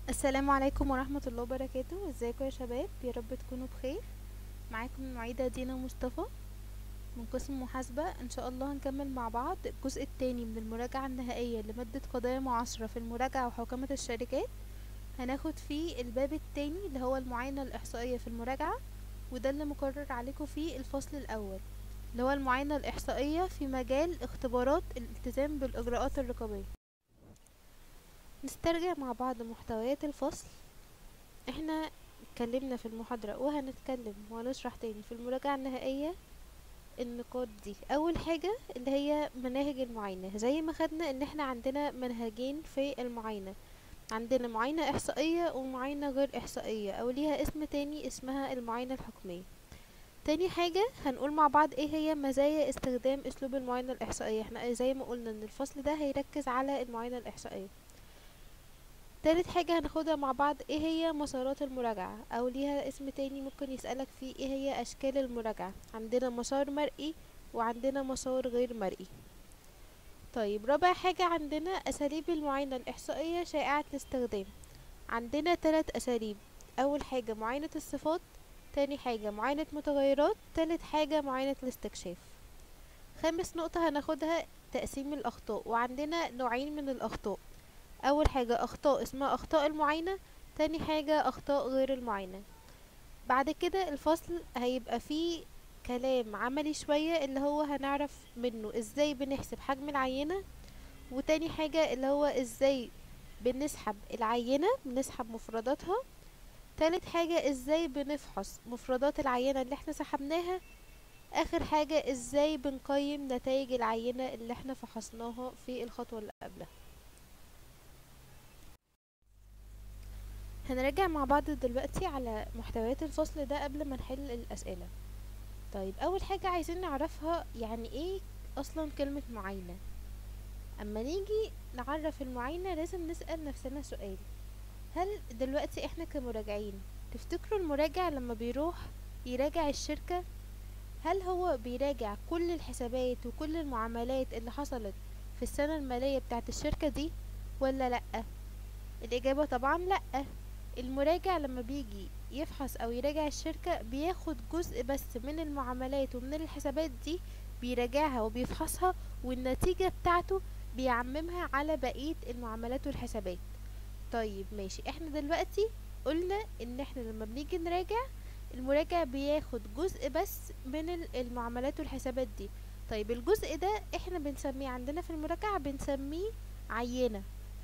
السلام عليكم ورحمة الله وبركاته ازيكم يا شباب يا رب تكونوا بخير معاكم المعيدة دينا مصطفى من قسم محاسبة ان شاء الله هنكمل مع بعض الجزء التاني من المراجعة النهائية لمادة قضايا معاصرة في المراجعة وحوكمة الشركات هناخد فيه الباب التاني اللي هو المعاينة الإحصائية في المراجعة وده اللي مقرر عليكم فيه الفصل الأول اللي هو المعاينة الإحصائية في مجال اختبارات الالتزام بالإجراءات الرقابية نسترجع مع بعض محتويات الفصل احنا اتكلمنا في المحاضرة وهنتكلم وهنشرح تاني في المراجعة النهائية النقاط دي اول حاجة اللي هي مناهج المعاينة زي ما خدنا ان احنا عندنا منهجين في المعاينة عندنا معاينة احصائية ومعاينة غير احصائية او ليها اسم تاني اسمها المعاينة الحكمية تاني حاجة هنقول مع بعض ايه هي مزايا استخدام اسلوب المعاينة الاحصائية احنا زي ما قلنا ان الفصل ده هيركز على المعاينة الاحصائية تالت حاجة هناخدها مع بعض ايه هي مسارات المراجعة او ليها اسم تاني ممكن يسألك فيه ايه هي اشكال المراجعة عندنا مسار مرئي وعندنا مسار غير مرئي طيب رابع حاجة عندنا اساليب المعاينة الاحصائية شائعة الاستخدام عندنا تلات اساليب اول حاجة معاينة الصفات تاني حاجة معاينة متغيرات تالت حاجة معاينة الاستكشاف خامس نقطة هناخدها تقسيم الأخطاء وعندنا نوعين من الأخطاء اول حاجة اخطاء اسمها اخطاء المعاينة تاني حاجة اخطاء غير المعاينة بعد كده الفصل هيبقى فيه كلام عملي شوية اللي هو هنعرف منه ازاي بنحسب حجم العينة وتاني حاجة اللي هو ازاي بنسحب العينة بنسحب مفرداتها تالت حاجة ازاي بنفحص مفردات العينة اللي احنا سحبناها اخر حاجة ازاي بنقيم نتائج العينة اللي احنا فحصناها في الخطوة اللي قبلها هنراجع مع بعض دلوقتي على محتويات الفصل ده قبل ما نحل الأسئلة طيب أول حاجة عايزين نعرفها يعني ايه أصلا كلمة معاينة أما نيجي نعرف المعاينة لازم نسأل نفسنا سؤال هل دلوقتي احنا كمراجعين تفتكروا المراجع لما بيروح يراجع الشركة هل هو بيراجع كل الحسابات وكل المعاملات اللي حصلت في السنة المالية بتاعت الشركة دي ولا لأ الإجابة طبعا لأ المراجع لما بيجي يفحص او يراجع الشركة بياخد جزء بس من المعاملات ومن الحسابات دي بيراجعها وبيفحصها والنتيجة بتاعته بيعممها على بقية المعاملات والحسابات طيب ماشي احنا دلوقتي قلنا ان احنا لما بنيجي نراجع المراجع بياخد جزء بس من المعاملات والحسابات دي طيب الجزء ده احنا بنسميه عندنا في المراجعة بنسميه عينة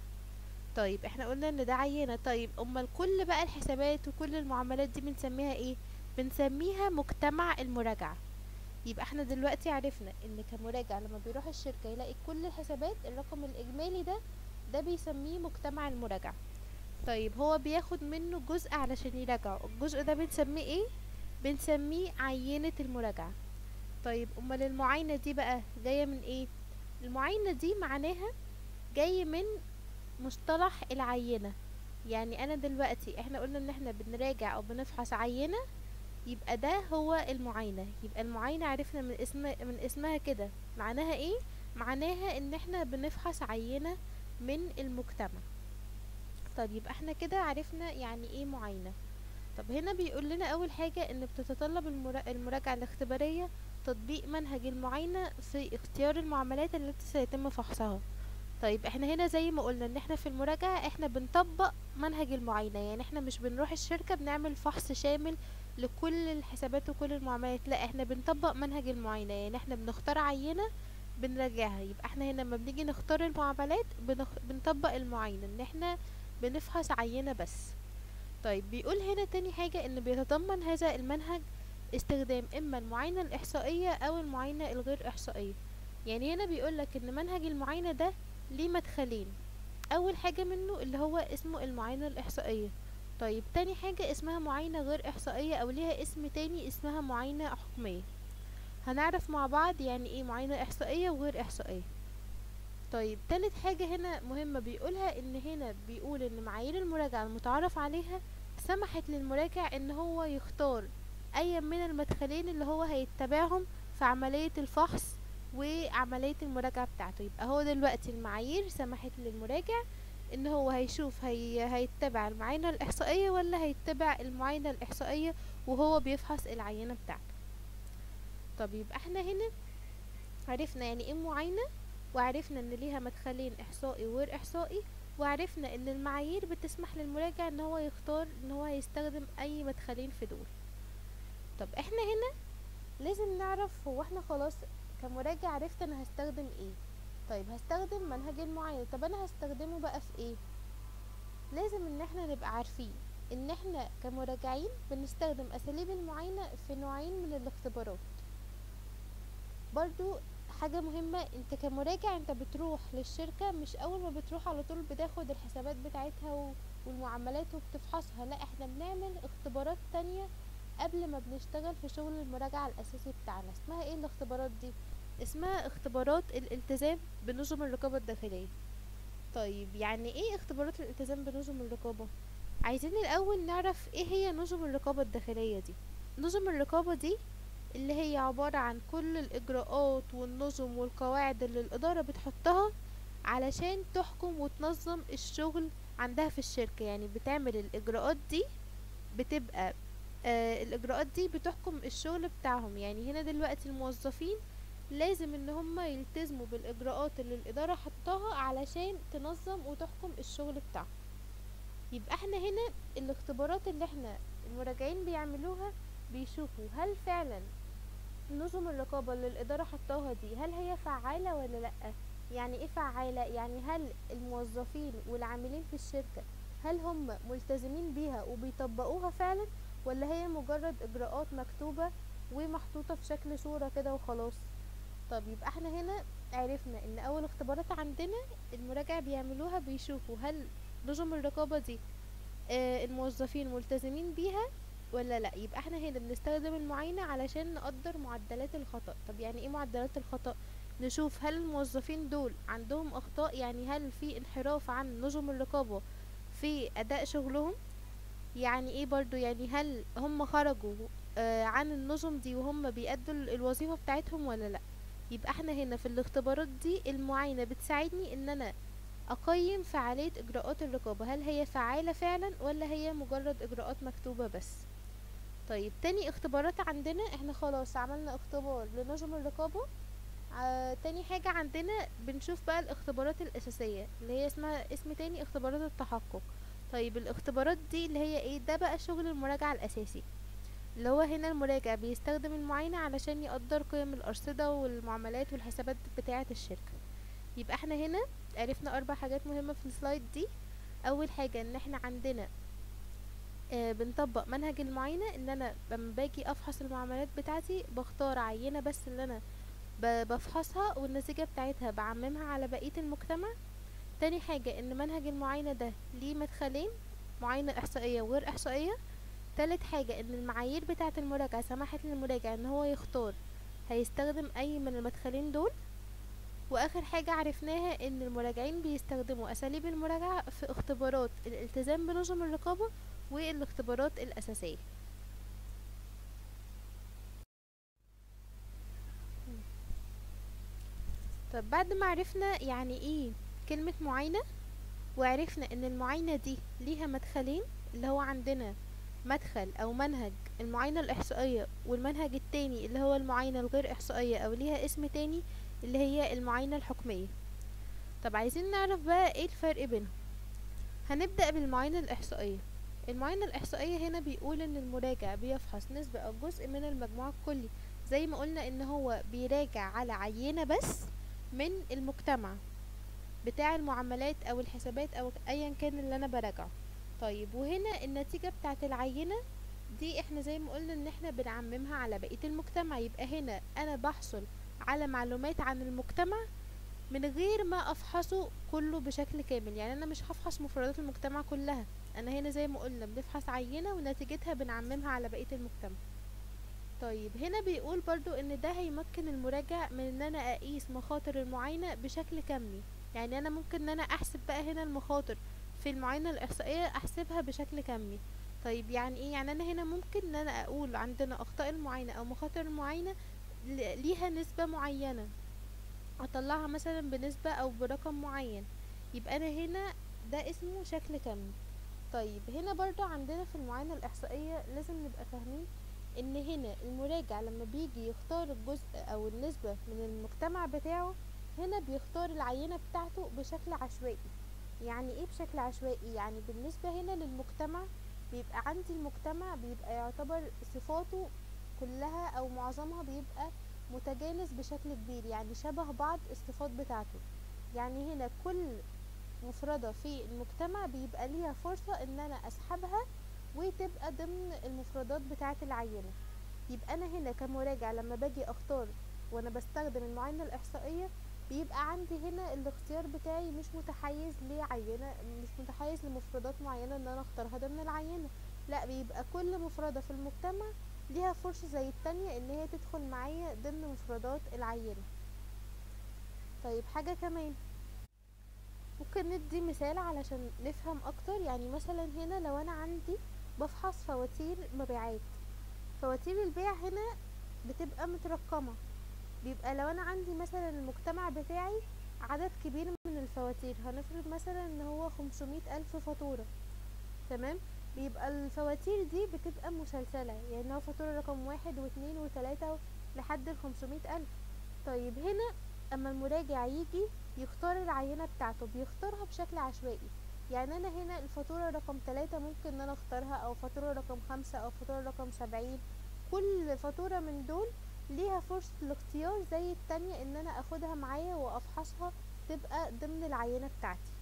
طيب احنا قلنا ان ده عينة طيب امال كل بقى الحسابات وكل المعاملات دي بنسميها ايه بنسميها مجتمع المراجعة يبقى احنا دلوقتي عرفنا ان كمراجع لما بيروح الشركة يلاقي كل الحسابات الرقم الاجمالي ده ده بيسميه مجتمع المراجعة طيب هو بياخد منه جزء علشان يراجعه الجزء ده بنسميه ايه بنسميه عينة المراجعة طيب امال المعاينة دي بقى جاية من ايه المعاينة دي معناها جاي من مصطلح العينة يعني انا دلوقتي احنا قلنا ان احنا بنراجع او بنفحص عينة يبقى ده هو المعاينة يبقى المعاينة عرفنا من اسم من اسمها كده معناها ايه معناها ان احنا بنفحص عينة من المجتمع طب يبقى احنا كده عرفنا يعني ايه معاينة طب هنا بيقول لنا اول حاجة ان بتتطلب المرا... المراجعة الاختبارية تطبيق منهج المعاينة في اختيار المعاملات التي سيتم فحصها طيب احنا هنا زي ما قلنا ان احنا في المراجعة احنا بنطبق منهج المعاينة يعني احنا مش بنروح الشركة بنعمل فحص شامل لكل الحسابات وكل المعاملات لا احنا بنطبق منهج المعاينة يعني احنا بنختار عينة بنراجعها يبقى احنا هنا لما بنيجي نختار المعاملات بنخ... بنطبق المعاينة ان احنا بنفحص عينة بس طيب بيقول هنا تاني حاجة ان بيتضمن هذا المنهج استخدام اما المعاينة الاحصائية او المعاينة الغير احصائية يعني هنا بيقولك ان منهج المعاينة ده ليه مدخلين اول حاجة منه اللي هو اسمه المعاينة الاحصائية طيب تاني حاجة اسمها معاينة غير احصائية او ليها اسم تاني اسمها معاينة حكمية هنعرف مع بعض يعني ايه معاينة احصائية وغير احصائية طيب تالت حاجة هنا مهمة بيقولها ان هنا بيقول ان معايير المراجعة المتعارف عليها سمحت للمراجع ان هو يختار اي من المدخلين اللي هو هيتبعهم في عملية الفحص وعملية المراجعة بتاعته يبقى هو دلوقتي المعايير سمحت للمراجع ان هو هيشوف هي هيتبع المعاينة الاحصائية ولا هيتبع المعاينة الاحصائية وهو بيفحص العينة بتاعته طب يبقى احنا هنا عرفنا يعني ايه معاينة وعرفنا ان ليها مدخلين احصائي وغير احصائي وعرفنا ان المعايير بتسمح للمراجع ان هو يختار ان هو يستخدم اي مدخلين في دول طب احنا هنا لازم نعرف هو احنا خلاص كمراجع عرفت انا هستخدم ايه طيب هستخدم منهج المعاينة طب انا هستخدمه بقى في ايه لازم ان احنا نبقى عارفين ان احنا كمراجعين بنستخدم اساليب المعاينة في نوعين من الاختبارات برضو حاجة مهمة انت كمراجع انت بتروح للشركة مش اول ما بتروح على طول بتاخد الحسابات بتاعتها و- والمعاملات وبتفحصها لا احنا بنعمل اختبارات تانية قبل ما بنشتغل في شغل المراجعة الاساسي بتاعنا اسمها ايه الاختبارات دي اسمها اختبارات الالتزام بنظم الرقابة الداخلية طيب يعني ايه اختبارات الالتزام بنظم الرقابة عايزين الاول نعرف ايه هي نظم الرقابة الداخلية دي نظم الرقابة دي اللي هي عبارة عن كل الإجراءات والنظم والقواعد اللي الإدارة بتحطها علشان تحكم وتنظم الشغل عندها في الشركة يعني بتعمل الإجراءات دي بتبقى آه الإجراءات دي بتحكم الشغل بتاعهم يعني هنا دلوقتي الموظفين لازم ان هم يلتزموا بالإجراءات اللي الإدارة حطها علشان تنظم وتحكم الشغل بتاعهم يبقى احنا هنا الاختبارات اللي احنا المراجعين بيعملوها بيشوفوا هل فعلا نظم الرقابة اللي الإدارة حطاها دي هل هي فعالة ولا لأ يعني ايه فعالة يعني هل الموظفين والعاملين في الشركة هل هم ملتزمين بيها وبيطبقوها فعلا ولا هي مجرد إجراءات مكتوبة ومحطوطة في شكل صورة كده وخلاص طب يبقى احنا هنا عرفنا ان اول اختبارات عندنا المراجع بيعملوها بيشوفوا هل نظم الرقابة دي آه الموظفين ملتزمين بيها ولا لا يبقى احنا هنا بنستخدم المعاينة علشان نقدر معدلات الخطأ طب يعني ايه معدلات الخطأ نشوف هل الموظفين دول عندهم اخطاء يعني هل في انحراف عن نظم الرقابة في اداء شغلهم يعني ايه برضو يعني هل هم خرجوا آه عن النظم دي وهم بيأدوا ال- الوظيفة بتاعتهم ولا لا يبقى احنا هنا في الاختبارات دي المعاينة بتساعدني ان انا اقيم فعالية اجراءات الرقابة هل هي فعالة فعلا ولا هي مجرد اجراءات مكتوبة بس طيب تاني اختبارات عندنا احنا خلاص عملنا اختبار لنظم الرقابة ع- تاني حاجة عندنا بنشوف بقى الاختبارات الأساسية اللي هي اسمها اسم تاني اختبارات التحقق طيب الاختبارات دي اللي هي ايه ده بقى شغل المراجعة الأساسي اللي هو هنا المراجع بيستخدم المعاينة علشان يقدر قيم الأرصدة والمعاملات والحسابات بتاعة الشركة يبقى احنا هنا عرفنا أربع حاجات مهمة في السلايد دي أول حاجة ان احنا عندنا آه بنطبق منهج المعاينة ان انا لما باجي افحص المعاملات بتاعتي بختار عينة بس اللي انا ب- بفحصها والنتيجة بتاعتها بعممها على بقية المجتمع تاني حاجة ان منهج المعاينة ده ليه مدخلين معاينة احصائية وغير احصائية تالت حاجة ان المعايير بتاعة المراجعة سمحت للمراجع ان هو يختار هيستخدم اي من المدخلين دول واخر حاجة عرفناها ان المراجعين بيستخدموا اساليب المراجعة في اختبارات الالتزام بنظم الرقابة والاختبارات الاساسية طب بعد ما عرفنا يعني ايه كلمة معاينة وعرفنا ان المعاينة دي ليها مدخلين اللي هو عندنا مدخل او منهج المعاينة الاحصائية والمنهج التاني اللي هو المعاينة الغير احصائية او ليها اسم تاني اللي هي المعاينة الحكمية طب عايزين نعرف بقى ايه الفرق بينهم هنبدأ بالمعاينة الإحصائية المعاينة الإحصائية هنا بيقول إن المراجع بيفحص نسبة أو جزء من المجموع الكلي زي ما قلنا إن هو بيراجع على عينة بس من المجتمع بتاع المعاملات أو الحسابات أو أيا كان اللي أنا براجعه طيب وهنا النتيجة بتاعت العينة دي احنا زي ما قلنا ان احنا بنعممها على بقية المجتمع يبقى هنا انا بحصل على معلومات عن المجتمع من غير ما افحصه كله بشكل كامل يعني انا مش هفحص مفردات المجتمع كلها انا هنا زي ما قلنا بنفحص عينة ونتيجتها بنعممها على بقية المجتمع طيب هنا بيقول برضو ان ده هيمكن المراجع من ان انا اقيس مخاطر المعاينة بشكل كمي يعني انا ممكن ان انا احسب بقى هنا المخاطر في المعاينة الاحصائية احسبها بشكل كمي طيب يعني ايه يعني انا هنا ممكن ان انا اقول عندنا اخطاء المعاينة او مخاطر المعاينة ل- ليها نسبة معينة اطلعها مثلا بنسبة او برقم معين يبقى انا هنا ده اسمه شكل كمي طيب هنا برضو عندنا في المعاينة الإحصائية لازم نبقى فاهمين ان هنا المراجع لما بيجي يختار الجزء او النسبة من المجتمع بتاعه هنا بيختار العينة بتاعته بشكل عشوائي يعني ايه بشكل عشوائي يعني بالنسبة هنا للمجتمع بيبقى عندي المجتمع بيبقى يعتبر صفاته كلها او معظمها بيبقى متجانس بشكل كبير يعني شبه بعض الصفات بتاعته يعني هنا كل مفردة في المجتمع بيبقى ليها فرصة ان انا اسحبها وتبقى ضمن المفردات بتاعة العينة يبقى انا هنا كمراجع لما باجي اختار وانا بستخدم المعاينة الاحصائية بيبقى عندي هنا الاختيار بتاعي مش متحيز لعينة مش متحيز لمفردات معينة ان انا اختارها ضمن العينة لا بيبقى كل مفردة في المجتمع ليها فرصة زي التانية ان هي تدخل معايا ضمن مفردات العينة طيب حاجة كمان ممكن ندي مثال علشان نفهم اكتر يعني مثلا هنا لو انا عندي بفحص فواتير مبيعات فواتير البيع هنا بتبقى مترقمة بيبقى لو انا عندي مثلا المجتمع بتاعي عدد كبير من الفواتير هنفرض مثلا ان هو خمسمية الف فاتورة تمام بيبقى الفواتير دي بتبقى مسلسلة يعني هو فاتورة رقم واحد واتنين وتلاتة لحد الخمسمية الف طيب هنا اما المراجع يجي يختار العينة بتاعته بيختارها بشكل عشوائي يعني انا هنا الفاتورة رقم تلاتة ممكن ان انا اختارها او فاتورة رقم خمسة او فاتورة رقم سبعين كل فاتورة من دول ليها فرصة الاختيار زي التانية ان انا اخدها معايا وافحصها تبقى ضمن العينة بتاعتي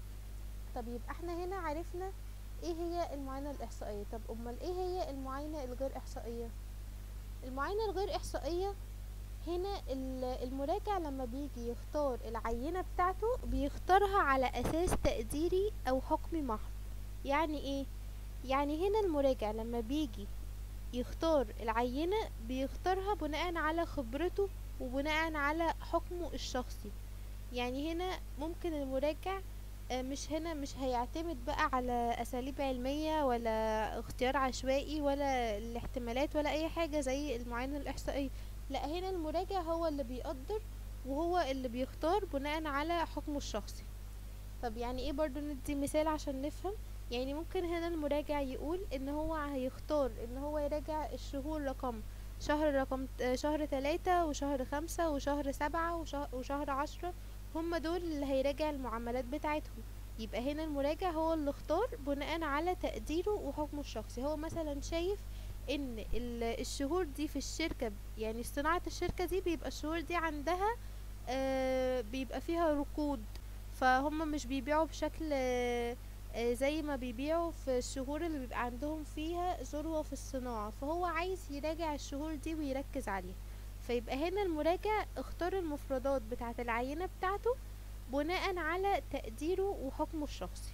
طب يبقى احنا هنا عرفنا ايه هي المعاينة الاحصائية طب امال ايه هي المعاينة الغير احصائية المعاينة الغير احصائية هنا المراجع لما بيجي يختار العينة بتاعته بيختارها على أساس تقديري أو حكمي محض يعني ايه يعني هنا المراجع لما بيجي يختار العينة بيختارها بناء على خبرته وبناء على حكمه الشخصي يعني هنا ممكن المراجع مش هنا مش هيعتمد بقى على اساليب علمية ولا اختيار عشوائي ولا الاحتمالات ولا اي حاجة زي المعاينة الاحصائية لا هنا المراجع هو اللي بيقدر وهو اللي بيختار بناء على حكمه الشخصي طب يعني ايه برضو ندي مثال عشان نفهم يعني ممكن هنا المراجع يقول ان هو هيختار ان هو يراجع الشهور رقم شهر رقم شهر تلاتة وشهر خمسة وشهر سبعة وشهر, وشهر عشرة هم دول اللي هيراجع المعاملات بتاعتهم يبقى هنا المراجع هو اللي اختار بناء على تقديره وحكمه الشخصي هو مثلا شايف ان الشهور دي في الشركة يعني صناعة الشركة دي بيبقى الشهور دي عندها آه بيبقى فيها ركود فهم مش بيبيعوا بشكل آه زي ما بيبيعوا في الشهور اللي بيبقى عندهم فيها ذروة في الصناعة فهو عايز يراجع الشهور دي ويركز عليها فيبقى هنا المراجع اختار المفردات بتاعة العينة بتاعته بناء على تقديره وحكمه الشخصي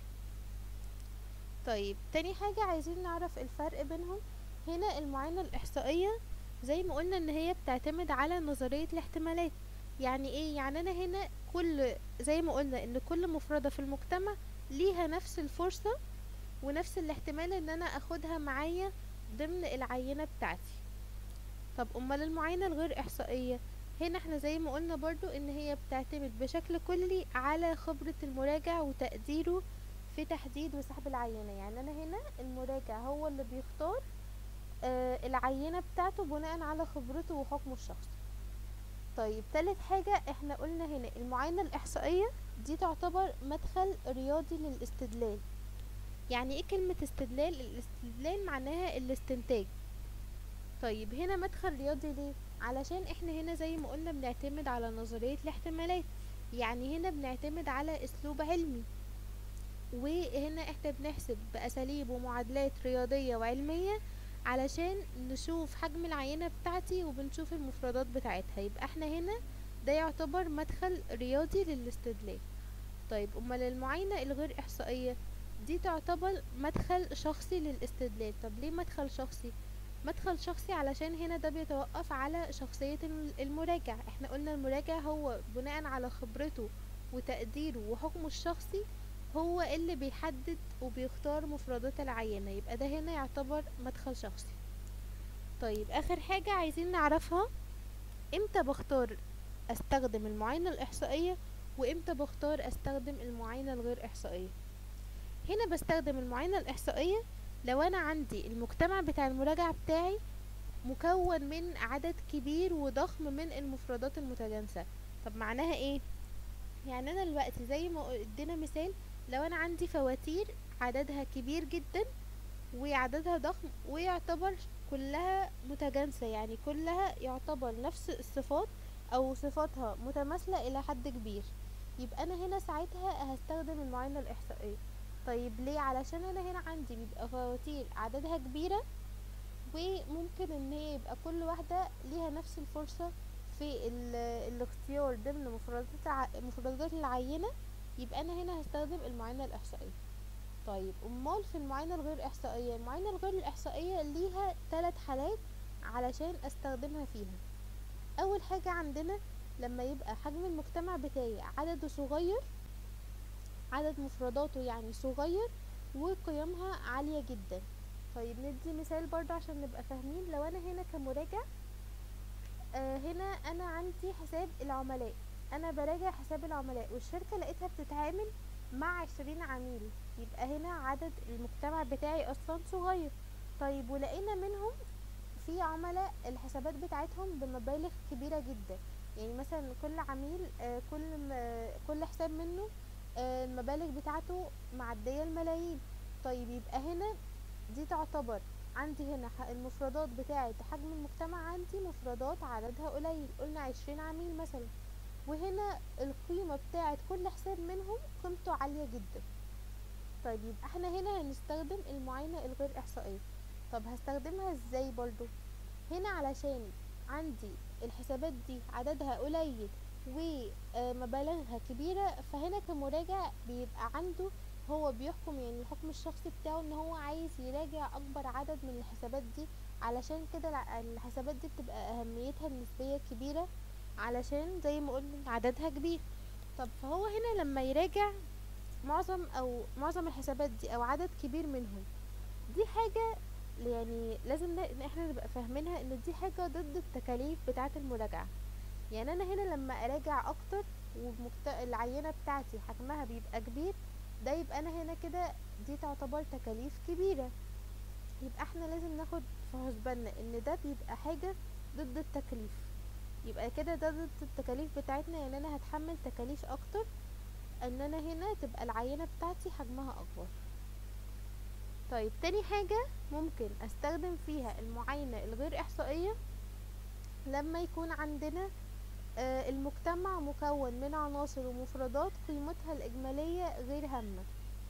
طيب تاني حاجة عايزين نعرف الفرق بينهم هنا المعاينة الإحصائية زي ما قلنا ان هي بتعتمد على نظرية الاحتمالات يعني ايه يعني انا هنا كل زي ما قلنا ان كل مفردة في المجتمع ليها نفس الفرصة ونفس الاحتمال ان انا اخدها معايا ضمن العينة بتاعتي طب امال المعاينة الغير احصائية هنا احنا زي ما قلنا برضو ان هي بتعتمد بشكل كلي على خبرة المراجع وتقديره في تحديد وسحب العينة يعني انا هنا المراجع هو اللي بيختار آه العينة بتاعته بناء على خبرته وحكمه الشخصي طيب تالت حاجة احنا قلنا هنا المعاينة الإحصائية دي تعتبر مدخل رياضي للاستدلال يعني ايه كلمة استدلال الاستدلال معناها الاستنتاج طيب هنا مدخل رياضي ليه علشان احنا هنا زي ما قلنا بنعتمد على نظرية الاحتمالات يعني هنا بنعتمد على اسلوب علمي وهنا احنا بنحسب بأساليب ومعادلات رياضية وعلمية علشان نشوف حجم العينة بتاعتي وبنشوف المفردات بتاعتها يبقى احنا هنا ده يعتبر مدخل رياضي للاستدلال طيب امال المعاينة الغير احصائية دي تعتبر مدخل شخصي للاستدلال طب ليه مدخل شخصي مدخل شخصي علشان هنا ده بيتوقف على شخصية المراجع احنا قلنا المراجع هو بناء على خبرته وتقديره وحكمه الشخصي هو اللي بيحدد وبيختار مفردات العينة يبقى ده هنا يعتبر مدخل شخصي طيب اخر حاجة عايزين نعرفها امتى بختار استخدم المعاينة الاحصائية وامتى بختار استخدم المعاينة الغير احصائية هنا بستخدم المعاينة الإحصائية لو أنا عندي المجتمع بتاع المراجعة بتاعي مكون من عدد كبير وضخم من المفردات المتجانسة طب معناها ايه يعني انا دلوقتي زي ما ادينا مثال لو انا عندي فواتير عددها كبير جدا وعددها ضخم ويعتبر كلها متجانسة يعني كلها يعتبر نفس الصفات او صفاتها متماثلة الى حد كبير يبقى انا هنا ساعتها هستخدم المعاينة الاحصائية طيب ليه علشان انا هنا عندي بيبقى فواتير عددها كبيرة وممكن ان هي يبقى كل واحدة ليها نفس الفرصة في ال- الاختيار ضمن مفردات ع- مفردات العينة يبقى انا هنا هستخدم المعاينة الاحصائية طيب امال في المعاينة الغير احصائية المعاينة الغير الاحصائية ليها ثلاث حالات علشان استخدمها فيها اول حاجة عندنا لما يبقى حجم المجتمع بتاعي عدده صغير عدد مفرداته يعني صغير وقيمها عالية جدا طيب ندي مثال برضه عشان نبقى فاهمين لو انا هنا كمراجع آه هنا انا عندي حساب العملاء انا براجع حساب العملاء والشركة لقيتها بتتعامل مع عشرين عميل يبقى هنا عدد المجتمع بتاعي اصلا صغير طيب ولقينا منهم في عملاء الحسابات بتاعتهم بمبالغ كبيرة جدا يعني مثلا كل عميل آه كل م- كل حساب منه آه المبالغ بتاعته معدية الملايين طيب يبقى هنا دي تعتبر عندي هنا ح- المفردات بتاعة حجم المجتمع عندي مفردات عددها قليل قلنا عشرين عميل مثلا وهنا القيمة بتاعة كل حساب منهم قيمته عالية جدا طيب يبقى احنا هنا هنستخدم المعاينة الغير إحصائية طب هستخدمها ازاي برضو هنا علشان عندي الحسابات دي عددها قليل ومبالغها كبيرة فهنا كمراجع بيبقى عنده هو بيحكم يعني الحكم الشخصي بتاعه ان هو عايز يراجع اكبر عدد من الحسابات دي علشان كده الع- الحسابات دي بتبقى اهميتها النسبية كبيرة علشان زي ما قلنا عددها كبير طب فهو هنا لما يراجع معظم او معظم الحسابات دي او عدد كبير منهم دي حاجة يعني لازم ن- ان احنا نبقى فاهمينها ان دي حاجة ضد التكاليف بتاعة المراجعة يعني انا هنا لما اراجع اكتر والعينة بتاعتي حجمها بيبقى كبير ده يبقى انا هنا كده دي تعتبر تكاليف كبيرة يبقى احنا لازم ناخد في حسباننا ان ده بيبقى حاجة ضد التكليف يبقى كده ده ضد التكاليف بتاعتنا يعني انا هتحمل تكاليف اكتر ان انا هنا تبقى العينة بتاعتي حجمها اكبر طيب تاني حاجة ممكن استخدم فيها المعاينة الغير احصائية لما يكون عندنا آه، المجتمع مكون من عناصر ومفردات قيمتها الإجمالية غير هامة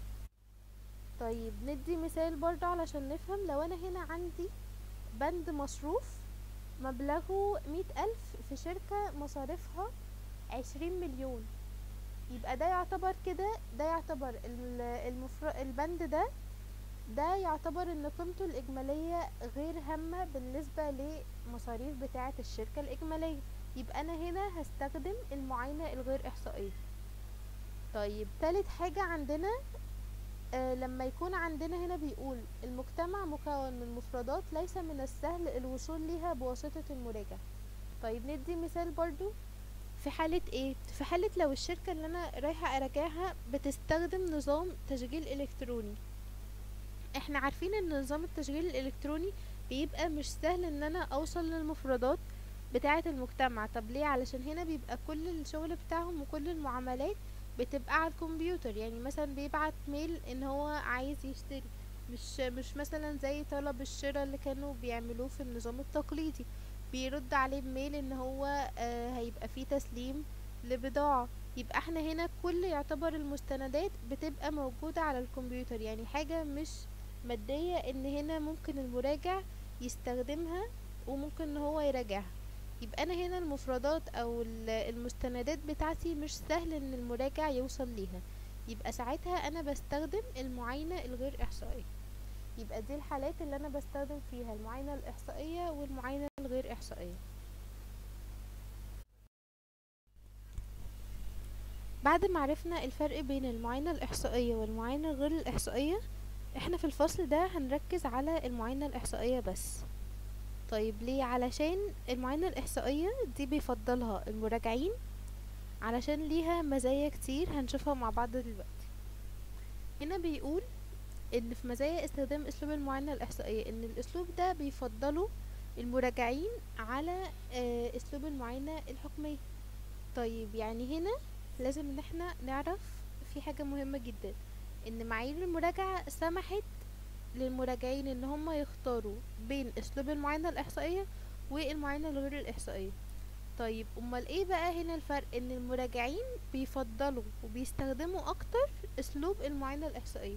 طيب ندي مثال برضه علشان نفهم لو أنا هنا عندي بند مصروف مبلغه مئة ألف في شركة مصاريفها عشرين مليون يبقى ده يعتبر كده ده يعتبر ال- المفر... البند ده ده يعتبر ان قيمته الإجمالية غير هامة بالنسبة لمصاريف بتاعة الشركة الإجمالية يبقى انا هنا هستخدم المعاينة الغير احصائية طيب تالت حاجة عندنا آه لما يكون عندنا هنا بيقول المجتمع مكون من مفردات ليس من السهل الوصول ليها بواسطة المراجع طيب ندي مثال برضو في حالة ايه في حالة لو الشركة اللي انا رايحة اراجعها بتستخدم نظام تسجيل الكتروني احنا عارفين ان نظام التسجيل الالكتروني بيبقى مش سهل ان انا اوصل للمفردات بتاعة المجتمع طب ليه علشان هنا بيبقى كل الشغل بتاعهم وكل المعاملات بتبقى على الكمبيوتر يعني مثلا بيبعت ميل ان هو عايز يشتري مش مش مثلا زي طلب الشراء اللي كانوا بيعملوه في النظام التقليدي بيرد عليه بميل ان هو آه هيبقى فيه تسليم لبضاعة يبقى احنا هنا كل يعتبر المستندات بتبقى موجودة على الكمبيوتر يعني حاجة مش مادية ان هنا ممكن المراجع يستخدمها وممكن ان هو يراجعها يبقى انا هنا المفردات او ال- المستندات بتاعتي مش سهل ان المراجع يوصل ليها يبقى ساعتها انا بستخدم المعاينة الغير احصائية يبقى دي الحالات اللي انا بستخدم فيها المعاينة الاحصائية والمعاينة الغير احصائية بعد ما عرفنا الفرق بين المعاينة الإحصائية والمعاينة غير الإحصائية احنا في الفصل ده هنركز على المعاينة الإحصائية بس طيب ليه علشان المعاينة الإحصائية دي بيفضلها المراجعين علشان ليها مزايا كتير هنشوفها مع بعض دلوقتي هنا بيقول ان في مزايا استخدام اسلوب المعاينة الاحصائية ان الاسلوب ده بيفضله المراجعين على آه، اسلوب المعاينة الحكمية طيب يعني هنا لازم ان احنا نعرف في حاجة مهمة جدا ان معايير المراجعة سمحت للمراجعين ان هم يختاروا بين اسلوب المعاينة الاحصائية والمعاينة الغير الاحصائية طيب امال ايه بقى هنا الفرق ان المراجعين بيفضلوا وبيستخدموا اكتر اسلوب المعاينة الاحصائية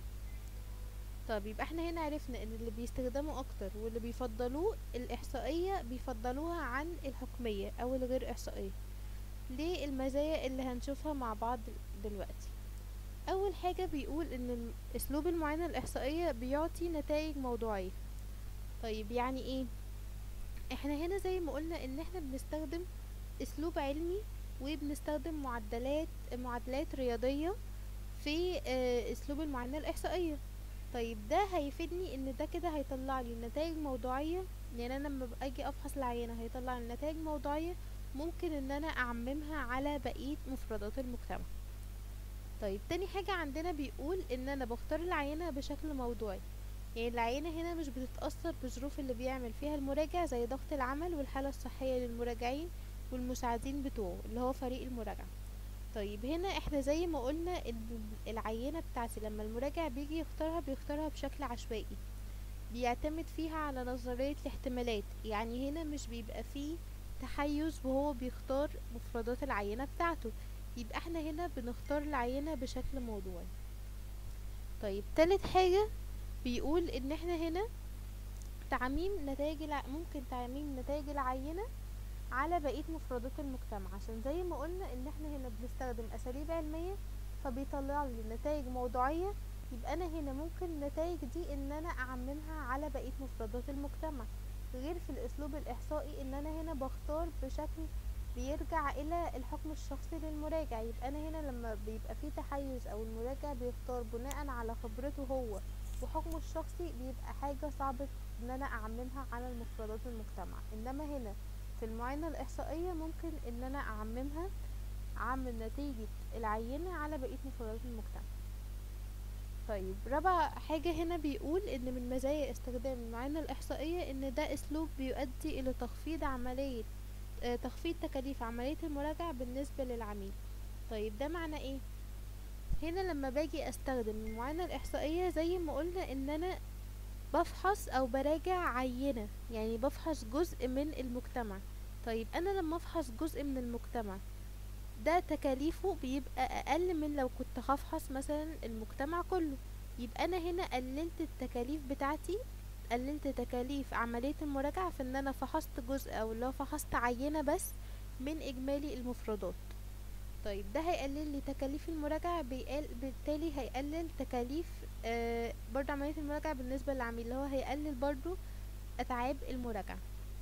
طب يبقى احنا هنا عرفنا ان اللي بيستخدموا اكتر واللي بيفضلوه الاحصائية بيفضلوها عن الحكمية او الغير احصائية ليه المزايا اللي هنشوفها مع بعض دلوقتي اول حاجة بيقول ان الم- اسلوب المعاينة الاحصائية بيعطي نتائج موضوعية طيب يعني ايه احنا هنا زي ما قلنا ان احنا بنستخدم اسلوب علمي وبنستخدم معدلات معادلات رياضية في آه، اسلوب المعاينة الاحصائية طيب ده هيفيدني ان ده كده هيطلع لي نتائج موضوعية يعني انا لما اجي افحص العينة هيطلع لي نتائج موضوعية ممكن ان انا اعممها على بقية مفردات المجتمع طيب تاني حاجة عندنا بيقول ان انا بختار العينة بشكل موضوعي يعني العينة هنا مش بتتأثر بالظروف اللي بيعمل فيها المراجع زي ضغط العمل والحالة الصحية للمراجعين والمساعدين بتوعه اللي هو فريق المراجعة طيب هنا احنا زي ما قلنا ان العينة بتاعتي لما المراجع بيجي يختارها بيختارها بشكل عشوائي بيعتمد فيها على نظرية الاحتمالات يعني هنا مش بيبقى فيه تحيز وهو بيختار مفردات العينة بتاعته يبقى احنا هنا بنختار العينة بشكل موضوعي طيب تالت حاجة بيقول ان احنا هنا تعميم نتائج الع... ممكن تعميم نتائج العينة على بقية مفردات المجتمع عشان زي ما قلنا ان احنا هنا بنستخدم اساليب علمية فبيطلع لي نتائج موضوعية يبقى انا هنا ممكن النتائج دي ان انا اعممها على بقية مفردات المجتمع غير في الاسلوب الاحصائي ان انا هنا بختار بشكل بيرجع الى الحكم الشخصي للمراجع يبقى انا هنا لما بيبقى فيه تحيز او المراجع بيختار بناء على خبرته هو وحكمه الشخصي بيبقى حاجة صعبة ان انا اعممها على المفردات المجتمع انما هنا في المعاينة الإحصائية ممكن إن أنا أعممها أعمم نتيجة العينة على بقية مفردات المجتمع طيب رابع حاجة هنا بيقول إن من مزايا استخدام المعاينة الإحصائية إن ده أسلوب بيؤدي إلى تخفيض عملية آه، تخفيض تكاليف عملية المراجعة بالنسبة للعميل طيب ده معنى إيه؟ هنا لما باجي استخدم المعاينة الإحصائية زي ما قلنا إن أنا بفحص او براجع عينة يعني بفحص جزء من المجتمع طيب انا لما افحص جزء من المجتمع ده تكاليفه بيبقى اقل من لو كنت هفحص مثلا المجتمع كله يبقى انا هنا قللت التكاليف بتاعتي قللت تكاليف عملية المراجعة في ان انا فحصت جزء او اللي هو فحصت عينة بس من اجمالي المفردات طيب ده هيقلل لي تكاليف المراجعة بيقل بالتالي هيقلل تكاليف آه برضه عملية المراجعة بالنسبة للعميل اللي هو هيقلل برضه أتعاب المراجعة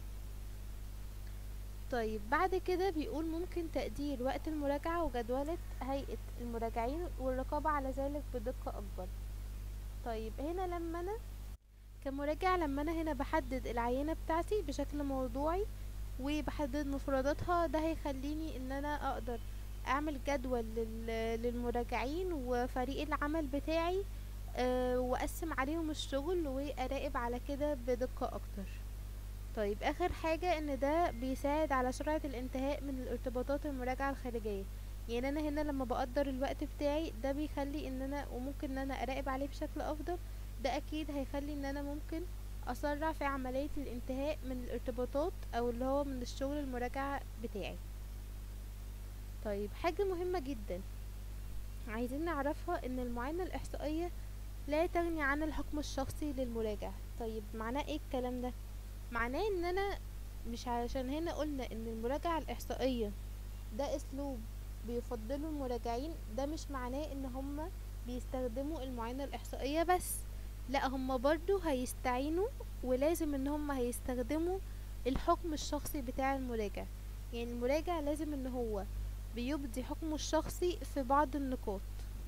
طيب بعد كده بيقول ممكن تقدير وقت المراجعة وجدولة هيئة المراجعين والرقابة على ذلك بدقة أكبر طيب هنا لما أنا كمراجع لما أنا هنا بحدد العينة بتاعتي بشكل موضوعي وبحدد مفرداتها ده هيخليني ان انا اقدر اعمل جدول لل- للمراجعين وفريق العمل بتاعي أه واقسم عليهم الشغل واراقب على كده بدقة اكتر طيب اخر حاجة ان ده بيساعد على سرعة الانتهاء من الارتباطات المراجعة الخارجية يعني انا هنا لما بقدر الوقت بتاعي ده بيخلي ان انا وممكن ان انا اراقب عليه بشكل افضل ده اكيد هيخلي ان انا ممكن اسرع في عملية الانتهاء من الارتباطات او اللي هو من الشغل المراجعة بتاعي طيب حاجة مهمة جدا عايزين نعرفها ان المعاينة الاحصائية لا تغني عن الحكم الشخصي للمراجع طيب معناه ايه الكلام ده معناه ان انا مش علشان هنا قلنا ان المراجعة الاحصائية ده اسلوب بيفضلوا المراجعين ده مش معناه ان هما بيستخدموا المعاينة الاحصائية بس لا هما برضو هيستعينوا ولازم ان هما هيستخدموا الحكم الشخصي بتاع المراجع يعني المراجع لازم ان هو بيبدي حكمه الشخصي في بعض النقاط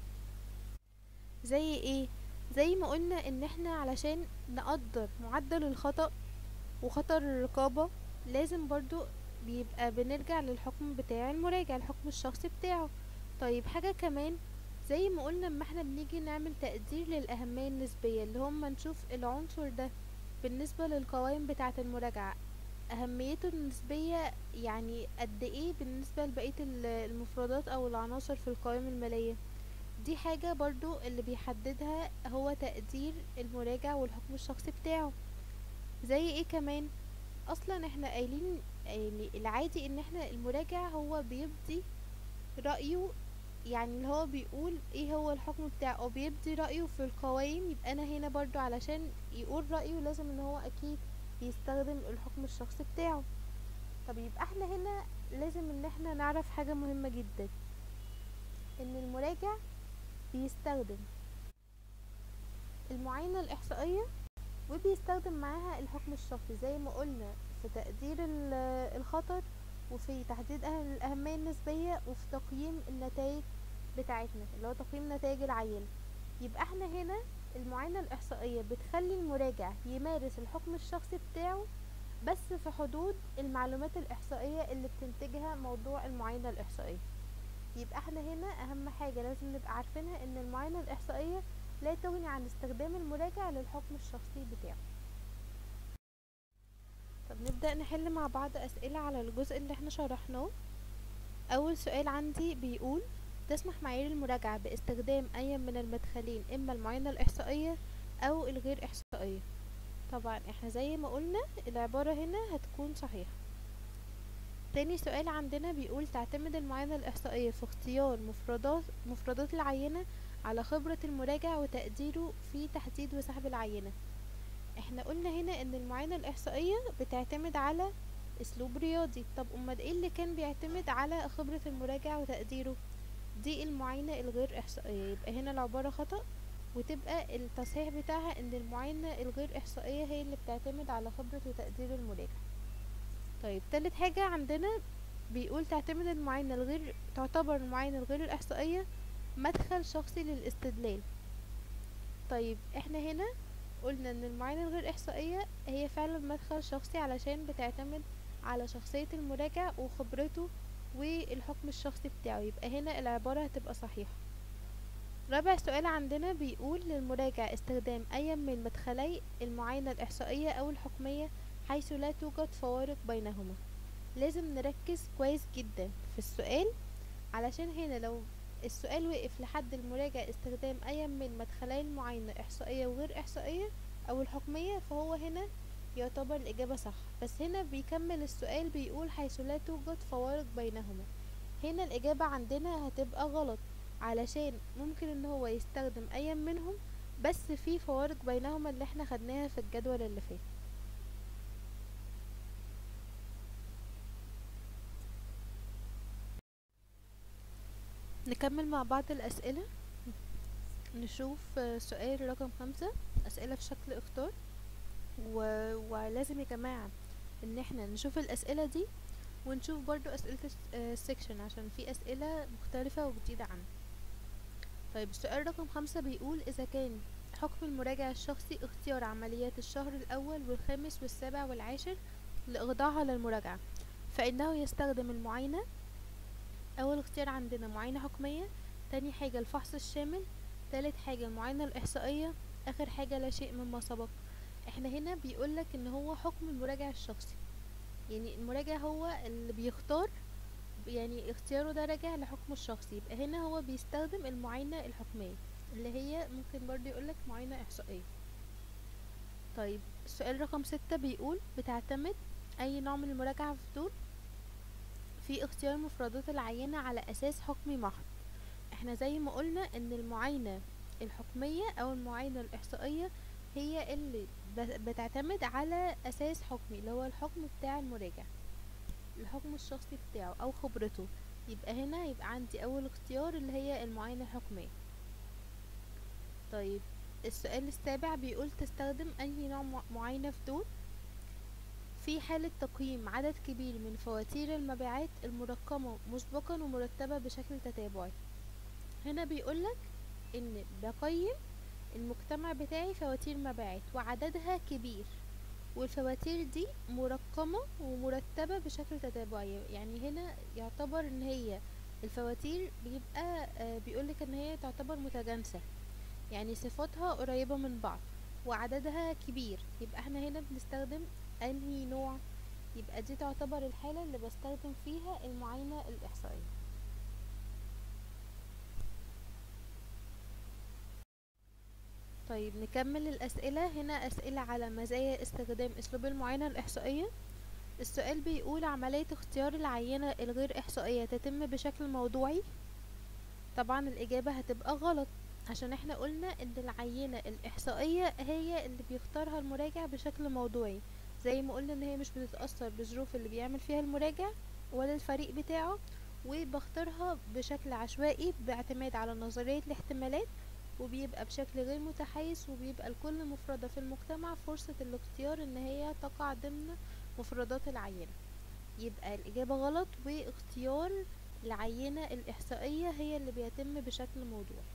زي ايه زي ما قلنا ان احنا علشان نقدر معدل الخطأ وخطر الرقابة لازم برضو بيبقى بنرجع للحكم بتاع المراجع الحكم الشخصي بتاعه طيب حاجة كمان زي ما قلنا اما احنا بنيجي نعمل تقدير للأهمية النسبية اللي هم نشوف العنصر ده بالنسبة للقوائم بتاعة المراجعة أهميته النسبية يعني قد ايه بالنسبة لبقية ال- المفردات أو العناصر في القوائم المالية دي حاجة برضو اللي بيحددها هو تقدير المراجع والحكم الشخصي بتاعه زي ايه كمان اصلا احنا قايلين يعني العادي ان احنا المراجع هو بيبدي رأيه يعني اللي هو بيقول ايه هو الحكم بتاعه او بيبدي رأيه في القوائم يبقى انا هنا برضو علشان يقول رأيه لازم ان هو اكيد يستخدم الحكم الشخصي بتاعه طب يبقى احنا هنا لازم ان احنا نعرف حاجة مهمة جدا ان المراجع بيستخدم المعاينة الإحصائية وبيستخدم معاها الحكم الشخصي زي ما قلنا في تقدير ال- الخطر وفي تحديد أه- الأهمية النسبية وفي تقييم النتائج بتاعتنا اللي هو تقييم نتائج العينة يبقى احنا هنا المعاينة الإحصائية بتخلي المراجع يمارس الحكم الشخصي بتاعه بس في حدود المعلومات الإحصائية اللي بتنتجها موضوع المعاينة الإحصائية يبقى احنا هنا أهم حاجة لازم نبقى عارفينها إن المعاينة الإحصائية لا تغني عن استخدام المراجع للحكم الشخصي بتاعه طب نبدأ نحل مع بعض أسئلة على الجزء اللي احنا شرحناه أول سؤال عندي بيقول تسمح معايير المراجعة باستخدام أي من المدخلين إما المعاينة الإحصائية أو الغير إحصائية طبعا احنا زي ما قلنا العبارة هنا هتكون صحيحة تاني سؤال عندنا بيقول تعتمد المعاينة الإحصائية في اختيار مفردات مفردات العينة على خبرة المراجع وتقديره في تحديد وسحب العينة احنا قلنا هنا ان المعاينة الإحصائية بتعتمد على اسلوب رياضي طب امال ايه اللي كان بيعتمد على خبرة المراجع وتقديره دي المعاينة الغير إحصائية يبقى هنا العبارة خطأ وتبقى التصحيح بتاعها ان المعاينة الغير إحصائية هي اللي بتعتمد على خبرة وتقدير المراجع طيب تالت حاجة عندنا بيقول تعتمد المعاينة الغير تعتبر المعاينة الغير الإحصائية مدخل شخصي للاستدلال طيب احنا هنا قلنا ان المعاينة الغير إحصائية هي فعلا مدخل شخصي علشان بتعتمد على شخصية المراجع وخبرته والحكم الشخصي بتاعه يبقى هنا العبارة هتبقى صحيحة رابع سؤال عندنا بيقول للمراجع استخدام أي من مدخلي المعاينة الإحصائية أو الحكمية حيث لا توجد فوارق بينهما لازم نركز كويس جدا في السؤال علشان هنا لو السؤال وقف لحد المراجع استخدام أي من مدخلي المعاينة إحصائية وغير إحصائية أو الحكمية فهو هنا يعتبر الإجابة صح بس هنا بيكمل السؤال بيقول حيث لا توجد فوارق بينهما هنا الإجابة عندنا هتبقى غلط علشان ممكن ان هو يستخدم أي منهم بس في فوارق بينهما اللي احنا خدناها في الجدول اللي فات نكمل مع بعض الأسئلة نشوف آه، سؤال رقم خمسة أسئلة في شكل اختار و... ولازم يا جماعة ان احنا نشوف الأسئلة دي ونشوف برضو أسئلة الس- آه، السكشن عشان في أسئلة مختلفة وجديدة عنها طيب السؤال رقم خمسة بيقول إذا كان حكم المراجع الشخصي اختيار عمليات الشهر الأول والخامس والسابع والعاشر لإخضاعها للمراجعة فإنه يستخدم المعاينة أول اختيار عندنا معاينة حكمية تاني حاجة الفحص الشامل تالت حاجة المعاينة الإحصائية آخر حاجة لا شيء مما سبق احنا هنا بيقولك ان هو حكم المراجع الشخصي يعني المراجع هو اللي بيختار يعني اختياره ده راجع لحكمه الشخصي يبقى هنا هو بيستخدم المعاينة الحكمية اللي هي ممكن برضه يقولك معاينة إحصائية طيب السؤال رقم ستة بيقول بتعتمد أي نوع من المراجعة في دول في اختيار مفردات العينة على أساس حكمي محض احنا زي ما قلنا ان المعاينة الحكمية أو المعاينة الإحصائية هي اللي ب- بتعتمد على أساس حكمي اللي هو الحكم بتاع المراجع الحكم الشخصي بتاعه أو خبرته يبقى هنا يبقى عندي أول اختيار اللي هي المعاينة الحكمية طيب السؤال السابع بيقول تستخدم أي نوع مع- معاينة في دول في حالة تقييم عدد كبير من فواتير المبيعات المرقمة مسبقا ومرتبة بشكل تتابعي هنا بيقولك ان بقيم المجتمع بتاعي فواتير مبيعات وعددها كبير والفواتير دي مرقمة ومرتبة بشكل تتابعي يعني هنا يعتبر ان هي الفواتير بيبقى آه، بيقولك ان هي تعتبر متجانسة يعني صفاتها قريبة من بعض وعددها كبير يبقى احنا هنا بنستخدم انهي نوع يبقى دي تعتبر الحالة اللي بستخدم فيها المعاينة الإحصائية طيب نكمل الأسئلة هنا أسئلة على مزايا استخدام أسلوب المعاينة الإحصائية السؤال بيقول عملية اختيار العينة الغير إحصائية تتم بشكل موضوعي طبعا الإجابة هتبقى غلط عشان احنا قلنا ان العينة الإحصائية هي اللي بيختارها المراجع بشكل موضوعي زي ما قلنا ان هي مش بتتأثر بالظروف اللي بيعمل فيها المراجع ولا الفريق بتاعه وبختارها بشكل عشوائي باعتماد على نظرية الاحتمالات وبيبقى بشكل غير متحيز وبيبقى لكل مفردة في المجتمع فرصة الاختيار ان هي تقع ضمن مفردات العينة يبقى الإجابة غلط واختيار العينة الإحصائية هي اللي بيتم بشكل موضوعي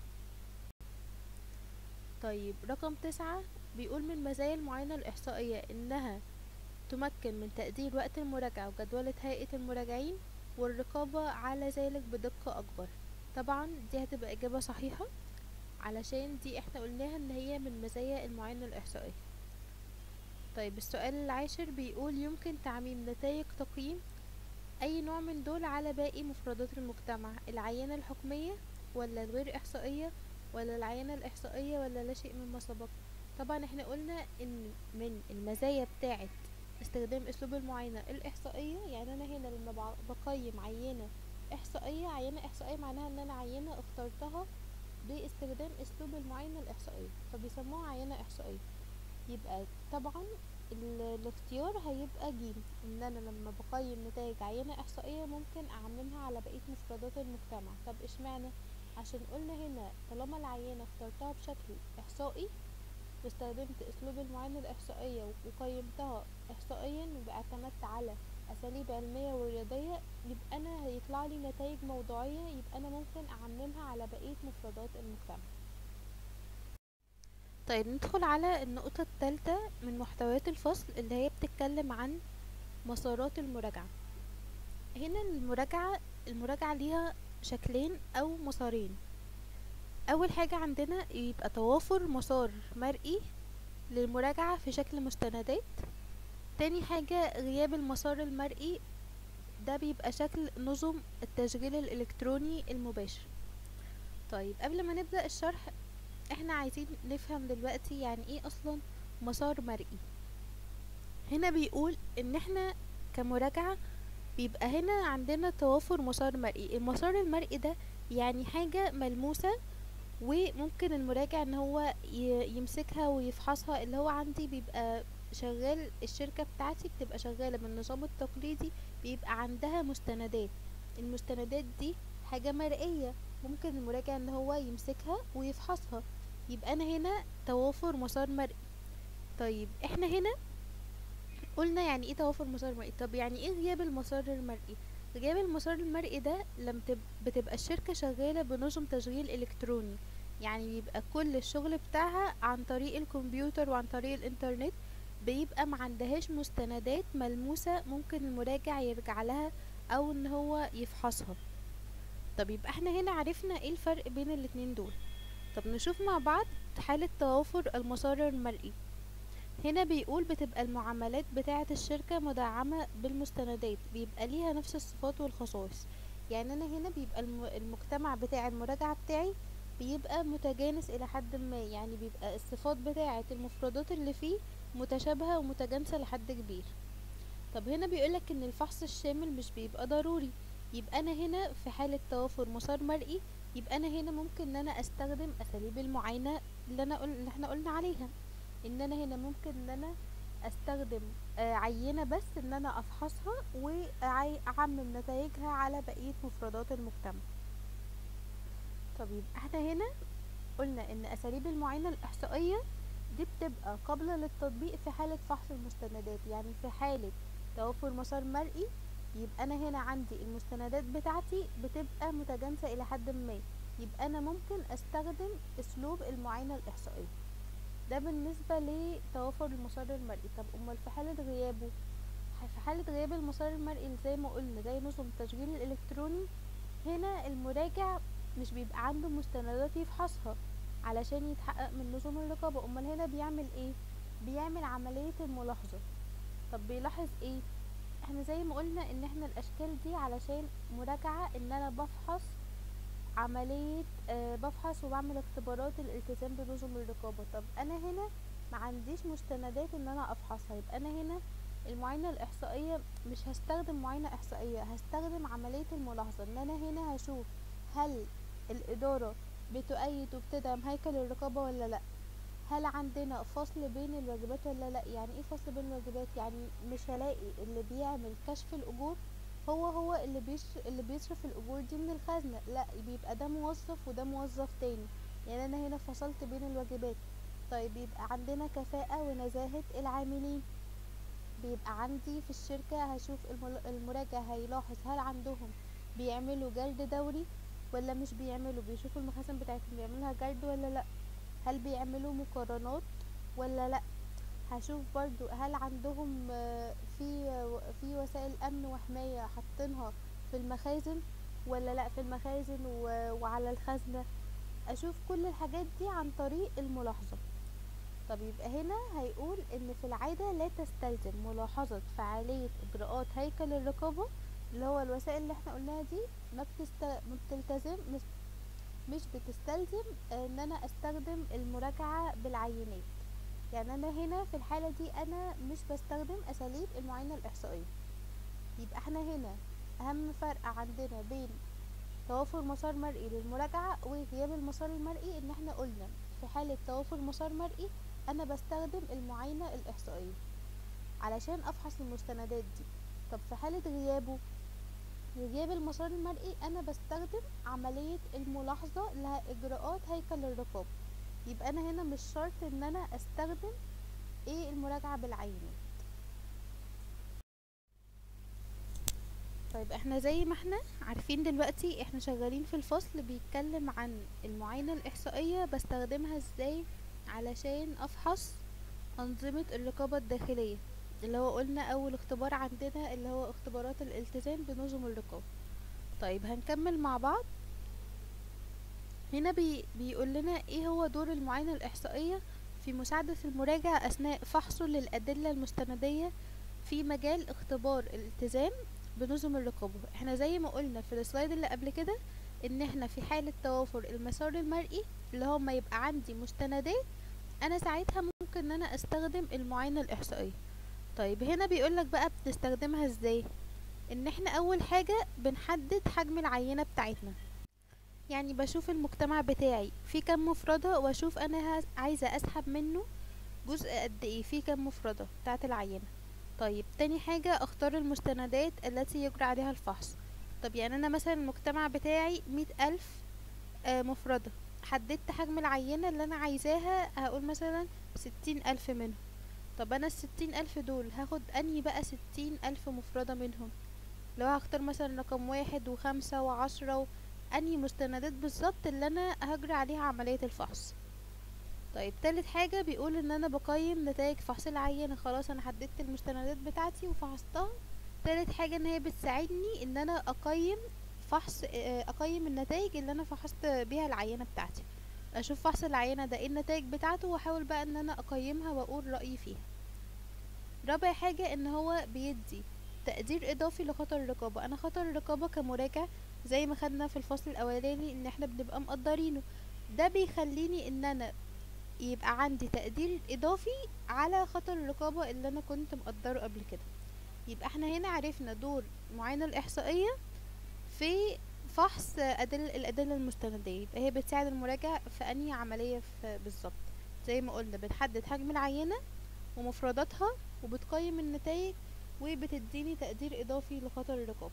طيب رقم تسعة بيقول من مزايا المعاينة الإحصائية إنها تمكن من تقدير وقت المراجعة وجدولة هيئة المراجعين والرقابة على ذلك بدقة أكبر طبعا دي هتبقى إجابة صحيحة علشان دي احنا قلناها ان هي من مزايا المعاينة الإحصائية طيب السؤال العاشر بيقول يمكن تعميم نتائج تقييم أي نوع من دول على باقي مفردات المجتمع العينة الحكمية ولا الغير إحصائية ولا العينة الإحصائية ولا لا شيء مما سبق طبعا احنا قلنا ان من المزايا بتاعة استخدام اسلوب المعاينة الإحصائية يعني انا هنا لما بع- بقيم عينة إحصائية عينة إحصائية معناها ان انا عينة اخترتها باستخدام اسلوب المعاينة الإحصائية فبيسموها عينة إحصائية يبقى طبعا ال- الاختيار هيبقى جيم ان انا لما بقيم نتائج عينة احصائية ممكن اعممها على بقية مفردات المجتمع طب اشمعنى عشان قلنا هنا طالما العينة اخترتها بشكل احصائي واستخدمت اسلوب المعاينة الاحصائية وقيمتها احصائيا وبقى اعتمدت على اساليب علمية ورياضية يبقى انا هيطلع لي نتائج موضوعية يبقى انا ممكن اعممها على بقية مفردات المجتمع طيب ندخل على النقطة الثالثة من محتويات الفصل اللي هي بتتكلم عن مسارات المراجعة هنا المراجعة المراجعة ليها شكلين أو مسارين أول حاجة عندنا يبقى توافر مسار مرئي للمراجعة في شكل مستندات تاني حاجة غياب المسار المرئي ده بيبقى شكل نظم التشغيل الإلكتروني المباشر طيب قبل ما نبدأ الشرح احنا عايزين نفهم دلوقتي يعني ايه اصلا مسار مرئي هنا بيقول ان احنا كمراجعة بيبقى هنا عندنا توافر مسار مرئي المسار المرئي ده يعني حاجة ملموسة وممكن المراجع ان هو ي- يمسكها ويفحصها اللي هو عندي بيبقى شغال الشركة بتاعتي بتبقى شغالة بالنظام التقليدي بيبقى عندها مستندات المستندات دي حاجة مرئية ممكن المراجع ان هو يمسكها ويفحصها يبقى انا هنا توافر مسار مرئي طيب احنا هنا قلنا يعني ايه توافر مسار مرئي طب يعني ايه غياب المسار المرئي غياب المسار المرئي ده لما تب- بتبقى الشركة شغالة بنظم تشغيل الكتروني يعني بيبقى كل الشغل بتاعها عن طريق الكمبيوتر وعن طريق الانترنت بيبقى معندهاش مستندات ملموسة ممكن المراجع يرجع لها او ان هو يفحصها طب يبقى احنا هنا عرفنا ايه الفرق بين الاتنين دول طب نشوف مع بعض حالة توافر المسار المرئي هنا بيقول بتبقى المعاملات بتاعة الشركة مدعمة بالمستندات بيبقى ليها نفس الصفات والخصائص يعني انا هنا بيبقى الم- المجتمع بتاع المراجعة بتاعي بيبقى متجانس الى حد ما يعني بيبقى الصفات بتاعة المفردات اللي فيه متشابهة ومتجانسة لحد كبير طب هنا بيقولك ان الفحص الشامل مش بيبقى ضروري يبقى انا هنا في حالة توافر مسار مرئي يبقى انا هنا ممكن ان انا استخدم اساليب المعاينة اللي انا قل... اللي احنا قلنا عليها ان انا هنا ممكن ان انا استخدم آه، عينة بس ان انا افحصها واعمم نتائجها على بقية مفردات المجتمع طب يبقى احنا هنا قلنا ان اساليب المعاينة الاحصائية دي بتبقى قابلة للتطبيق في حالة فحص المستندات يعني في حالة توفر مسار مرئي يبقى انا هنا عندي المستندات بتاعتي بتبقى متجانسة الى حد ما يبقى انا ممكن استخدم اسلوب المعاينة الاحصائية ده بالنسبة لتوافر المسار المرئي طب امال في حالة غيابه ح- في حالة غياب المسار المرئي زي ما قلنا زي نظم التشغيل الالكتروني هنا المراجع مش بيبقى عنده مستندات يفحصها علشان يتحقق من لزوم الرقابة امال هنا بيعمل ايه بيعمل عملية الملاحظة طب بيلاحظ ايه احنا زي ما قلنا ان احنا الاشكال دي علشان مراجعة ان انا بفحص عملية أه بفحص وبعمل اختبارات الالتزام بلزوم الرقابة طب انا هنا ما عنديش مستندات ان انا افحصها يبقى انا هنا المعاينة الاحصائية مش هستخدم معاينة احصائية هستخدم عملية الملاحظة ان انا هنا هشوف هل الادارة بتؤيد وبتدعم هيكل الرقابة ولا لا هل عندنا فصل بين الواجبات ولا لا يعني ايه فصل بين الواجبات يعني مش هلاقي اللي بيعمل كشف الاجور هو هو اللي بيصرف اللي بيصرف الاجور دي من الخزنة لا بيبقى ده موظف وده موظف تاني يعني انا هنا فصلت بين الواجبات طيب يبقى عندنا كفاءة ونزاهة العاملين بيبقى عندي في الشركة هشوف المراجع هيلاحظ هل عندهم بيعملوا جلد دوري ولا مش بيعملوا بيشوفوا المخازن بتاعتهم بيعملوها جلد ولا لا هل بيعملوا مقارنات ولا لا هشوف برضو هل عندهم في في وسائل امن وحماية حاطينها في المخازن ولا لا في المخازن وعلى الخزنة اشوف كل الحاجات دي عن طريق الملاحظة طب يبقى هنا هيقول ان في العادة لا تستلزم ملاحظة فعالية اجراءات هيكل الرقابة اللي هو الوسائل اللي احنا قلناها دي ما بتست... ما بتلتزم مش مش بتستلزم ان انا استخدم المراجعة بالعينات يعني انا هنا في الحالة دي انا مش بستخدم اساليب المعاينة الاحصائية يبقى احنا هنا اهم فرق عندنا بين توافر مسار مرئي للمراجعة وغياب المسار المرئي ان احنا قلنا في حالة توافر مسار مرئي انا بستخدم المعاينة الاحصائية علشان افحص المستندات دي طب في حالة غيابه غياب المسار المرئي انا بستخدم عملية الملاحظة لها اجراءات هيكل الرقابة يبقى انا هنا مش شرط ان انا استخدم ايه المراجعة بالعينات طيب احنا زي ما احنا عارفين دلوقتي احنا شغالين في الفصل بيتكلم عن المعاينة الاحصائية بستخدمها ازاي علشان افحص انظمة الرقابة الداخلية اللي هو قلنا اول اختبار عندنا اللي هو اختبارات الالتزام بنظم الرقابة طيب هنكمل مع بعض هنا بي بيقول لنا ايه هو دور المعاينة الاحصائية في مساعدة المراجع اثناء فحصه للادلة المستندية في مجال اختبار الالتزام بنظم الرقابة احنا زي ما قلنا في السلايد اللي قبل كده ان احنا في حالة توافر المسار المرئي اللي هو ما يبقى عندي مستندات انا ساعتها ممكن ان انا استخدم المعاينة الاحصائية طيب هنا بيقولك بقى بنستخدمها ازاي ان احنا اول حاجة بنحدد حجم العينة بتاعتنا يعني بشوف المجتمع بتاعي في كم مفردة واشوف انا عايزة اسحب منه جزء قد ايه في كم مفردة بتاعت العينة طيب تاني حاجة اختار المستندات التي يجرى عليها الفحص طب يعني انا مثلا المجتمع بتاعي مئة الف آه مفردة حددت حجم العينة اللي انا عايزاها هقول مثلا ستين الف منهم طب انا الستين الف دول هاخد انهي بقى ستين الف مفردة منهم لو هختار مثلا رقم واحد وخمسة وعشرة و... انهي مستندات بالظبط اللي انا هجري عليها عملية الفحص طيب تالت حاجة بيقول ان انا بقيم نتائج فحص العينة خلاص انا حددت المستندات بتاعتي وفحصتها تالت حاجة ان هي بتساعدني ان انا اقيم فحص اقيم النتائج اللي انا فحصت بيها العينة بتاعتي اشوف فحص العينة ده ايه النتائج بتاعته واحاول بقى ان انا اقيمها واقول رأيي فيها رابع حاجة ان هو بيدي تقدير اضافي لخطر الرقابة انا خطر الرقابة كمراجع زي ما خدنا في الفصل الاولاني ان احنا بنبقى مقدرينه ده بيخليني ان انا يبقى عندي تقدير اضافي على خطر الرقابة اللي انا كنت مقدره قبل كده يبقى احنا هنا عرفنا دور المعاينة الاحصائية في فحص أدل الأدلة المستندية يبقى هي بتساعد المراجع في أنهي عملية بالظبط زي ما قلنا بتحدد حجم العينة ومفرداتها وبتقيم النتائج وبتديني تقدير إضافي لخطر الرقابة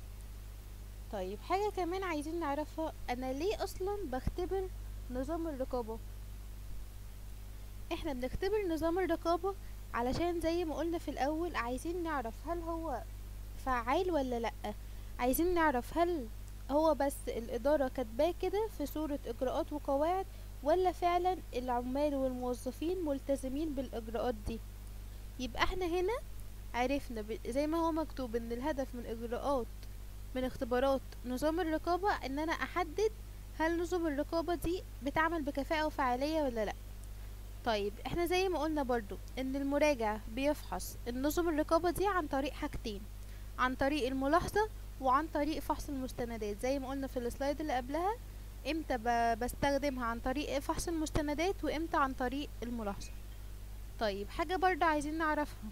طيب حاجة كمان عايزين نعرفها أنا ليه أصلا بختبر نظام الرقابة احنا بنختبر نظام الرقابة علشان زي ما قلنا في الأول عايزين نعرف هل هو فعال ولا لأ عايزين نعرف هل هو بس الإدارة كاتباه كده في صورة إجراءات وقواعد ولا فعلا العمال والموظفين ملتزمين بالإجراءات دي يبقى احنا هنا عرفنا زي ما هو مكتوب ان الهدف من إجراءات من اختبارات نظام الرقابة ان انا احدد هل نظم الرقابة دي بتعمل بكفاءة وفعالية ولا لا طيب احنا زي ما قلنا برضو ان المراجع بيفحص النظم الرقابة دي عن طريق حاجتين عن طريق الملاحظة وعن طريق فحص المستندات زي ما قلنا في السلايد اللي قبلها امتى ب- بستخدمها عن طريق فحص المستندات وامتى عن طريق الملاحظة طيب حاجة برضو عايزين نعرفها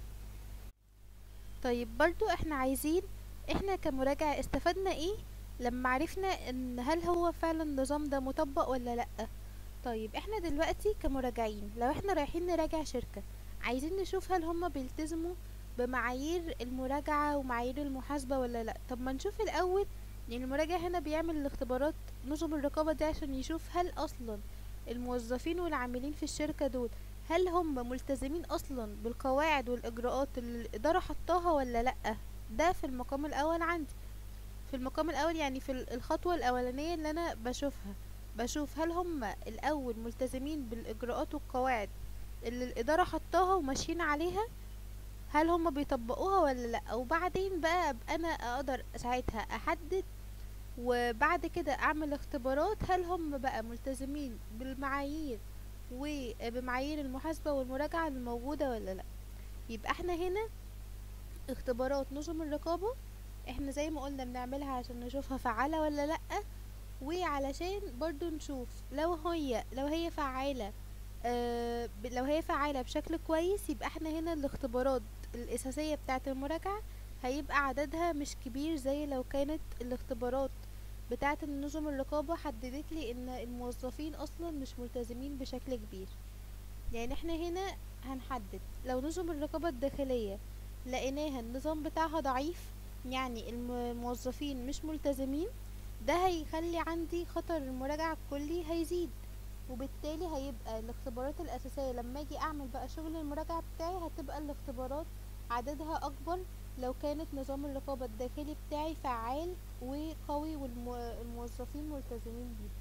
طيب برضو احنا عايزين احنا كمراجع استفدنا ايه لما عرفنا ان هل هو فعلا النظام ده مطبق ولا لأ طيب احنا دلوقتي كمراجعين لو احنا رايحين نراجع شركة عايزين نشوف هل هما بيلتزموا بمعايير المراجعة ومعايير المحاسبة ولا لأ طب ما نشوف الأول يعني المراجع هنا بيعمل الاختبارات نظم الرقابة دي عشان يشوف هل أصلا الموظفين والعاملين في الشركة دول هل هم ملتزمين أصلا بالقواعد والإجراءات اللي الإدارة حطاها ولا لأ ده في المقام الأول عندي في المقام الأول يعني في ال- الخطوة الأولانية اللي أنا بشوفها بشوف هل هم الأول ملتزمين بالإجراءات والقواعد اللي الإدارة حطاها وماشيين عليها هل هم بيطبقوها ولا لأ وبعدين بقى أبقى أنا أقدر ساعتها أحدد وبعد كده أعمل اختبارات هل هم بقى ملتزمين بالمعايير وبمعايير المحاسبة والمراجعة الموجودة ولا لأ يبقى احنا هنا اختبارات نظم الرقابة احنا زي ما قلنا بنعملها عشان نشوفها فعالة ولا لأ وعلشان برضو نشوف لو هي لو هي فعالة آه ب- لو هي فعالة بشكل كويس يبقى احنا هنا الاختبارات الأساسية بتاعة المراجعة هيبقى عددها مش كبير زي لو كانت الاختبارات بتاعة النظم الرقابة حددت لي ان الموظفين اصلا مش ملتزمين بشكل كبير يعني احنا هنا هنحدد لو نظم الرقابة الداخلية لقيناها النظام بتاعها ضعيف يعني الم- الموظفين مش ملتزمين ده هيخلي عندي خطر المراجعة الكلي هيزيد وبالتالي هيبقى الاختبارات الأساسية لما اجي اعمل بقى شغل المراجعة بتاعي هتبقى الاختبارات عددها اكبر لو كانت نظام الرقابة الداخلي بتاعي فعال وقوي والموظفين ملتزمين بيه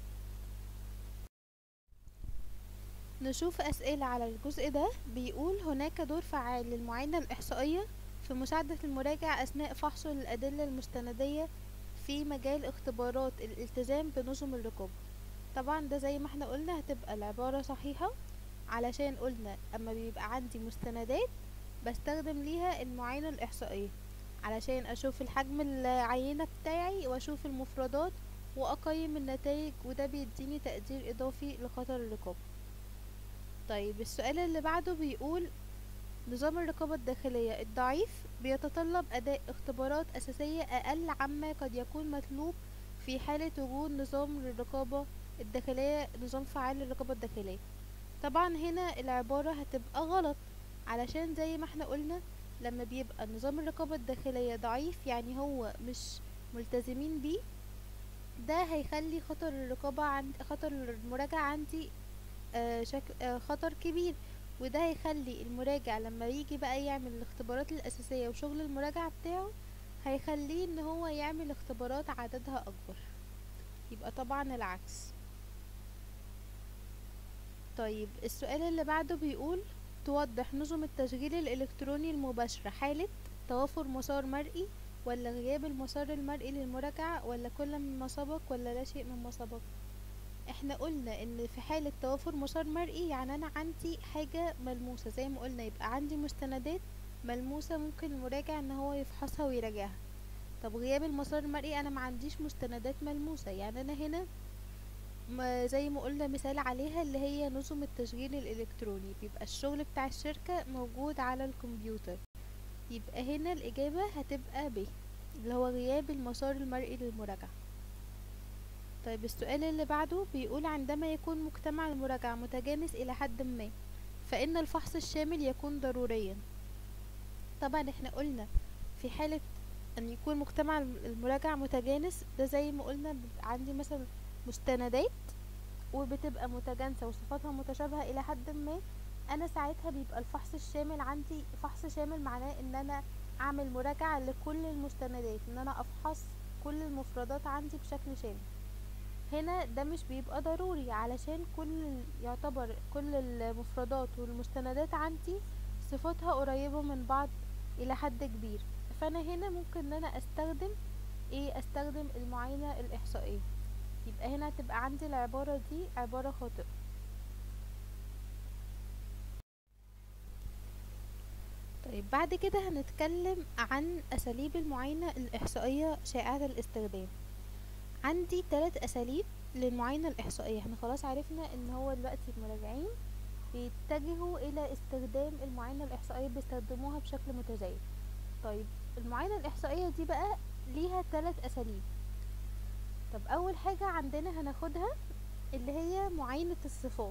نشوف أسئلة على الجزء ده بيقول هناك دور فعال للمعاينة الإحصائية في مساعدة المراجع أثناء فحصه للأدلة المستندية في مجال اختبارات الالتزام بنظم الرقابة طبعا ده زي ما احنا قلنا هتبقى العبارة صحيحة علشان قلنا اما بيبقى عندي مستندات بستخدم ليها المعاينة الإحصائية علشان أشوف الحجم العينة بتاعي وأشوف المفردات وأقيم النتائج وده بيديني تقدير إضافي لخطر الرقابة طيب السؤال اللي بعده بيقول نظام الرقابة الداخلية الضعيف بيتطلب أداء اختبارات أساسية أقل عما قد يكون مطلوب في حالة وجود نظام للرقابة الداخلية نظام فعال للرقابة الداخلية طبعا هنا العبارة هتبقى غلط علشان زي ما احنا قلنا لما بيبقى نظام الرقابة الداخلية ضعيف يعني هو مش ملتزمين بيه ده هيخلي خطر الرقابة عند خطر المراجعة عندي آه شكل آه خطر كبير وده هيخلي المراجع لما يجي بقى يعمل الاختبارات الأساسية وشغل المراجعة بتاعه هيخليه ان هو يعمل اختبارات عددها اكبر يبقى طبعا العكس طيب السؤال اللي بعده بيقول توضح نظم التشغيل الإلكتروني المباشرة حالة توافر مسار مرئي ولا غياب المسار المرئي للمراجعة ولا كل مما سبق ولا لا شيء مما سبق احنا قلنا ان في حالة توافر مسار مرئي يعني انا عندي حاجة ملموسة زي ما قلنا يبقى عندي مستندات ملموسة ممكن المراجع ان هو يفحصها ويراجعها طب غياب المسار المرئي انا ما عنديش مستندات ملموسة يعني انا هنا ما زي ما قلنا مثال عليها اللي هي نظم التشغيل الالكتروني بيبقى الشغل بتاع الشركة موجود على الكمبيوتر يبقى هنا الاجابة هتبقى ب اللي هو غياب المسار المرئي للمراجعة طيب السؤال اللي بعده بيقول عندما يكون مجتمع المراجعة متجانس إلى حد ما فإن الفحص الشامل يكون ضروريا طبعا احنا قلنا في حالة أن يكون مجتمع المراجعة متجانس ده زي ما قلنا بيبقى عندي مثلا مستندات وبتبقى متجانسة وصفاتها متشابهة إلى حد ما أنا ساعتها بيبقى الفحص الشامل عندي فحص شامل معناه إن أنا أعمل مراجعة لكل المستندات إن أنا أفحص كل المفردات عندي بشكل شامل هنا ده مش بيبقى ضروري علشان كل يعتبر كل المفردات والمستندات عندي صفاتها قريبة من بعض إلى حد كبير فأنا هنا ممكن إن أنا أستخدم ايه استخدم المعاينة الاحصائية يبقى هنا تبقى عندي العبارة دي عبارة خاطئة طيب بعد كده هنتكلم عن أساليب المعاينة الإحصائية شائعة الاستخدام عندي ثلاث أساليب للمعاينة الإحصائية احنا خلاص عرفنا ان هو دلوقتي المراجعين بيتجهوا إلى استخدام المعاينة الإحصائية بيستخدموها بشكل متزايد طيب المعاينة الإحصائية دي بقى ليها ثلاث أساليب طب أول حاجة عندنا هناخدها اللي هي معاينة الصفات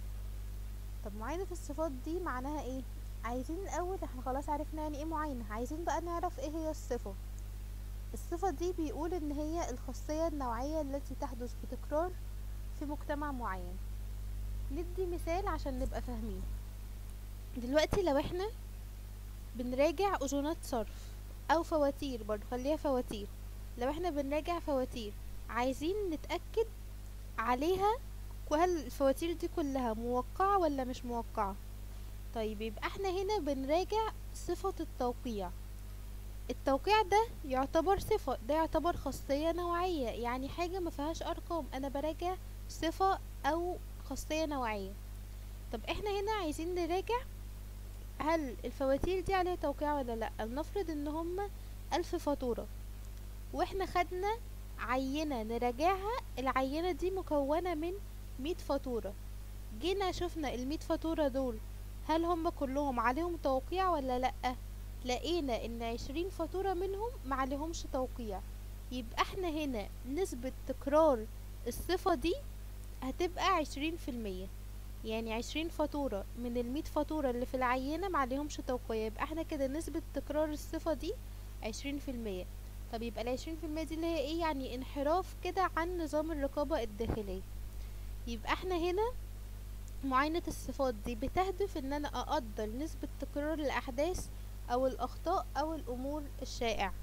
طب معاينة الصفات دي معناها ايه عايزين الاول احنا خلاص عرفنا يعني ايه معاينة عايزين بقى نعرف ايه هي الصفة الصفة دي بيقول ان هي الخاصية النوعية التي تحدث بتكرار في مجتمع معين ندي مثال عشان نبقى فاهمين دلوقتي لو احنا بنراجع اذونات صرف او فواتير برضو خليها فواتير لو احنا بنراجع فواتير عايزين نتأكد عليها وهل الفواتير دي كلها موقعة ولا مش موقعة طيب يبقى احنا هنا بنراجع صفة التوقيع التوقيع ده يعتبر صفة ده يعتبر خاصية نوعية يعني حاجة ما فيهاش ارقام انا براجع صفة او خاصية نوعية طب احنا هنا عايزين نراجع هل الفواتير دي عليها توقيع ولا لا لنفرض ان هما الف فاتورة واحنا خدنا عينة نراجعها العينة دي مكونة من مية فاتورة جينا شفنا المية فاتورة دول هل هم كلهم عليهم توقيع ولا لأ لقينا ان عشرين فاتورة منهم معلهمش توقيع يبقى احنا هنا نسبة تكرار الصفة دي هتبقى عشرين في المية يعني عشرين فاتورة من المية فاتورة اللي في العينة معلهمش توقيع يبقى احنا كده نسبة تكرار الصفة دي عشرين في المية طب يبقى العشرين في المية دي اللي هي ايه يعني انحراف كده عن نظام الرقابة الداخلية يبقى احنا هنا معاينة الصفات دي بتهدف ان انا اقدر نسبة تكرار الاحداث او الاخطاء او الامور الشائعة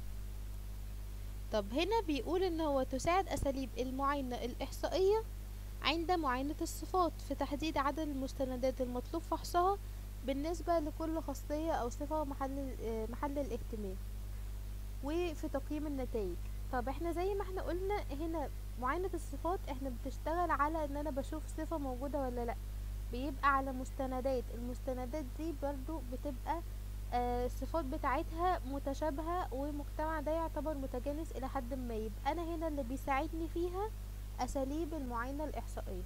طب هنا بيقول ان هو تساعد اساليب المعاينة الاحصائية عند معاينة الصفات في تحديد عدد المستندات المطلوب فحصها بالنسبة لكل خاصية او صفة محل محل الاهتمام وفي تقييم النتائج طب احنا زي ما احنا قلنا هنا معاينة الصفات احنا بتشتغل على ان انا بشوف صفة موجودة ولا لا بيبقى على مستندات المستندات دي برضو بتبقى آه الصفات بتاعتها متشابهة والمجتمع ده يعتبر متجانس الى حد ما يبقى انا هنا اللي بيساعدني فيها اساليب المعاينة الاحصائية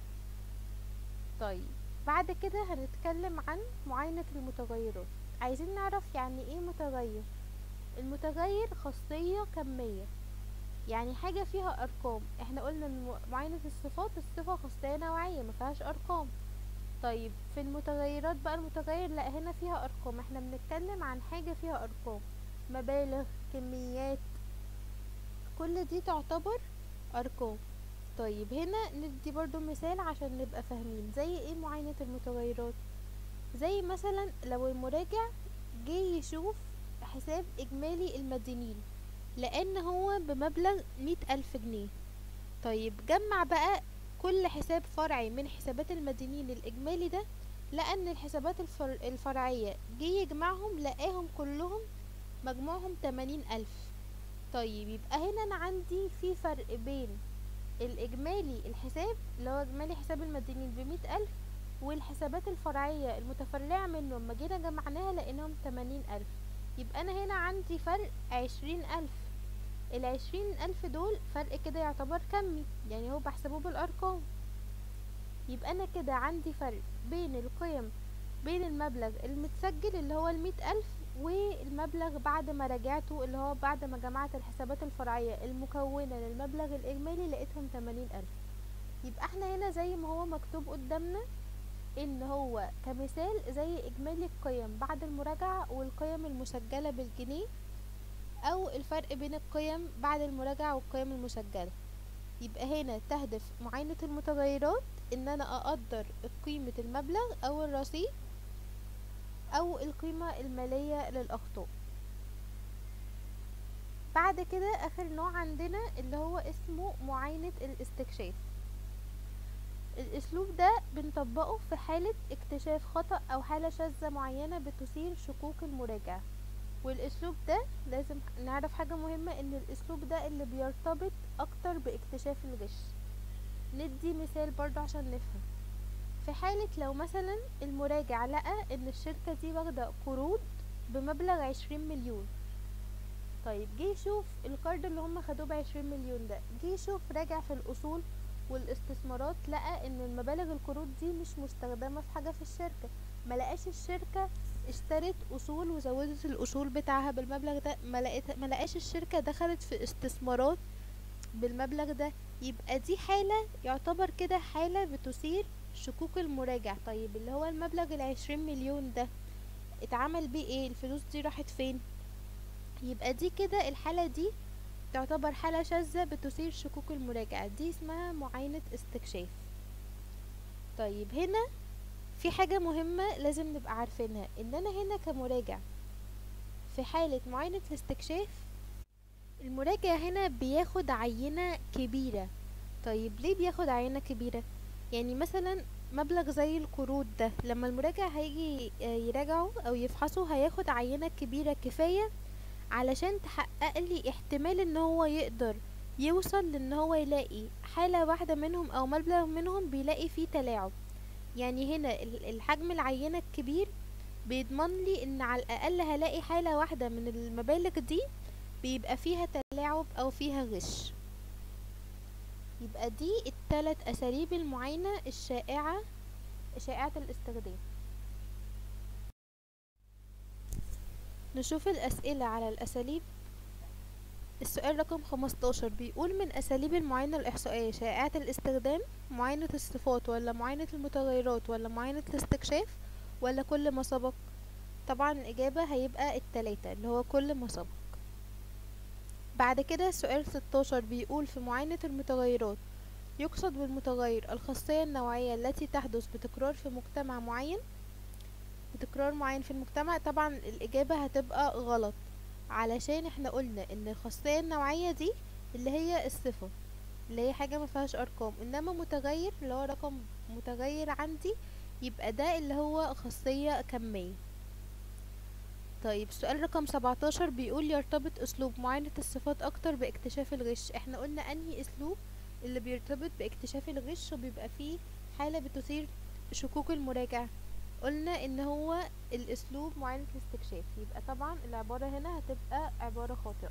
طيب بعد كده هنتكلم عن معاينة المتغيرات عايزين نعرف يعني ايه متغير المتغير خاصية كمية يعني حاجة فيها أرقام احنا قلنا ان معاينة الصفات الصفة خاصية نوعية مفيهاش أرقام طيب في المتغيرات بقى المتغير لا هنا فيها أرقام احنا بنتكلم عن حاجة فيها أرقام مبالغ كميات كل دي تعتبر أرقام طيب هنا ندي برضو مثال عشان نبقى فاهمين زي ايه معاينة المتغيرات زي مثلا لو المراجع جه يشوف حساب إجمالي المدينين لأن هو بمبلغ مية ألف جنيه طيب جمع بقى كل حساب فرعي من حسابات المدينين الإجمالي ده لأن الحسابات الفر... الفرعية جه يجمعهم لقاهم كلهم مجموعهم تمانين ألف طيب يبقى هنا أنا عندي في فرق بين الإجمالي الحساب اللي هو إجمالي حساب المدينين بمية ألف والحسابات الفرعية المتفرعة منه لما جينا جمعناها لقيناهم تمانين ألف يبقى أنا هنا عندي فرق عشرين ألف العشرين ألف دول فرق كده يعتبر كمي يعني هو بحسبه بالأرقام يبقى أنا كده عندي فرق بين القيم بين المبلغ المتسجل اللي هو المية ألف والمبلغ بعد ما راجعته اللي هو بعد ما جمعت الحسابات الفرعية المكونة للمبلغ الإجمالي لقيتهم تمانين ألف يبقى احنا هنا زي ما هو مكتوب قدامنا ان هو كمثال زي اجمالي القيم بعد المراجعة والقيم المسجلة بالجنيه او الفرق بين القيم بعد المراجعة والقيم المسجلة يبقى هنا تهدف معاينة المتغيرات ان انا اقدر قيمة المبلغ او الرصيد او القيمة المالية للاخطاء بعد كده اخر نوع عندنا اللي هو اسمه معاينة الاستكشاف الاسلوب ده بنطبقه في حالة اكتشاف خطأ او حالة شاذة معينة بتثير شكوك المراجع والاسلوب ده لازم نعرف حاجة مهمة ان الاسلوب ده اللي بيرتبط اكتر باكتشاف الغش ندي مثال برضه عشان نفهم في حالة لو مثلا المراجع لقى ان الشركة دي واخدة قروض بمبلغ عشرين مليون طيب جه يشوف القرض اللي هم خدوه بعشرين مليون ده جه يشوف راجع في الاصول والاستثمارات لقى ان المبالغ القروض دي مش مستخدمة في حاجة في الشركة ما لقاش الشركة اشترت اصول وزودت الاصول بتاعها بالمبلغ ده ما لقيت ما لقاش الشركة دخلت في استثمارات بالمبلغ ده يبقى دي حالة يعتبر كده حالة بتثير شكوك المراجع طيب اللي هو المبلغ العشرين مليون ده اتعمل بيه ايه الفلوس دي راحت فين يبقى دي كده الحالة دي تعتبر حالة شاذة بتثير شكوك المراجع دي اسمها معاينة استكشاف طيب هنا في حاجة مهمة لازم نبقى عارفينها ان انا هنا كمراجع في حالة معاينة الاستكشاف المراجع هنا بياخد عينة كبيرة طيب ليه بياخد عينة كبيرة يعني مثلا مبلغ زي القروض ده لما المراجع هيجي يراجعه او يفحصه هياخد عينة كبيرة كفاية علشان تحقق لي احتمال ان هو يقدر يوصل لان هو يلاقي حالة واحدة منهم او مبلغ منهم بيلاقي فيه تلاعب يعني هنا الحجم العينة الكبير بيضمن لي ان على الاقل هلاقي حالة واحدة من المبالغ دي بيبقى فيها تلاعب او فيها غش يبقى دي التلات اساليب المعاينة الشائعة شائعة الاستخدام نشوف الاسئلة على الاساليب السؤال رقم 15 بيقول من اساليب المعاينة الاحصائية شائعة الاستخدام معاينة الصفات ولا معاينة المتغيرات ولا معاينة الاستكشاف ولا كل ما سبق طبعا الاجابة هيبقى التلاتة اللي هو كل ما سبق بعد كده سؤال 16 بيقول في معاينة المتغيرات يقصد بالمتغير الخاصية النوعية التي تحدث بتكرار في مجتمع معين بتكرار معين في المجتمع طبعا الإجابة هتبقى غلط علشان احنا قلنا ان الخاصية النوعية دي اللي هي الصفة اللي هي حاجة ما فيهاش ارقام انما متغير اللي هو رقم متغير عندي يبقى ده اللي هو خاصية كمية طيب سؤال رقم 17 بيقول يرتبط اسلوب معاينة الصفات اكتر باكتشاف الغش احنا قلنا انهي اسلوب اللي بيرتبط باكتشاف الغش وبيبقى فيه حالة بتثير شكوك المراجع قلنا ان هو الاسلوب معاينة الاستكشاف يبقى طبعا العبارة هنا هتبقى عبارة خاطئة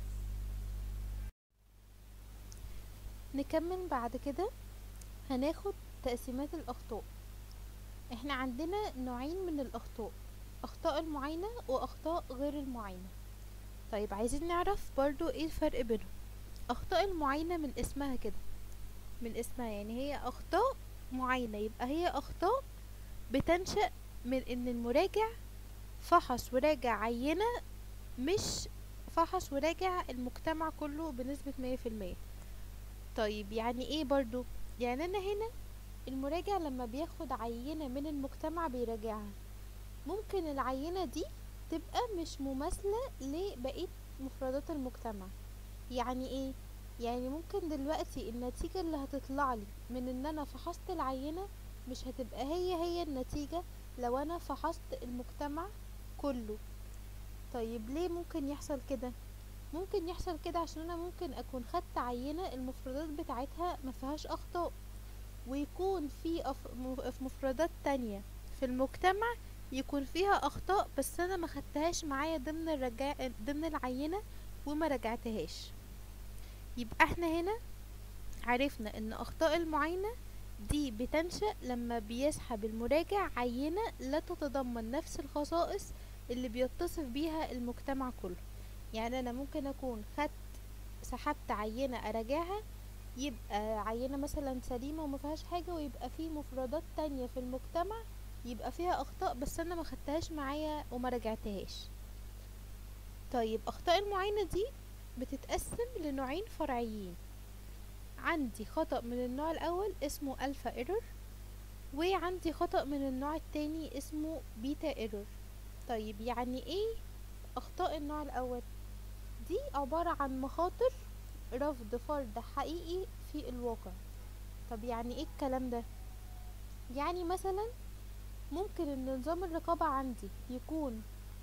نكمل بعد كده هناخد تقسيمات الاخطاء احنا عندنا نوعين من الاخطاء اخطاء المعاينة واخطاء غير المعاينة طيب عايزين نعرف برضو ايه الفرق بينهم اخطاء المعاينة من اسمها كده من اسمها يعني هي اخطاء معاينة يبقى هي اخطاء بتنشأ من ان المراجع فحص وراجع عينة مش فحص وراجع المجتمع كله بنسبة مية في المية طيب يعني ايه برضو يعني انا هنا المراجع لما بياخد عينة من المجتمع بيراجعها ممكن العينة دي تبقى مش مماثلة لبقية مفردات المجتمع يعني ايه يعني ممكن دلوقتي النتيجة اللي هتطلع لي من ان انا فحصت العينة مش هتبقى هي هي النتيجة لو انا فحصت المجتمع كله طيب ليه ممكن يحصل كده ممكن يحصل كده عشان انا ممكن اكون خدت عينة المفردات بتاعتها ما فيهاش اخطاء ويكون في أف... مف- مفردات تانية في المجتمع يكون فيها اخطاء بس انا ما خدتهاش معايا ضمن الرجا... ضمن العينة وما رجعتهاش يبقى احنا هنا عرفنا ان اخطاء المعاينة دي بتنشأ لما بيسحب المراجع عينة لا تتضمن نفس الخصائص اللي بيتصف بيها المجتمع كله يعني انا ممكن اكون خدت سحبت عينة اراجعها يبقى عينة مثلا سليمة وما فيهاش حاجة ويبقى في مفردات تانية في المجتمع يبقى فيها اخطاء بس انا ما خدتهاش معايا وما رجعتهاش طيب اخطاء المعاينة دي بتتقسم لنوعين فرعيين عندي خطأ من النوع الاول اسمه الفا ايرور وعندي خطأ من النوع التاني اسمه بيتا ايرور طيب يعني ايه اخطاء النوع الاول دي عبارة عن مخاطر رفض فرد حقيقي في الواقع طب يعني ايه الكلام ده يعني مثلا ممكن ان نظام الرقابة عندي يكون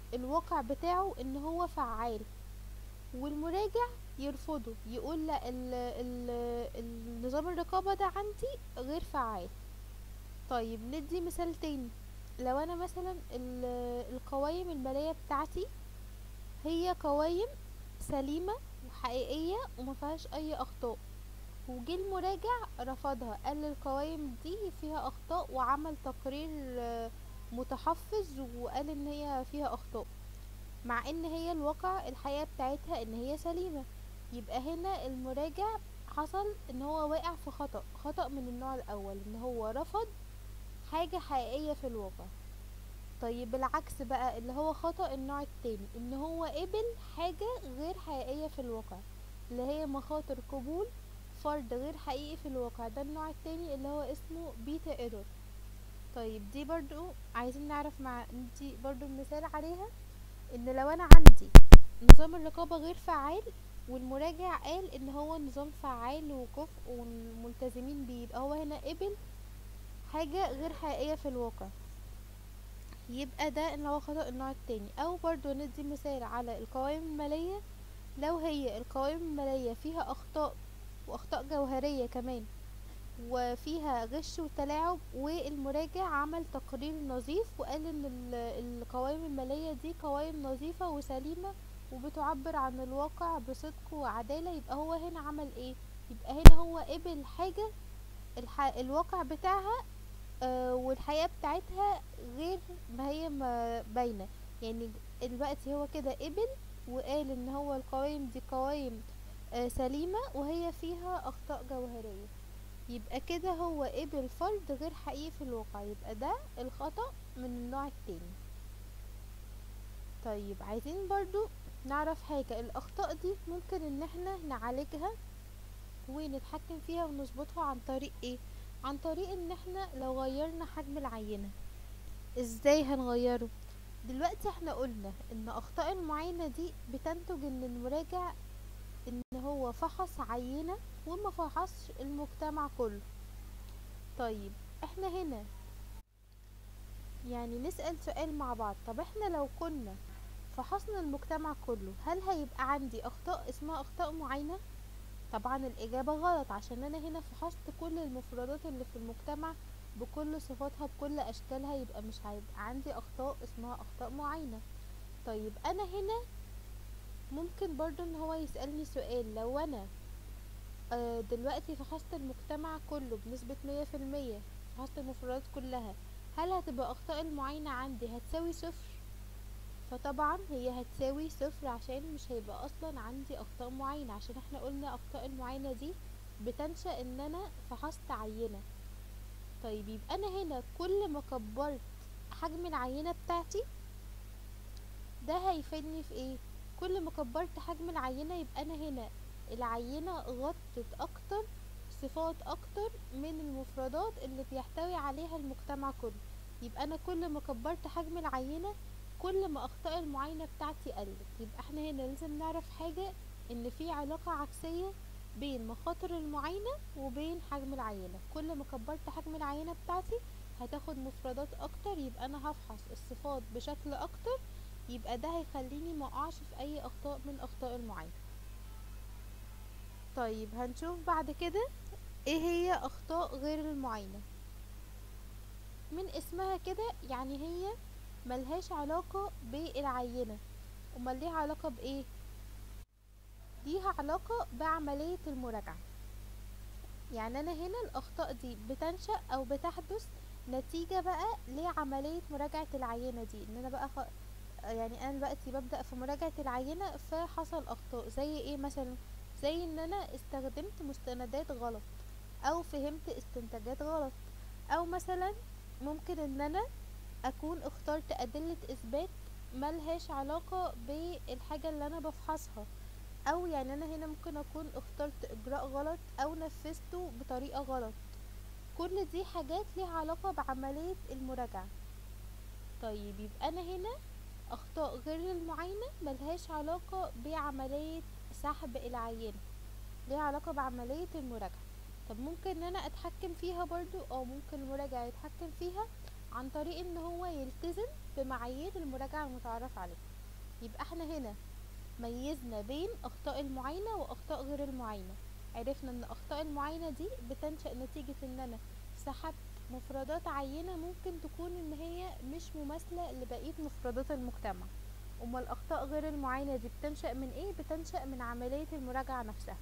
الواقع بتاعه ان هو فعال والمراجع يرفضه يقول لا ال ال النظام الرقابة ده عندي غير فعال طيب ندي مثال تاني لو انا مثلا ال- القوائم المالية بتاعتي هي قوائم سليمة وحقيقية وما فيهاش اي اخطاء وجه المراجع رفضها قال القوائم دي فيها اخطاء وعمل تقرير آه، متحفظ وقال ان هي فيها اخطاء مع ان هي الواقع الحقيقة بتاعتها ان هي سليمة يبقى هنا المراجع حصل ان هو واقع في خطأ خطأ من النوع الاول ان هو رفض حاجة حقيقية في الواقع طيب العكس بقى اللي هو خطأ النوع التاني ان هو قبل حاجة غير حقيقية في الواقع اللي هي مخاطر قبول فرد غير حقيقي في الواقع ده النوع التاني اللي هو اسمه بيتا ايرور طيب دي برضو عايزين نعرف مع دي برضو مثال عليها ان لو انا عندي نظام الرقابة غير فعال والمراجع قال ان هو نظام فعال وكفء والملتزمين بيه يبقى هو هنا قبل حاجة غير حقيقية في الواقع يبقى ده اللي هو خطأ النوع التاني او برضو ندي مثال على القوائم المالية لو هي القوائم المالية فيها اخطاء واخطاء جوهرية كمان وفيها غش وتلاعب والمراجع عمل تقرير نظيف وقال ان ال- القوائم المالية دي قوائم نظيفة وسليمة وبتعبر عن الواقع بصدق وعدالة يبقى هو هنا عمل ايه يبقى هنا هو قبل حاجة الح... الواقع بتاعها آه والحقيقة بتاعتها غير ما هي ما باينة يعني دلوقتي هو كده قبل وقال ان هو القوائم دي قوائم آه سليمة وهي فيها اخطاء جوهرية يبقى كده هو قبل فرد غير حقيقي في الواقع يبقى ده الخطأ من النوع التاني طيب عايزين برضو نعرف حاجة الاخطاء دي ممكن ان احنا نعالجها ونتحكم فيها ونظبطها عن طريق ايه عن طريق ان احنا لو غيرنا حجم العينة ازاي هنغيره دلوقتي احنا قلنا ان اخطاء المعاينة دي بتنتج ان المراجع ان هو فحص عينة وما فحصش المجتمع كله طيب احنا هنا يعني نسأل سؤال مع بعض طب احنا لو كنا فحصنا المجتمع كله هل هيبقى عندي اخطاء اسمها اخطاء معاينة طبعا الاجابة غلط عشان انا هنا فحصت كل المفردات اللي في المجتمع بكل صفاتها بكل اشكالها يبقى مش هيبقى عندي اخطاء اسمها اخطاء معاينة طيب انا هنا ممكن برضو ان هو يسألني سؤال لو انا آه، دلوقتي فحصت المجتمع كله بنسبة مية في المية فحصت المفردات كلها هل هتبقى اخطاء المعاينة عندي هتساوي صفر فطبعا هي هتساوي صفر عشان مش هيبقى اصلا عندي اخطاء معاينة عشان احنا قلنا اخطاء المعاينة دي بتنشأ ان انا فحصت عينة طيب يبقى انا هنا كل ما كبرت حجم العينة بتاعتي ده هيفيدني في ايه كل ما كبرت حجم العينة يبقى انا هنا العينة غطت اكتر صفات اكتر من المفردات اللي بيحتوي عليها المجتمع كله يبقى انا كل ما كبرت حجم العينة كل ما اخطاء المعاينة بتاعتي قلت يبقى احنا هنا لازم نعرف حاجة ان في علاقة عكسية بين مخاطر المعاينة وبين حجم العينة كل ما كبرت حجم العينة بتاعتي هتاخد مفردات اكتر يبقى انا هفحص الصفات بشكل اكتر يبقى ده هيخليني ما اقعش في اي اخطاء من اخطاء المعاينة طيب هنشوف بعد كده ايه هي اخطاء غير المعاينة من اسمها كده يعني هي ملهاش علاقة بالعينة امال ليها علاقة بايه ليها علاقة بعملية المراجعة يعني انا هنا الاخطاء دي بتنشأ او بتحدث نتيجة بقى لعملية مراجعة العينة دي ان انا بقى خ... يعني انا دلوقتي ببدأ في مراجعة العينة فحصل اخطاء زي ايه مثلا زي ان انا استخدمت مستندات غلط او فهمت استنتاجات غلط او مثلا ممكن ان انا اكون اخترت ادلة اثبات ملهاش علاقة بالحاجة اللي انا بفحصها او يعني انا هنا ممكن اكون اخترت اجراء غلط او نفذته بطريقة غلط كل دي حاجات ليها علاقة بعملية المراجعة طيب يبقى انا هنا اخطاء غير المعاينة ملهاش علاقة بعملية سحب العينة ليها علاقة بعملية المراجعة طب ممكن ان انا اتحكم فيها برضو او ممكن المراجع يتحكم فيها عن طريق ان هو يلتزم بمعايير المراجعة المتعارف عليها يبقى احنا هنا ميزنا بين اخطاء المعاينة واخطاء غير المعاينة عرفنا ان اخطاء المعاينة دي بتنشأ نتيجة ان انا سحبت مفردات عينة ممكن تكون ان هي مش مماثلة لبقية مفردات المجتمع اما الاخطاء غير المعاينة دي بتنشأ من ايه بتنشأ من عملية المراجعة نفسها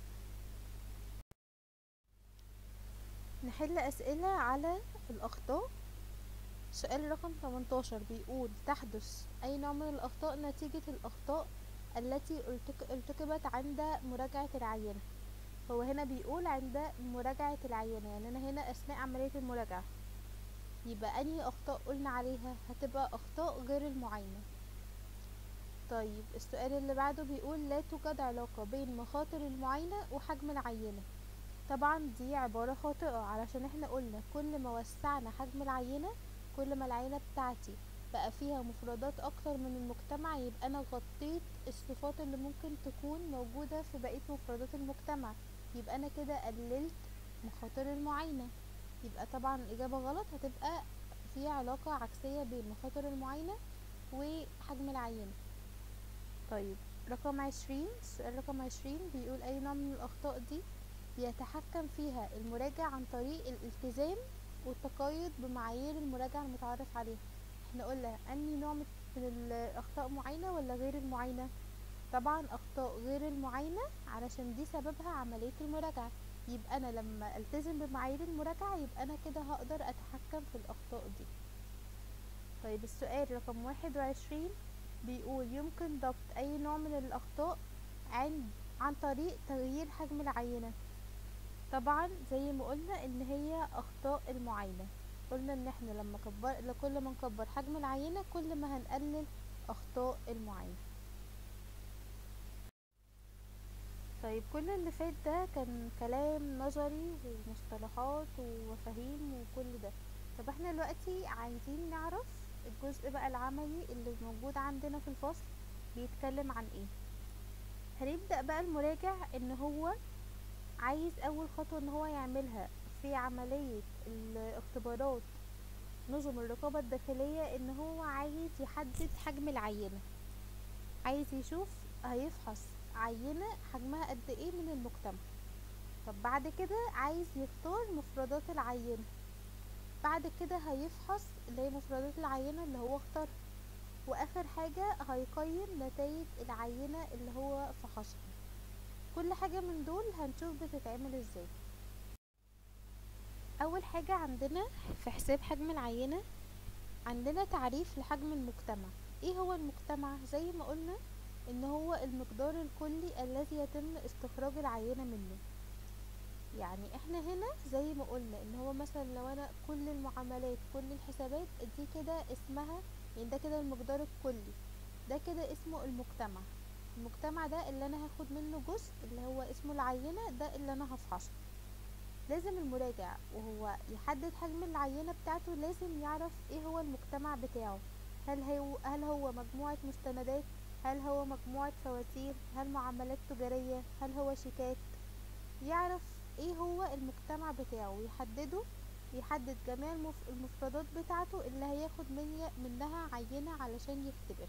نحل اسئلة على الاخطاء سؤال رقم 18 بيقول تحدث اي نوع من الاخطاء نتيجة الاخطاء التي ارتك- ارتكبت عند مراجعة العينة هو هنا بيقول عند مراجعة العينة يعني انا هنا اثناء عملية المراجعة يبقى انهي اخطاء قلنا عليها هتبقى اخطاء غير المعاينة طيب السؤال اللي بعده بيقول لا توجد علاقة بين مخاطر المعاينة وحجم العينة طبعا دي عبارة خاطئة علشان احنا قلنا كل ما وسعنا حجم العينة كل ما العينة بتاعتي بقى فيها مفردات اكتر من المجتمع يبقى انا غطيت الصفات اللي ممكن تكون موجودة في بقية مفردات المجتمع يبقى انا كده قللت مخاطر المعاينة يبقى طبعا الاجابة غلط هتبقى في علاقة عكسية بين مخاطر المعاينة وحجم العينة طيب رقم عشرين السؤال رقم عشرين بيقول اي نوع من الاخطاء دي بيتحكم فيها المراجع عن طريق الالتزام والتقيد بمعايير المراجعة المتعارف عليها احنا قلنا اني نوع من من الاخطاء معينة ولا غير المعاينة طبعا اخطاء غير المعاينة علشان دي سببها عملية المراجعة يبقى انا لما التزم بمعايير المراجعة يبقى انا كده هقدر اتحكم في الاخطاء دي طيب السؤال رقم واحد وعشرين بيقول يمكن ضبط اي نوع من الاخطاء عن عن طريق تغيير حجم العينة طبعا زي ما قلنا ان هي اخطاء المعاينة قلنا ان احنا لما كبر كل ما نكبر حجم العينة كل ما هنقلل اخطاء المعاينة طيب كل اللي فات ده كان كلام نظري ومصطلحات ومفاهيم وكل ده طب احنا دلوقتي عايزين نعرف الجزء بقى العملي اللي موجود عندنا في الفصل بيتكلم عن ايه هنبدأ بقى المراجع ان هو عايز اول خطوة ان هو يعملها في عملية الاختبارات نظم الرقابة الداخلية ان هو عايز يحدد حجم العينة عايز يشوف هيفحص عينة حجمها قد ايه من المجتمع طب بعد كده عايز يختار مفردات العينة بعد كده هيفحص اللي هي مفردات العينة اللي هو اختارها واخر حاجة هيقيم نتائج العينة اللي هو فحصها كل حاجة من دول هنشوف بتتعمل ازاي اول حاجة عندنا في حساب حجم العينة عندنا تعريف لحجم المجتمع ايه هو المجتمع زي ما قلنا ان هو المقدار الكلي الذي يتم استخراج العينة منه يعني احنا هنا زي ما قلنا ان هو مثلا لو انا كل المعاملات كل الحسابات دي كده اسمها يعني ده كده المقدار الكلي ده كده اسمه المجتمع المجتمع ده اللي انا هاخد منه جزء اللي هو اسمه العينة ده اللي انا هفحصه لازم المراجع وهو يحدد حجم العينة بتاعته لازم يعرف ايه هو المجتمع بتاعه هل هو هل هو مجموعة مستندات هل هو مجموعة فواتير هل معاملات تجارية هل هو شيكات يعرف ايه هو المجتمع بتاعه ويحدده يحدد جميع المف- المفردات بتاعته اللي هياخد مني منها عينة علشان يختبر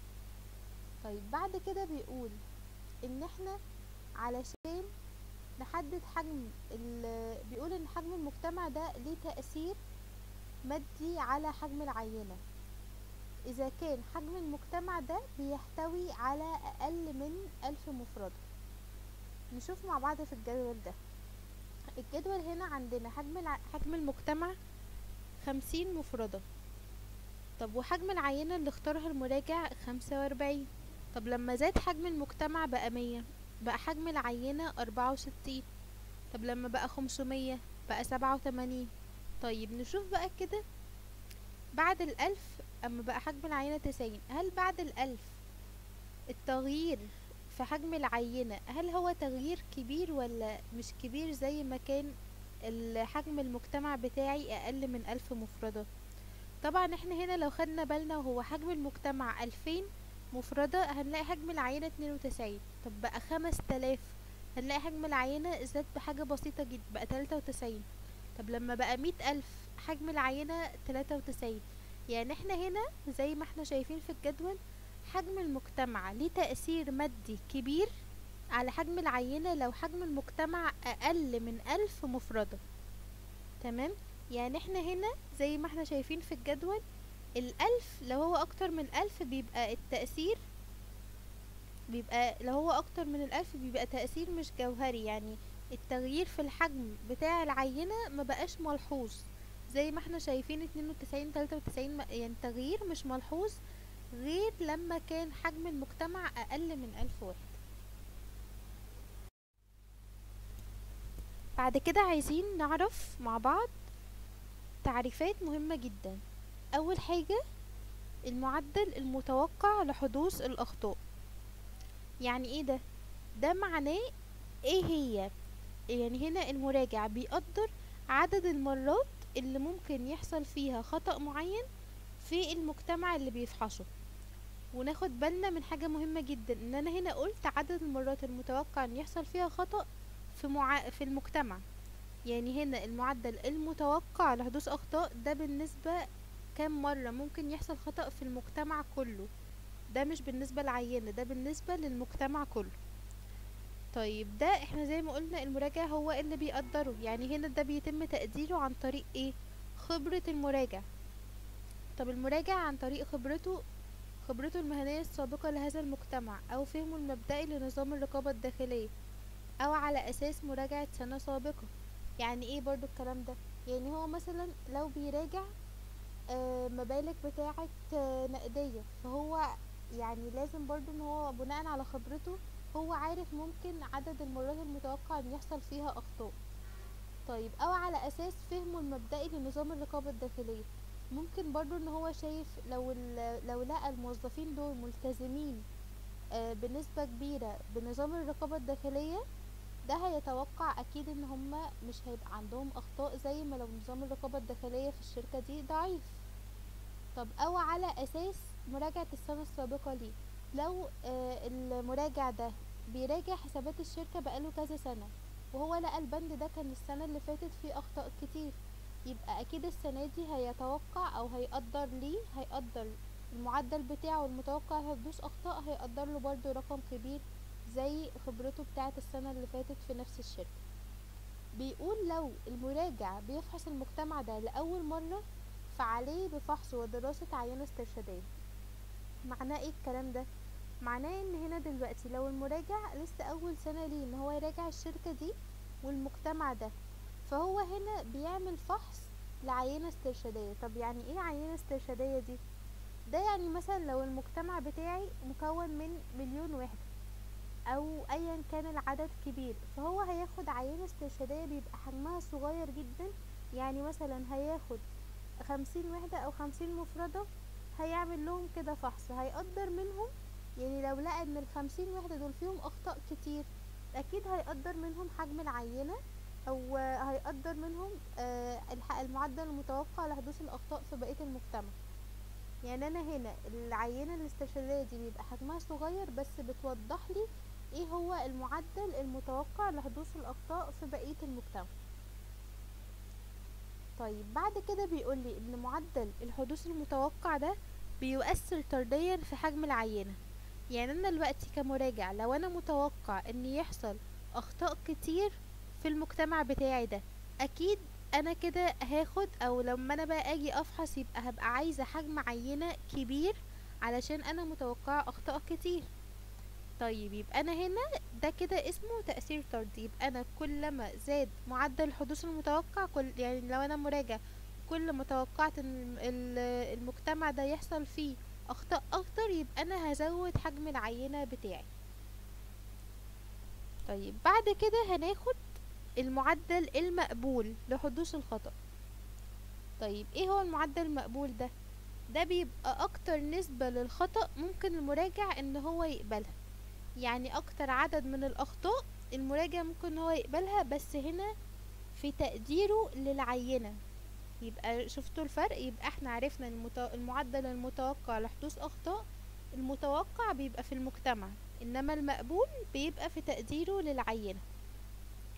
طيب بعد كده بيقول ان احنا علشان نحدد حجم ال- بيقول ان حجم المجتمع ده ليه تأثير مادي على حجم العينة اذا كان حجم المجتمع ده بيحتوي على اقل من الف مفردة نشوف مع بعض في الجدول ده الجدول هنا عندنا حجم الع... حجم المجتمع خمسين مفردة طب وحجم العينة اللي اختارها المراجع خمسة واربعين طب لما زاد حجم المجتمع بقى مية بقى حجم العينة أربعة وستين طب لما بقى خمسمية بقى سبعة وتمانين طيب نشوف بقى كده بعد الألف أما بقى حجم العينة تسعين هل بعد الألف التغيير في حجم العينة هل هو تغيير كبير ولا مش كبير زي ما كان ال- حجم المجتمع بتاعي أقل من ألف مفردة طبعا احنا هنا لو خدنا بالنا وهو حجم المجتمع ألفين مفردة هنلاقي حجم العينة اتنين وتسعين طب بقى خمس تلاف هنلاقي حجم العينة زاد بحاجة بسيطة جدا بقى تلاتة وتسعين طب لما بقى مية ألف حجم العينة تلاتة وتسعين يعني احنا هنا زي ما احنا شايفين في الجدول حجم المجتمع ليه تأثير مادي كبير على حجم العينة لو حجم المجتمع أقل من ألف مفردة تمام يعني احنا هنا زي ما احنا شايفين في الجدول الألف لو هو أكتر من ألف بيبقى التأثير بيبقى لو هو أكتر من الألف بيبقى تأثير مش جوهري يعني التغيير في الحجم بتاع العينة ما بقاش ملحوظ زي ما احنا شايفين اتنين وتسعين تلاتة وتسعين يعني تغيير مش ملحوظ غير لما كان حجم المجتمع أقل من ألف واحد بعد كده عايزين نعرف مع بعض تعريفات مهمة جدا أول حاجة المعدل المتوقع لحدوث الأخطاء يعني ايه ده ده معناه ايه هي يعني هنا المراجع بيقدر عدد المرات اللي ممكن يحصل فيها خطأ معين في المجتمع اللي بيفحصه وناخد بالنا من حاجة مهمة جدا ان انا هنا قلت عدد المرات المتوقع ان يحصل فيها خطأ في مع... في المجتمع يعني هنا المعدل المتوقع لحدوث اخطاء ده بالنسبة كام مرة ممكن يحصل خطأ في المجتمع كله ده مش بالنسبة للعينة ده بالنسبة للمجتمع كله طيب ده احنا زي ما قلنا المراجع هو اللي بيقدره يعني هنا ده بيتم تقديره عن طريق ايه خبرة المراجع طب المراجع عن طريق خبرته خبرته المهنية السابقة لهذا المجتمع أو فهمه المبدئي لنظام الرقابة الداخلية أو على أساس مراجعة سنة سابقة يعني ايه برضو الكلام ده يعني هو مثلا لو بيراجع آه مبالغ بتاعة آه نقدية فهو يعني لازم برضو ان هو بناء على خبرته هو عارف ممكن عدد المرات المتوقع ان يحصل فيها اخطاء طيب او على اساس فهمه المبدئي لنظام الرقابة الداخلية ممكن برضو ان هو شايف لو لو لقى الموظفين دول ملتزمين آه بنسبة كبيرة بنظام الرقابة الداخلية ده هيتوقع اكيد ان هما مش هيبقى عندهم اخطاء زي ما لو نظام الرقابة الداخلية في الشركة دي ضعيف طب او على اساس مراجعة السنة السابقة ليه لو آه المراجع ده بيراجع حسابات الشركة بقاله كذا سنة وهو لقى البند ده كان السنة اللي فاتت فيه أخطاء كتير يبقى أكيد السنة دي هيتوقع أو هيقدر ليه هيقدر المعدل بتاعه المتوقع حدوث أخطاء هيقدر له برضه رقم كبير زي خبرته بتاعة السنة اللي فاتت في نفس الشركة بيقول لو المراجع بيفحص المجتمع ده لأول مرة فعليه بفحص ودراسة عينة استرشادية معناه ايه الكلام ده معناه ان هنا دلوقتي لو المراجع لسه اول سنة ليه ان هو يراجع الشركة دي والمجتمع ده فهو هنا بيعمل فحص لعينة استرشادية طب يعني ايه عينة استرشادية دي ده يعني مثلا لو المجتمع بتاعي مكون من مليون وحدة او ايا كان العدد كبير فهو هياخد عينة استرشادية بيبقى حجمها صغير جدا يعني مثلا هياخد خمسين وحدة او خمسين مفردة هيعمل لهم كده فحص هيقدر منهم يعني لو لقى ان الخمسين وحدة دول فيهم اخطاء كتير اكيد هيقدر منهم حجم العينة او هيقدر منهم آه المعدل المتوقع لحدوث الاخطاء في بقية المجتمع يعني انا هنا العينة الاسترشادية دي بيبقى حجمها صغير بس بتوضح لي ايه هو المعدل المتوقع لحدوث الاخطاء في بقية المجتمع طيب بعد كده بيقول لي ان معدل الحدوث المتوقع ده بيؤثر طرديا في حجم العينة يعني انا دلوقتي كمراجع لو انا متوقع ان يحصل اخطاء كتير في المجتمع بتاعي ده اكيد انا كده هاخد او لما انا بقى اجي افحص يبقى هبقى عايزة حجم عينة كبير علشان انا متوقعة اخطاء كتير طيب يبقى انا هنا ده كده اسمه تأثير طردي يبقى انا كلما زاد معدل الحدوث المتوقع كل يعني لو انا مراجع كل ما توقعت ان المجتمع ده يحصل فيه اخطاء اكتر يبقى انا هزود حجم العينة بتاعي طيب بعد كده هناخد المعدل المقبول لحدوث الخطأ طيب ايه هو المعدل المقبول ده ده بيبقى اكتر نسبة للخطأ ممكن المراجع ان هو يقبلها يعني اكتر عدد من الاخطاء المراجع ممكن هو يقبلها بس هنا في تقديره للعينة يبقى شفتوا الفرق يبقى احنا عرفنا المعدل المتوقع لحدوث اخطاء المتوقع بيبقى في المجتمع انما المقبول بيبقى في تقديره للعينة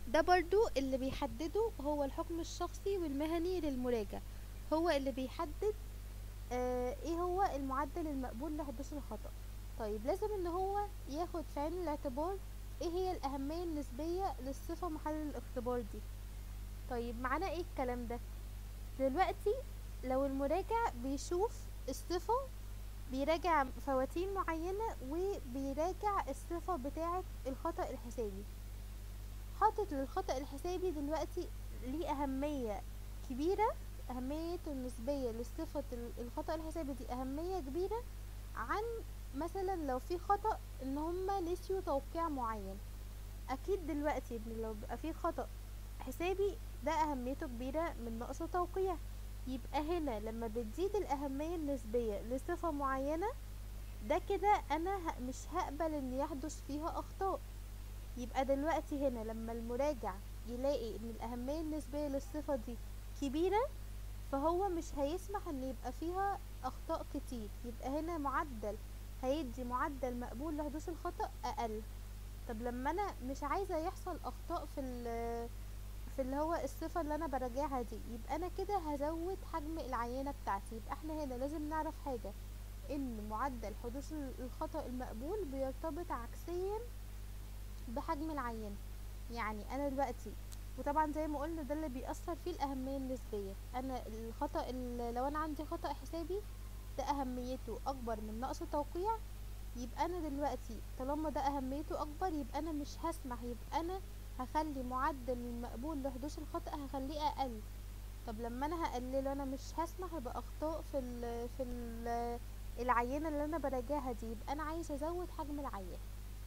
ده برضو اللي بيحدده هو الحكم الشخصي والمهني للمراجع هو اللي بيحدد آه ايه هو المعدل المقبول لحدوث الخطأ طيب لازم ان هو ياخد في عين الاعتبار ايه هي الاهمية النسبية للصفة محل الاختبار دي طيب معناه ايه الكلام ده دلوقتي لو المراجع بيشوف الصفة بيراجع فواتير معينة وبيراجع الصفة بتاعة الخطأ الحسابي حاطط للخطأ الحسابي دلوقتي ليه أهمية كبيرة أهميته النسبية لصفة ال- الخطأ الحسابي دي أهمية كبيرة عن مثلا لو في خطأ ان هما نسيوا توقيع معين اكيد دلوقتي ان لو بقى في خطأ حسابي ده اهميته كبيرة من نقص توقيع يبقى هنا لما بتزيد الاهمية النسبية لصفة معينة ده كده انا ه- مش هقبل ان يحدث فيها اخطاء يبقى دلوقتي هنا لما المراجع يلاقي ان الاهمية النسبية للصفة دي كبيرة فهو مش هيسمح ان يبقى فيها اخطاء كتير يبقى هنا معدل هيدي معدل مقبول لحدوث الخطأ اقل طب لما انا مش عايزة يحصل اخطاء في ال- في اللي هو الصفة اللي انا براجعها دي يبقى انا كده هزود حجم العينة بتاعتي يبقى احنا هنا لازم نعرف حاجة ان معدل حدوث ال- الخطأ المقبول بيرتبط عكسيا بحجم العينة يعني انا دلوقتي وطبعا زي ما قلنا ده اللي بيأثر فيه الأهمية النسبية أنا الخطأ ال- لو أنا عندي خطأ حسابي ده أهميته أكبر من نقص توقيع يبقى أنا دلوقتي طالما ده أهميته أكبر يبقى أنا مش هسمح يبقى أنا هخلي معدل المقبول لحدوث الخطأ هخليه أقل طب لما أنا هقلله أنا مش هسمح بأخطاء في ال في ال العينة اللي أنا براجعها دي يبقى أنا عايزة أزود حجم العينة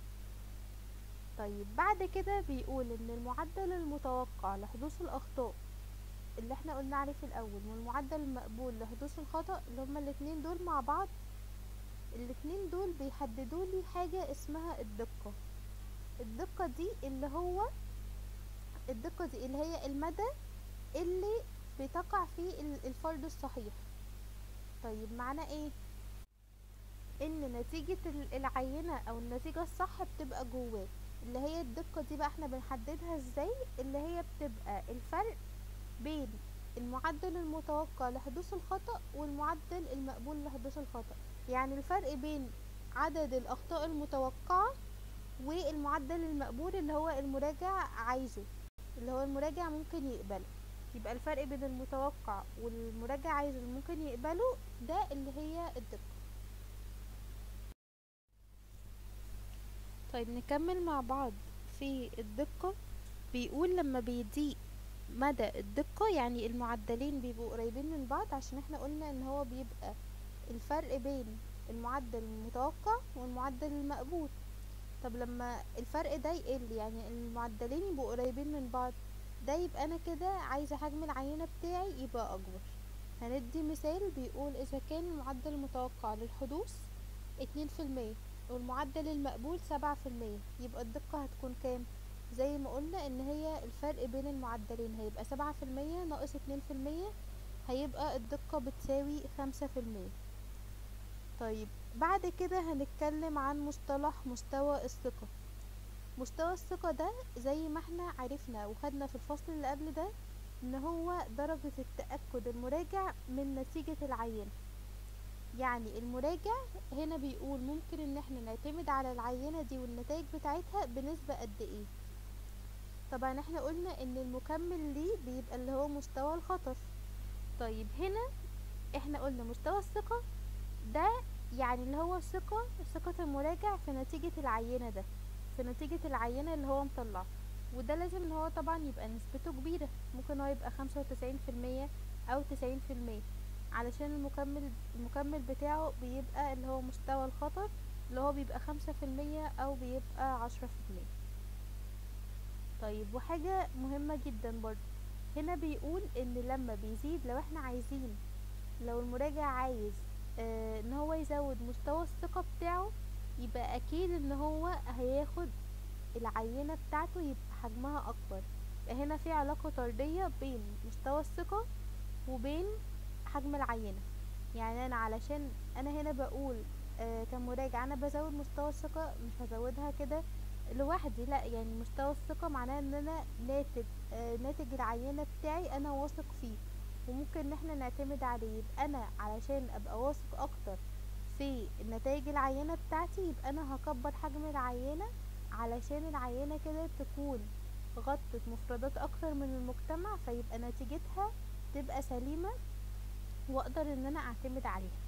طيب بعد كده بيقول ان المعدل المتوقع لحدوث الاخطاء اللي احنا قلنا عليه في الاول والمعدل المقبول لحدوث الخطأ اللي هما الاتنين دول مع بعض الاتنين دول بيحددوا لي حاجة اسمها الدقة الدقة دي اللي هو الدقة دي اللي هي المدى اللي بتقع فيه ال- الفرد الصحيح طيب معنى ايه ان نتيجة ال- العينة او النتيجة الصح بتبقى جواه اللي هي الدقة دي بقى احنا بنحددها ازاي اللي هي بتبقى الفرق بين المعدل المتوقع لحدوث الخطأ والمعدل المقبول لحدوث الخطأ يعني الفرق بين عدد الأخطاء المتوقعة والمعدل المقبول اللي هو المراجع عايزه اللي هو المراجع ممكن يقبله يبقى الفرق بين المتوقع والمراجع عايزه اللي ممكن يقبله ده اللي هي الدقة طيب نكمل مع بعض في الدقة بيقول لما بيضيق مدى الدقة يعني المعدلين بيبقوا قريبين من بعض عشان احنا قلنا ان هو بيبقى الفرق بين المعدل المتوقع والمعدل المقبول طب لما الفرق ده يقل يعني المعدلين يبقوا قريبين من بعض ده يبقى انا كده عايزة حجم العينة بتاعي يبقى اكبر هندي مثال بيقول اذا كان المعدل المتوقع للحدوث اتنين في المية والمعدل المقبول سبعة في المية يبقى الدقة هتكون كام زي ما قلنا ان هي الفرق بين المعدلين هيبقى سبعة في المية ناقص اتنين في المية هيبقى الدقة بتساوي خمسة في المية طيب بعد كده هنتكلم عن مصطلح مستوى الثقة مستوى الثقة ده زي ما احنا عرفنا وخدنا في الفصل اللي قبل ده ان هو درجة التأكد المراجع من نتيجة العينة يعني المراجع هنا بيقول ممكن ان احنا نعتمد على العينة دي والنتائج بتاعتها بنسبة قد ايه طبعا احنا قلنا ان المكمل ليه بيبقى اللي هو مستوى الخطر طيب هنا احنا قلنا مستوى الثقة ده يعني اللي هو ثقة ثقة المراجع في نتيجة العينة ده في نتيجة العينة اللي هو مطلعها وده لازم ان هو طبعا يبقى نسبته كبيرة ممكن هو يبقى خمسة وتسعين في المية او تسعين في المية علشان المكمل المكمل بتاعه بيبقى اللي هو مستوى الخطر اللي هو بيبقى خمسة في المية او بيبقى عشرة في المية طيب وحاجة مهمة جدا برضو هنا بيقول ان لما بيزيد لو احنا عايزين لو المراجع عايز اه ان هو يزود مستوى الثقة بتاعه يبقى اكيد ان هو هياخد العينة بتاعته يبقى حجمها اكبر يبقى هنا في علاقة طردية بين مستوى الثقة وبين حجم العينة يعني انا علشان انا هنا بقول آه كمراجع انا بزود مستوى الثقة مش هزودها كده لوحدي لا يعني مستوى الثقة معناه ان انا ناتج آه ناتج العينة بتاعي انا واثق فيه وممكن ان احنا نعتمد عليه يبقى انا علشان ابقى واثق اكتر في نتائج العينة بتاعتي يبقى انا هكبر حجم العينة علشان العينة كده تكون غطت مفردات اكتر من المجتمع فيبقى نتيجتها تبقى سليمة واقدر ان انا اعتمد عليها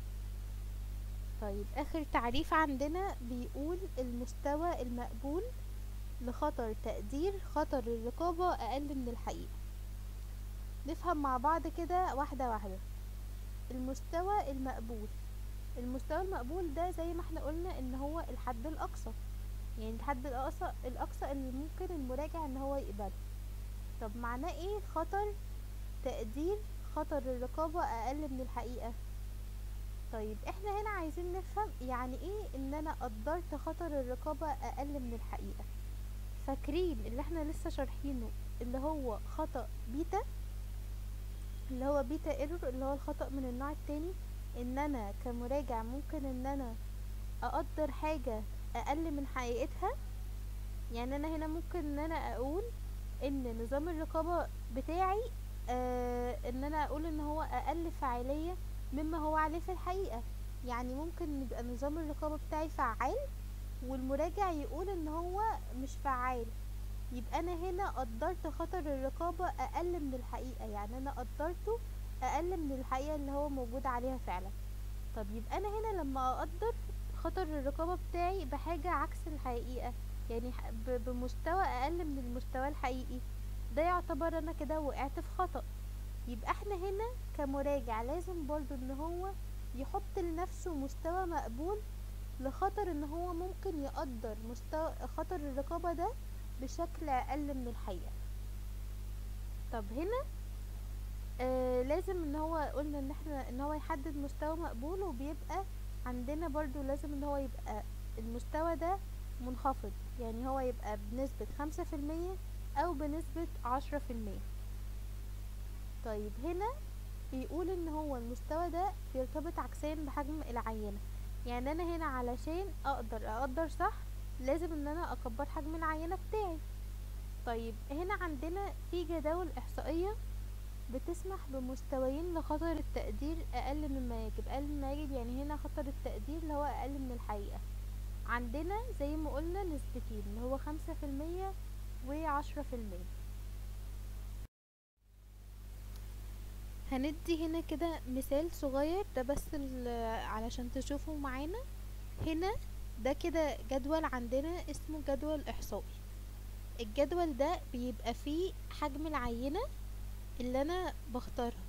طيب اخر تعريف عندنا بيقول المستوى المقبول لخطر تقدير خطر الرقابة اقل من الحقيقة نفهم مع بعض كده واحدة واحدة المستوى المقبول المستوى المقبول ده زي ما احنا قلنا ان هو الحد الاقصى يعني الحد الاقصى الاقصى اللي ممكن المراجع ان هو يقبله طب معناه ايه خطر تقدير خطر الرقابة اقل من الحقيقة طيب احنا هنا عايزين نفهم يعني ايه ان انا قدرت خطر الرقابة اقل من الحقيقة فاكرين اللي احنا لسه شارحينه اللي هو خطأ بيتا اللي هو بيتا ايرور اللي هو الخطأ من النوع التاني ان انا كمراجع ممكن ان انا اقدر حاجة اقل من حقيقتها يعني انا هنا ممكن ان انا اقول ان نظام الرقابة بتاعي آه ان انا اقول ان هو اقل فاعلية مما هو عليه في الحقيقة يعني ممكن يبقى نظام الرقابة بتاعي فعال والمراجع يقول ان هو مش فعال يبقى انا هنا قدرت خطر الرقابة اقل من الحقيقة يعني انا قدرته اقل من الحقيقة اللي هو موجود عليها فعلا طب يبقى انا هنا لما اقدر خطر الرقابة بتاعي بحاجة عكس الحقيقة يعني بمستوى اقل من المستوى الحقيقي ده يعتبر انا كده وقعت في خطأ يبقى احنا هنا كمراجع لازم برضو ان هو يحط لنفسه مستوى مقبول لخطر ان هو ممكن يقدر مستوى خطر الرقابة ده بشكل اقل من الحقيقة طب هنا آه لازم ان هو قلنا ان احنا ان هو يحدد مستوى مقبول وبيبقى عندنا برضو لازم ان هو يبقى المستوى ده منخفض يعني هو يبقى بنسبة خمسة في المية او بنسبة عشرة في المية طيب هنا بيقول ان هو المستوى ده بيرتبط عكسيا بحجم العينة يعني انا هنا علشان اقدر اقدر صح لازم ان انا اكبر حجم العينة بتاعي طيب هنا عندنا في جداول احصائية بتسمح بمستويين لخطر التقدير اقل مما يجب اقل مما يجب يعني هنا خطر التقدير اللي هو اقل من الحقيقة عندنا زي ما قلنا نسبتين اللي هو خمسة في المية وعشرة في المية هندي هنا كده مثال صغير ده بس علشان تشوفوا معانا هنا ده كده جدول عندنا اسمه جدول احصائي الجدول ده بيبقى فيه حجم العينة اللي انا بختارها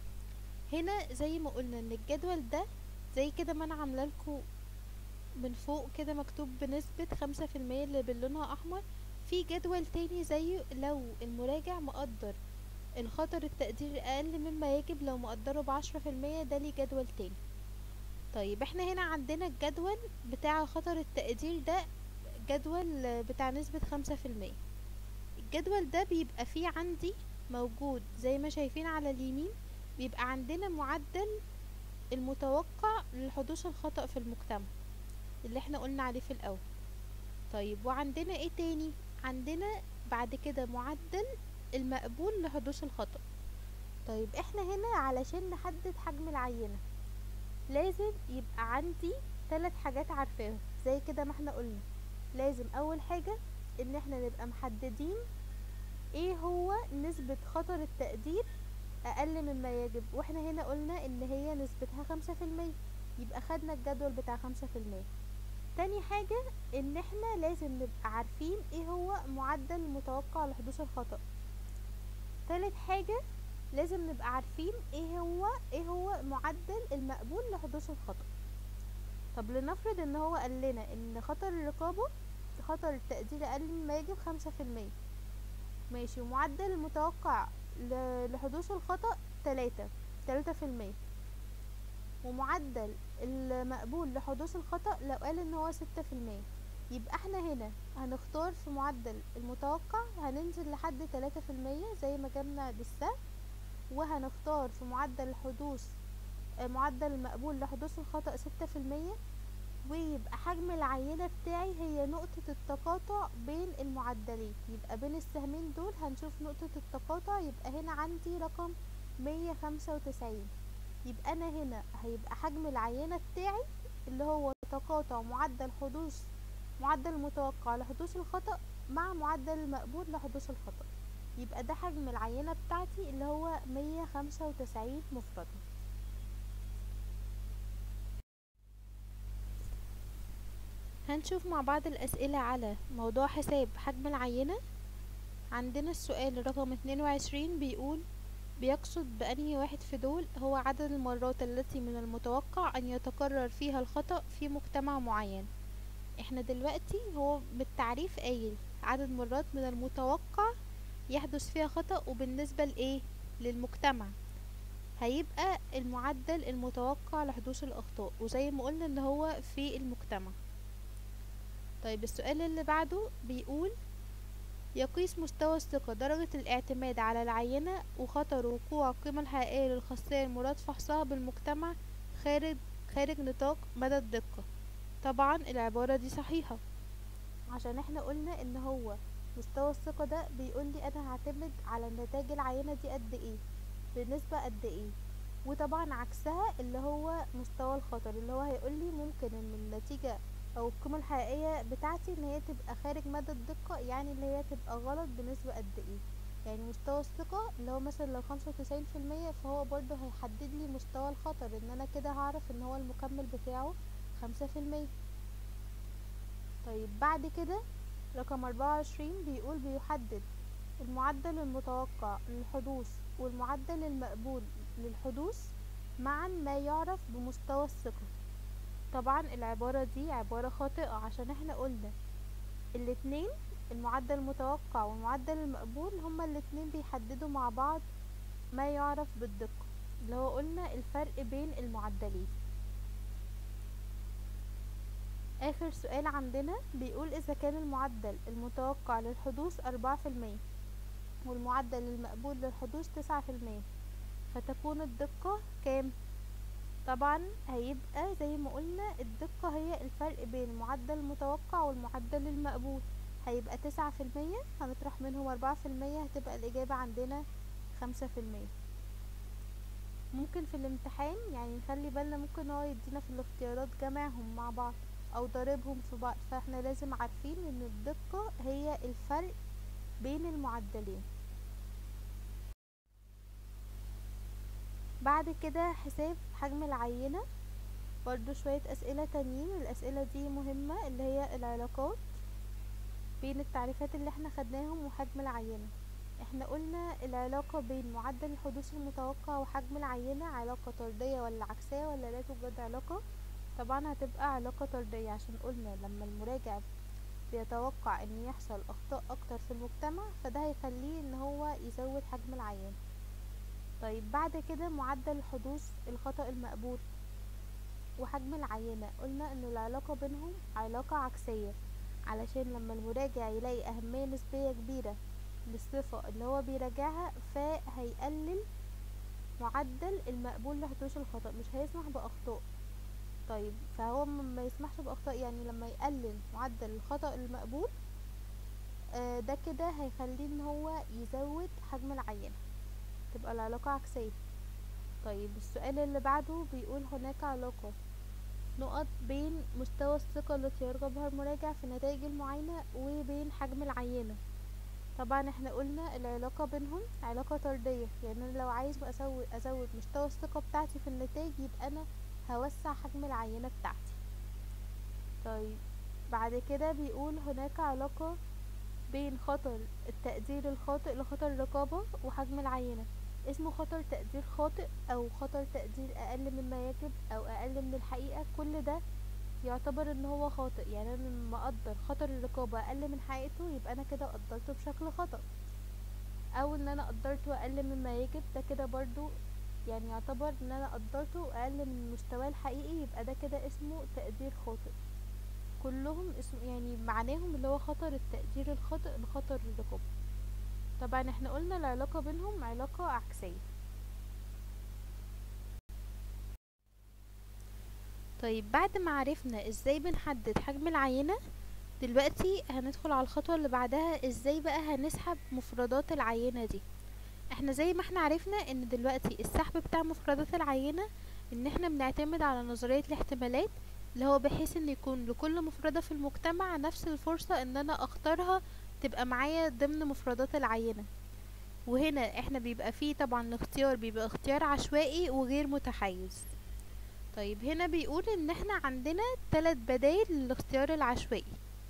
هنا زي ما قلنا ان الجدول ده زي كده ما انا عامله لكم من فوق كده مكتوب بنسبة خمسة في المية اللي بلونها احمر في جدول تاني زيه لو المراجع مقدر الخطر التقدير اقل مما يجب لو مقدره بعشرة في المية ده ليه جدول تاني طيب احنا هنا عندنا الجدول بتاع خطر التقدير ده جدول بتاع نسبة خمسة في المية الجدول ده بيبقى فيه عندي موجود زي ما شايفين على اليمين بيبقى عندنا معدل المتوقع لحدوث الخطأ في المجتمع اللي احنا قلنا عليه في الاول طيب وعندنا ايه تاني عندنا بعد كده معدل المقبول لحدوث الخطأ طيب احنا هنا علشان نحدد حجم العينة لازم يبقى عندي ثلاث حاجات عارفاهم زي كده ما احنا قلنا لازم اول حاجة ان احنا نبقى محددين ايه هو نسبة خطر التقدير اقل مما يجب واحنا هنا قلنا ان هي نسبتها خمسة في المية يبقى خدنا الجدول بتاع خمسة في المية تاني حاجة ان احنا لازم نبقى عارفين ايه هو معدل المتوقع لحدوث الخطأ تالت حاجة لازم نبقى عارفين ايه هو ايه هو معدل المقبول لحدوث الخطأ طب لنفرض ان هو قال لنا ان خطر الرقابة خطر التقدير اقل مما يجب خمسة في المية ماشي ومعدل المتوقع لحدوث الخطأ تلاتة تلاتة في المية ومعدل المقبول لحدوث الخطأ لو قال ان هو ستة في المية يبقى احنا هنا هنختار في معدل المتوقع هننزل لحد تلاتة في المية زي ما جبنا بالسهم وهنختار في معدل الحدوث معدل المقبول لحدوث الخطأ ستة في المية ويبقى حجم العينة بتاعي هي نقطة التقاطع بين المعدلين يبقى بين السهمين دول هنشوف نقطة التقاطع يبقى هنا عندي رقم مية خمسة وتسعين يبقى أنا هنا هيبقى حجم العينة بتاعي اللي هو تقاطع معدل حدوث معدل المتوقع لحدوث الخطأ مع معدل المقبول لحدوث الخطأ يبقى ده حجم العينة بتاعتي اللي هو مية خمسة وتسعين مفردة هنشوف مع بعض الأسئلة على موضوع حساب حجم العينة عندنا السؤال رقم اتنين وعشرين بيقول بيقصد بأنهي واحد في دول هو عدد المرات التي من المتوقع أن يتكرر فيها الخطأ في مجتمع معين احنا دلوقتي هو بالتعريف قايل عدد مرات من المتوقع يحدث فيها خطأ وبالنسبة لإيه للمجتمع هيبقى المعدل المتوقع لحدوث الأخطاء وزي ما قلنا ان هو في المجتمع طيب السؤال اللي بعده بيقول يقيس مستوى الثقة درجة الاعتماد على العينة وخطر وقوع القيمة الحقيقية للخاصية المراد فحصها بالمجتمع خارج خارج نطاق مدى الدقة طبعا العبارة دي صحيحة عشان احنا قلنا ان هو مستوى الثقة ده بيقول لي انا هعتمد على نتائج العينة دي قد ايه بنسبة قد ايه وطبعا عكسها اللي هو مستوى الخطر اللي هو هيقول لي ممكن ان النتيجة او القيمة الحقيقية بتاعتي ان هي تبقى خارج مدى الدقة يعني اللي هي تبقى غلط بنسبة قد ايه يعني مستوى الثقة اللي هو مثلا لو خمسة وتسعين في المية فهو برضه هيحدد لي مستوى الخطر ان انا كده هعرف ان هو المكمل بتاعه خمسة في المية طيب بعد كده رقم أربعة وعشرين بيقول بيحدد المعدل المتوقع للحدوث والمعدل المقبول للحدوث معا ما يعرف بمستوى الثقة طبعا العبارة دي عبارة خاطئة عشان احنا قلنا الاتنين المعدل المتوقع والمعدل المقبول هما الاتنين بيحددوا مع بعض ما يعرف بالدقة اللي هو قلنا الفرق بين المعدلين آخر سؤال عندنا بيقول إذا كان المعدل المتوقع للحدوث أربعة في المية والمعدل المقبول للحدوث تسعة في المية فتكون الدقة كام؟ طبعا هيبقى زي ما قلنا الدقة هي الفرق بين المعدل المتوقع والمعدل المقبول هيبقى تسعة في المية هنطرح منهم أربعة في المية هتبقى الإجابة عندنا خمسة في المية ممكن في الامتحان يعني نخلي بالنا ممكن هو يدينا في الاختيارات جمعهم مع بعض او ضاربهم في بعض فاحنا لازم عارفين ان الدقة هي الفرق بين المعدلين بعد كده حساب حجم العينة برضو شوية اسئلة تانيين الاسئلة دي مهمة اللي هي العلاقات بين التعريفات اللي احنا خدناهم وحجم العينة احنا قلنا العلاقة بين معدل الحدوث المتوقع وحجم العينة علاقة طردية ولا عكسية ولا لا توجد علاقة طبعا هتبقى علاقة طردية عشان قلنا لما المراجع بيتوقع ان يحصل اخطاء اكتر في المجتمع فده هيخليه ان هو يزود حجم العيان طيب بعد كده معدل حدوث الخطأ المقبول وحجم العينة قلنا ان العلاقة بينهم علاقة عكسية علشان لما المراجع يلاقي اهمية نسبية كبيرة للصفة اللي هو بيراجعها فهيقلل معدل المقبول لحدوث الخطأ مش هيسمح بأخطاء طيب فهو ما يسمحش بأخطاء يعني لما يقلل معدل الخطأ المقبول آه ده كده هيخليه ان هو يزود حجم العينة تبقى العلاقة عكسية طيب السؤال اللي بعده بيقول هناك علاقة نقط بين مستوى الثقة التي يرغبها المراجع في نتائج المعاينة وبين حجم العينة طبعا احنا قلنا العلاقة بينهم علاقة طردية يعني انا لو عايز ازود ازود مستوى الثقة بتاعتي في النتائج يبقى انا هوسع حجم العينة بتاعتي طيب بعد كده بيقول هناك علاقة بين خطر التقدير الخاطئ لخطر الرقابة وحجم العينة اسمه خطر تقدير خاطئ او خطر تقدير اقل مما يجب او اقل من الحقيقة كل ده يعتبر ان هو خاطئ يعني انا لما اقدر خطر الرقابة اقل من حقيقته يبقى انا كده قدرته بشكل خطأ او ان انا قدرته اقل مما يجب ده كده برضو يعني يعتبر ان انا قدرته اقل من مستواه الحقيقي يبقى ده كده اسمه تقدير خاطئ كلهم اسم يعني معناهم اللي هو خطر التقدير الخاطئ لخطر الرقابة طبعا احنا قلنا العلاقة بينهم علاقة عكسية طيب بعد ما عرفنا ازاي بنحدد حجم العينة دلوقتي هندخل على الخطوة اللي بعدها ازاي بقى هنسحب مفردات العينة دي احنا زي ما احنا عرفنا ان دلوقتي السحب بتاع مفردات العينة ان احنا بنعتمد على نظرية الاحتمالات اللي هو بحيث ان يكون لكل مفردة في المجتمع نفس الفرصة ان انا اختارها تبقى معايا ضمن مفردات العينة وهنا احنا بيبقى فيه طبعا الاختيار بيبقى اختيار عشوائي وغير متحيز طيب هنا بيقول ان احنا عندنا ثلاث بدائل للاختيار العشوائي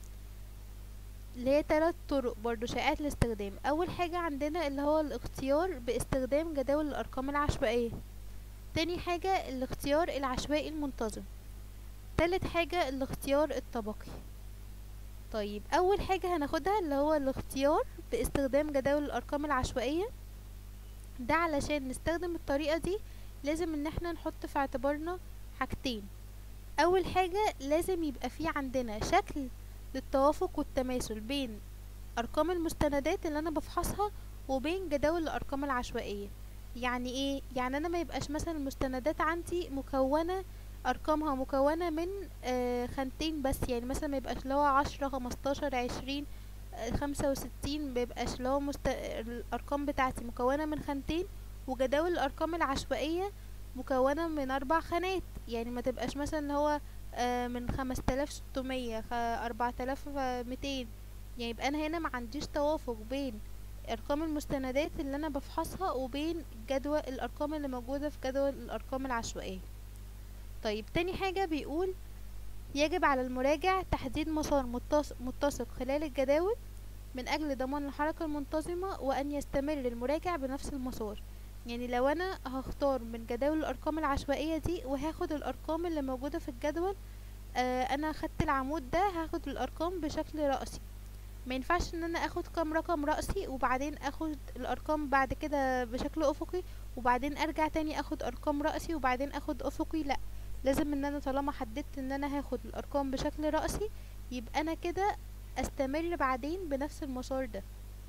اللي هي ثلاث طرق برضو شائعات الاستخدام اول حاجة عندنا اللي هو الاختيار باستخدام جداول الارقام العشوائية تاني حاجة الاختيار العشوائي المنتظم تالت حاجة الاختيار الطبقي طيب اول حاجة هناخدها اللي هو الاختيار باستخدام جداول الارقام العشوائية ده علشان نستخدم الطريقة دي لازم ان احنا نحط في اعتبارنا حاجتين اول حاجة لازم يبقى في عندنا شكل للتوافق والتماثل بين ارقام المستندات اللي انا بفحصها وبين جداول الارقام العشوائية يعني ايه يعني انا ما يبقاش مثلا المستندات عندي مكونة ارقامها مكونة من آه خانتين بس يعني مثلا ما يبقاش اللي هو عشرة خمستاشر عشرين خمسة وستين ميبقاش اللي هو مست... الارقام بتاعتي مكونة من خانتين وجداول الارقام العشوائية مكونة من اربع خانات يعني ما تبقاش مثلا اللي هو آه من خمسة آلاف ستمية اربعة آلاف ميتين يعني يبقى انا هنا ما عنديش توافق بين ارقام المستندات اللي انا بفحصها وبين جدول الارقام اللي موجودة في جدول الارقام العشوائية طيب تاني حاجة بيقول يجب على المراجع تحديد مسار متسق خلال الجداول من أجل ضمان الحركة المنتظمة وأن يستمر المراجع بنفس المسار يعني لو أنا هختار من جداول الأرقام العشوائية دي وهاخد الأرقام اللي موجودة في الجدول آه أنا خدت العمود ده هاخد الأرقام بشكل رأسي ما ينفعش ان انا اخد كام رقم رأسي وبعدين اخد الارقام بعد كده بشكل افقي وبعدين ارجع تاني اخد ارقام رأسي وبعدين اخد افقي لا لازم ان انا طالما حددت ان انا هاخد الارقام بشكل رأسي يبقى انا كده استمر بعدين بنفس المسار ده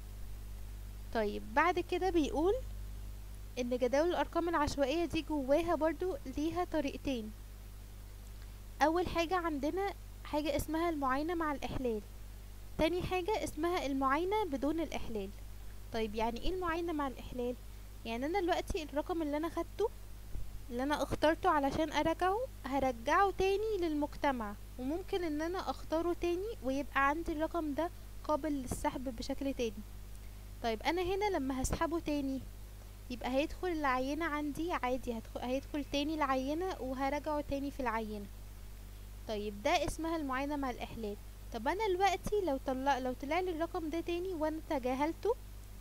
طيب بعد كده بيقول ان جداول الارقام العشوائية دي جواها برضو ليها طريقتين اول حاجة عندنا حاجة اسمها المعاينة مع الاحلال تاني حاجة اسمها المعاينة بدون الاحلال طيب يعني ايه المعاينة مع الاحلال يعني انا دلوقتي الرقم اللي انا خدته اللي انا اخترته علشان ارجعه هرجعه تاني للمجتمع وممكن ان انا اختاره تاني ويبقى عندي الرقم ده قابل للسحب بشكل تاني طيب انا هنا لما هسحبه تاني يبقى هيدخل العينة عندي عادي هدخل هيدخل تاني العينة وهرجعه تاني في العينة طيب ده اسمها المعاينة مع الإحلال طب أنا دلوقتي لو طلع لو طلعلي الرقم ده تاني وأنا تجاهلته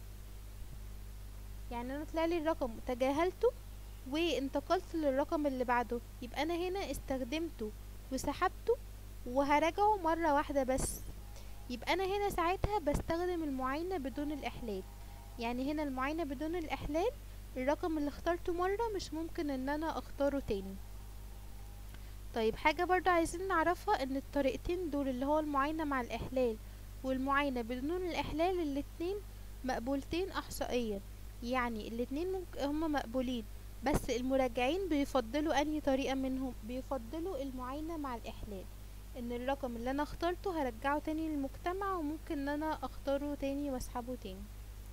يعني أنا طلعلي الرقم وتجاهلته وانتقلت للرقم اللي بعده يبقى أنا هنا استخدمته وسحبته وهراجعه مرة واحدة بس يبقى أنا هنا ساعتها بستخدم المعاينة بدون الإحلال يعني هنا المعاينة بدون الإحلال الرقم اللي اخترته مرة مش ممكن ان انا اختاره تاني طيب حاجة برضو عايزين نعرفها ان الطريقتين دول اللي هو المعاينة مع الإحلال والمعاينة بدون الإحلال الاتنين مقبولتين احصائيا يعني الاتنين ممكن هما مقبولين بس المراجعين بيفضلوا انهي طريقة منهم بيفضلوا المعاينة مع الإحلال ان الرقم اللي انا اخترته هرجعه تاني للمجتمع وممكن ان انا اختاره تاني واسحبه تاني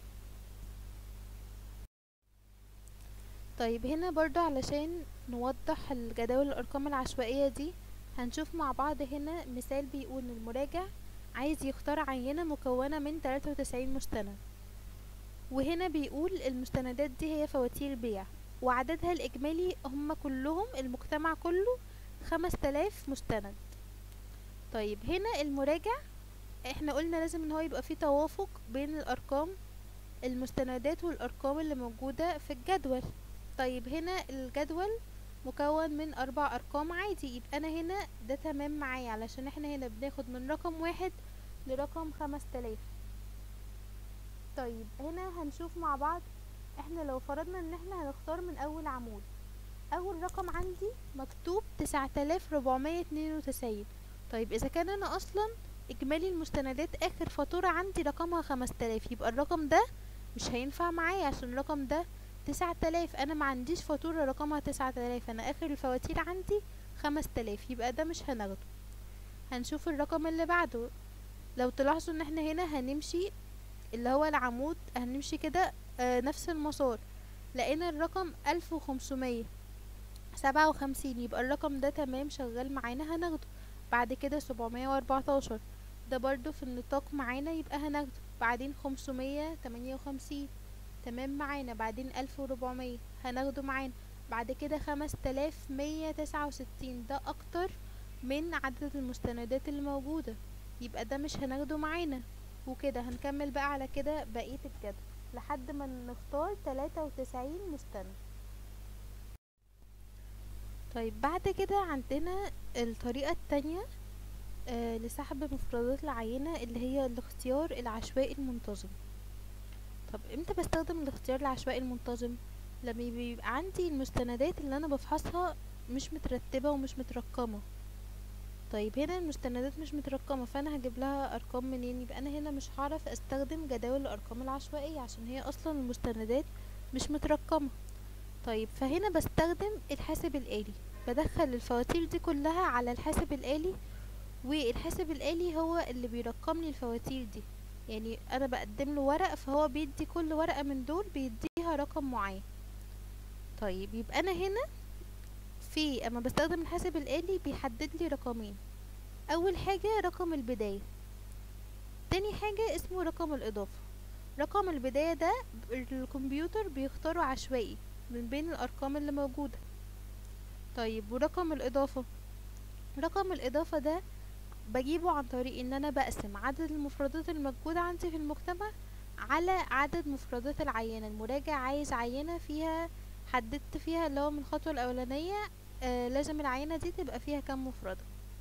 طيب هنا برضو علشان نوضح الجداول الارقام العشوائية دي هنشوف مع بعض هنا مثال بيقول ان المراجع عايز يختار عينة مكونة من 93 مستند وهنا بيقول المستندات دي هي فواتير بيع وعددها الإجمالي هم كلهم المجتمع كله خمس تلاف مستند طيب هنا المراجع احنا قلنا لازم ان هو يبقى فيه توافق بين الأرقام المستندات والأرقام اللي موجودة في الجدول طيب هنا الجدول مكون من أربع أرقام عادي يبقى أنا هنا ده تمام معايا علشان احنا هنا بناخد من رقم واحد لرقم خمس تلاف طيب هنا هنشوف مع بعض احنا لو فرضنا ان احنا هنختار من اول عمود اول رقم عندي مكتوب تسعة آلاف ربعمية اتنين وتسعين طيب اذا كان انا اصلا اجمالي المستندات اخر فاتورة عندي رقمها خمس تلاف يبقى الرقم ده مش هينفع معايا عشان الرقم ده تسعة آلاف انا ما عنديش فاتورة رقمها تسعة آلاف انا اخر الفواتير عندي خمس تلاف يبقى ده مش هناخده هنشوف الرقم اللي بعده لو تلاحظوا ان احنا هنا هنمشي اللي هو العمود هنمشي كده آه نفس المسار لقينا الرقم ألف وخمسمية سبعة وخمسين يبقى الرقم ده تمام شغال معانا هناخده بعد كده سبعمية واربعتاشر ده برضو في النطاق معانا يبقى هناخده بعدين خمسمية تمانية وخمسين تمام معانا بعدين ألف وربعمية هناخده معانا بعد كده خمس تلاف مية تسعة وستين ده أكتر من عدد المستندات اللي موجودة يبقى ده مش هناخده معانا وكده هنكمل بقى على كده بقية الجدول لحد ما نختار تلاتة وتسعين مستند طيب بعد كده عندنا الطريقة التانية آه لسحب مفردات العينة اللي هي الاختيار العشوائي المنتظم طب امتى بستخدم الاختيار العشوائي المنتظم لما بيبقى عندي المستندات اللي انا بفحصها مش مترتبة ومش مترقمة طيب هنا المستندات مش مترقمة فانا هجيب لها ارقام منين يبقى انا هنا مش هعرف استخدم جداول الارقام العشوائية عشان هي اصلا المستندات مش مترقمة طيب فهنا بستخدم الحاسب الآلي بدخل الفواتير دي كلها على الحاسب الآلي والحاسب الآلي هو اللي بيرقم لي الفواتير دي يعني انا بقدم له ورق فهو بيدي كل ورقة من دول بيديها رقم معين طيب يبقى انا هنا في اما بستخدم الحاسب الآلي بيحدد لي رقمين اول حاجة رقم البداية تاني حاجة اسمه رقم الاضافة رقم البداية ده الكمبيوتر بيختاره عشوائي من بين الارقام اللي موجودة طيب ورقم الاضافة رقم الاضافة ده بجيبه عن طريق ان انا بقسم عدد المفردات الموجودة عندي في المجتمع على عدد مفردات العينة المراجع عايز عينة فيها حددت فيها اللي هو من الخطوة الاولانية آه لازم العينة دي تبقى فيها كام مفردة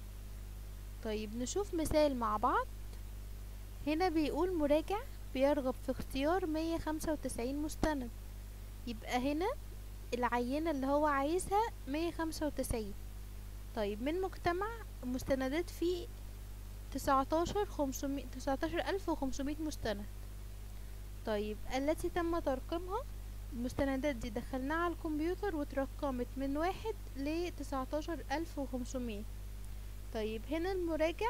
طيب نشوف مثال مع بعض هنا بيقول مراجع بيرغب في اختيار مية خمسة وتسعين مستند يبقى هنا العينة اللي هو عايزها مية خمسة وتسعين طيب من مجتمع مستندات فيه تسعتاشر خمسمية تسعتاشر ألف وخمسمية مستند طيب التي تم ترقيمها المستندات دي دخلناها على الكمبيوتر وترقمت من واحد لتسعتاشر ألف وخمسمية طيب هنا المراجع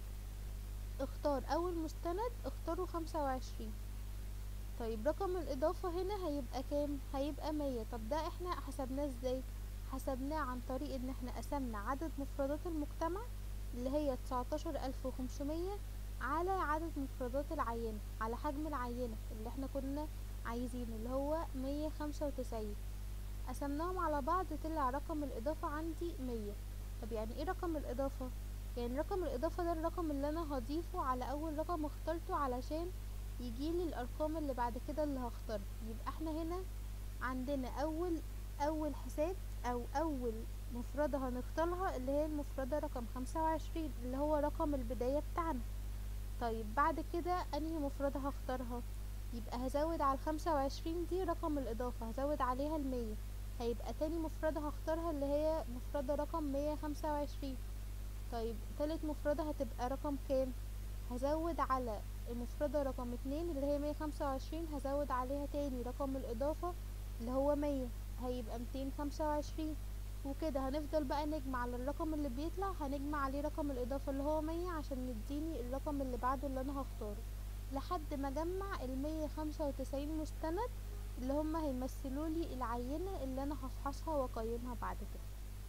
اختار أول مستند اختاره خمسة وعشرين طيب رقم الإضافة هنا هيبقى كام؟ هيبقى مية طب ده احنا حسبناه ازاي؟ حسبناه عن طريق ان احنا قسمنا عدد مفردات المجتمع اللي هي تسعتاشر ألف وخمسمية على عدد مفردات العينة على حجم العينة اللي احنا كنا عايزينه اللي هو مية خمسة وتسعين قسمناهم على بعض طلع رقم الإضافة عندي مية طب يعني ايه رقم الإضافة؟ يعني رقم الإضافة ده الرقم اللي أنا هضيفه على أول رقم اخترته علشان يجيلي الأرقام اللي بعد كده اللي هختارها يبقى احنا هنا عندنا أول أول حساب أو أول مفردة هنختارها اللي هي المفردة رقم خمسة وعشرين اللي هو رقم البداية بتاعنا طيب بعد كده أنهي مفردة هختارها يبقى هزود على الخمسة وعشرين دي رقم الإضافة هزود عليها المية هيبقى تاني مفردة هختارها اللي هي مفردة رقم مية خمسة وعشرين طيب تالت مفردة هتبقى رقم كام هزود على المفردة رقم اتنين اللي هي مية خمسة وعشرين هزود عليها تاني رقم الإضافة اللي هو مية هيبقى ميتين خمسة وعشرين وكده هنفضل بقى نجمع على الرقم اللي بيطلع هنجمع عليه رقم الإضافة اللي هو مية عشان يديني الرقم اللي بعده اللي أنا هختاره لحد ما أجمع المية خمسة وتسعين مستند اللي هما هيمثلولي العينة اللي أنا هفحصها وأقيمها بعد كده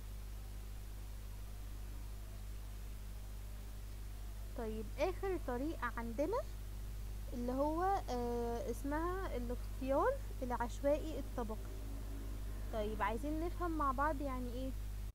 طيب آخر طريقة عندنا اللي هو آه اسمها الاختيار العشوائي الطبقي طيب عايزين نفهم مع بعض يعني ايه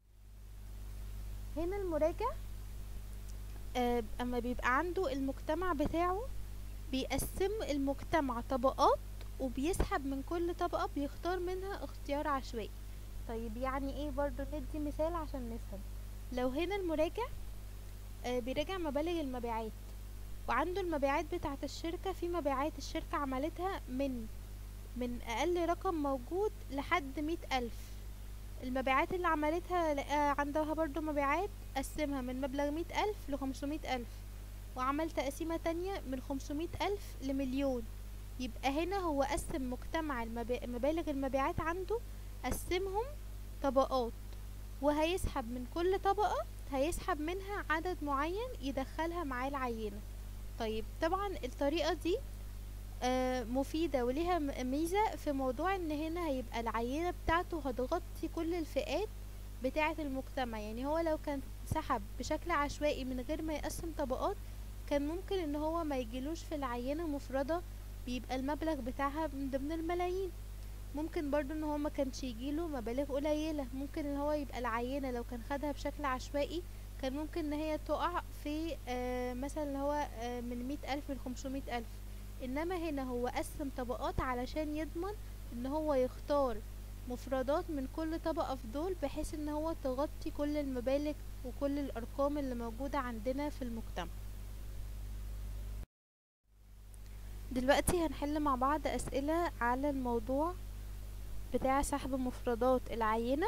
هنا المراجع آه اما بيبقى عنده المجتمع بتاعه بيقسم المجتمع طبقات وبيسحب من كل طبقة بيختار منها اختيار عشوائي طيب يعني ايه برضو ندي مثال عشان نفهم لو هنا المراجع آه بيراجع مبالغ المبيعات وعنده المبيعات بتاعة الشركة في مبيعات الشركة عملتها من من أقل رقم موجود لحد مئة ألف المبيعات اللي عملتها لقى عندها برضو مبيعات قسمها من مبلغ مئة ألف لخمسمائة ألف وعمل تقسيمة تانية من خمسمائة ألف لمليون يبقى هنا هو قسم مجتمع المبالغ المبيعات عنده قسمهم طبقات وهيسحب من كل طبقة هيسحب منها عدد معين يدخلها معاه العينة طيب طبعا الطريقة دي آه، مفيدة وليها م- ميزة في موضوع ان هنا هيبقى العينة بتاعته هتغطي كل الفئات بتاعة المجتمع يعني هو لو كان سحب بشكل عشوائي من غير ما يقسم طبقات كان ممكن ان هو ما يجيلوش في العينة مفردة بيبقى المبلغ بتاعها من ضمن الملايين ممكن برضو ان هو ما كانش يجيله مبالغ قليلة ممكن ان هو يبقى العينة لو كان خدها بشكل عشوائي كان ممكن ان هي تقع في آه مثلا اللي هو آه من مية الف لخمسمية الف انما هنا هو قسم طبقات علشان يضمن ان هو يختار مفردات من كل طبقة في دول بحيث ان هو تغطي كل المبالغ وكل الارقام اللي موجودة عندنا في المجتمع دلوقتي هنحل مع بعض اسئلة على الموضوع بتاع سحب مفردات العينة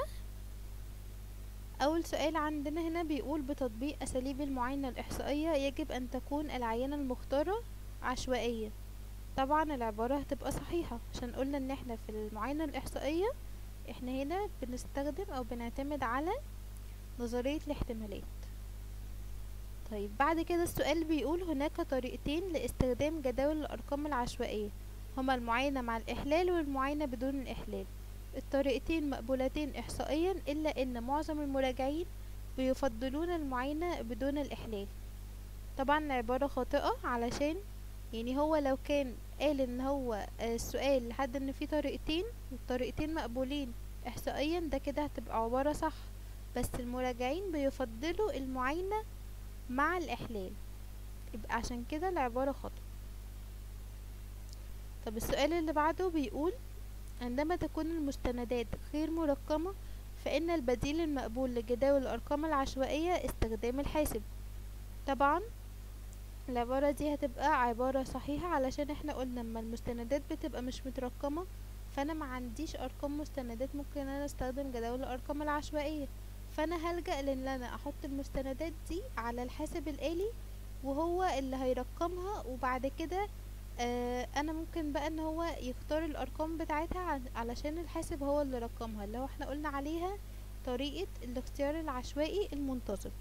اول سؤال عندنا هنا بيقول بتطبيق اساليب المعاينة الاحصائية يجب ان تكون العينة المختارة عشوائية طبعا العبارة هتبقى صحيحة عشان قلنا ان احنا في المعاينة الاحصائية احنا هنا بنستخدم او بنعتمد على نظرية الاحتمالات طيب بعد كده السؤال بيقول هناك طريقتين لاستخدام جداول الارقام العشوائية هما المعاينة مع الاحلال والمعاينة بدون الاحلال الطريقتين مقبولتين احصائيا الا ان معظم المراجعين بيفضلون المعاينة بدون الاحلال طبعا العبارة خاطئة علشان يعني هو لو كان قال ان هو آه، السؤال لحد ان في طريقتين والطريقتين مقبولين احصائيا ده كده هتبقى عبارة صح بس المراجعين بيفضلوا المعاينة مع الاحلال يبقى عشان كده العبارة خطأ طب السؤال اللي بعده بيقول عندما تكون المستندات غير مرقمة فإن البديل المقبول لجداول الأرقام العشوائية استخدام الحاسب طبعا العبارة دي هتبقى عبارة صحيحة علشان احنا قلنا اما المستندات بتبقى مش مترقمة فانا ما عنديش ارقام مستندات ممكن انا استخدم جداول الارقام العشوائية فانا هلجأ لان انا احط المستندات دي على الحاسب الآلي وهو اللي هيرقمها وبعد كده آه انا ممكن بقى ان هو يختار الارقام بتاعتها عن- علشان الحاسب هو اللي رقمها اللي هو احنا قلنا عليها طريقة الاختيار العشوائي المنتظم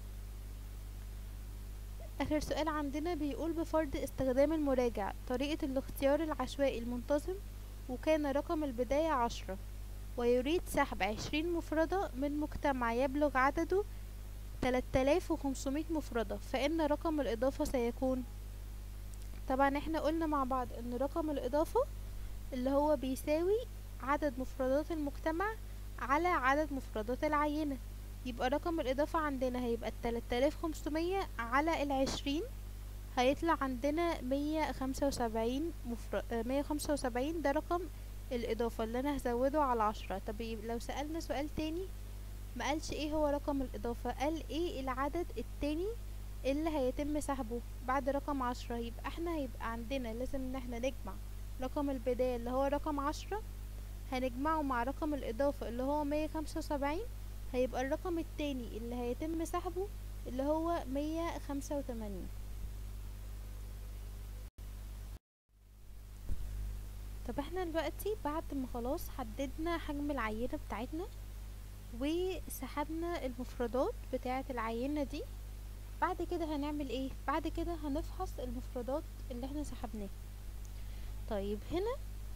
آخر سؤال عندنا بيقول بفرض استخدام المراجع طريقة الاختيار العشوائي المنتظم وكان رقم البداية عشرة ويريد سحب عشرين مفردة من مجتمع يبلغ عدده تلات آلاف وخمسمية مفردة فإن رقم الإضافة سيكون طبعا احنا قلنا مع بعض ان رقم الإضافة اللي هو بيساوي عدد مفردات المجتمع على عدد مفردات العينة يبقى رقم الإضافة عندنا هيبقى التلات آلاف خمسمية على العشرين هيطلع عندنا مية خمسة وسبعين مفر... مية خمسة وسبعين ده رقم الإضافة اللي أنا هزوده على عشرة طب يب- لو سألنا سؤال تاني ما قالش ايه هو رقم الإضافة قال ايه العدد التاني اللي هيتم سحبه بعد رقم عشرة يبقى احنا هيبقى عندنا لازم ان احنا نجمع رقم البداية اللي هو رقم عشرة هنجمعه مع رقم الإضافة اللي هو مية خمسة وسبعين هيبقى الرقم التاني اللي هيتم سحبه اللي هو مية خمسة وتمانين طب احنا دلوقتي بعد ما خلاص حددنا حجم العينة بتاعتنا وسحبنا المفردات بتاعة العينة دي بعد كده هنعمل ايه بعد كده هنفحص المفردات اللي احنا سحبناها طيب هنا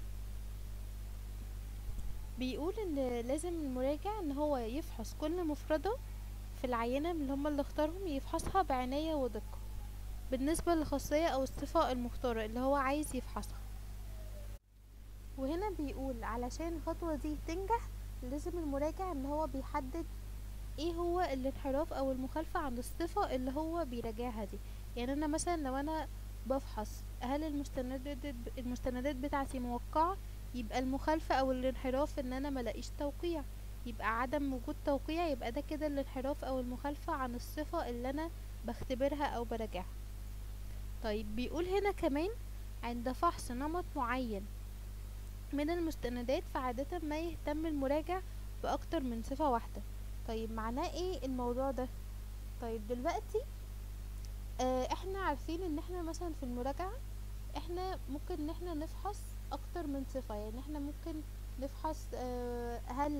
بيقول ان لازم المراجع ان هو يفحص كل مفردة في العينة من اللي هما اللي اختارهم يفحصها بعناية ودقة بالنسبة للخاصية او الصفة المختارة اللي هو عايز يفحصها وهنا بيقول علشان الخطوة دي تنجح لازم المراجع ان هو بيحدد ايه هو الانحراف او المخالفة عن الصفة اللي هو بيراجعها دي يعني انا مثلا لو انا بفحص هل المستندات المستندات بتاعتي موقعة يبقى المخالفة او الانحراف ان انا ملاقيش توقيع يبقى عدم وجود توقيع يبقى ده كده الانحراف او المخالفة عن الصفة اللي انا بختبرها او براجعها طيب بيقول هنا كمان عند فحص نمط معين من المستندات فعادة ما يهتم المراجع بأكتر من صفة واحدة طيب معناه ايه الموضوع ده طيب دلوقتي آه احنا عارفين ان احنا مثلا في المراجعة احنا ممكن ان احنا نفحص اكتر من صفة يعني احنا ممكن نفحص آه هل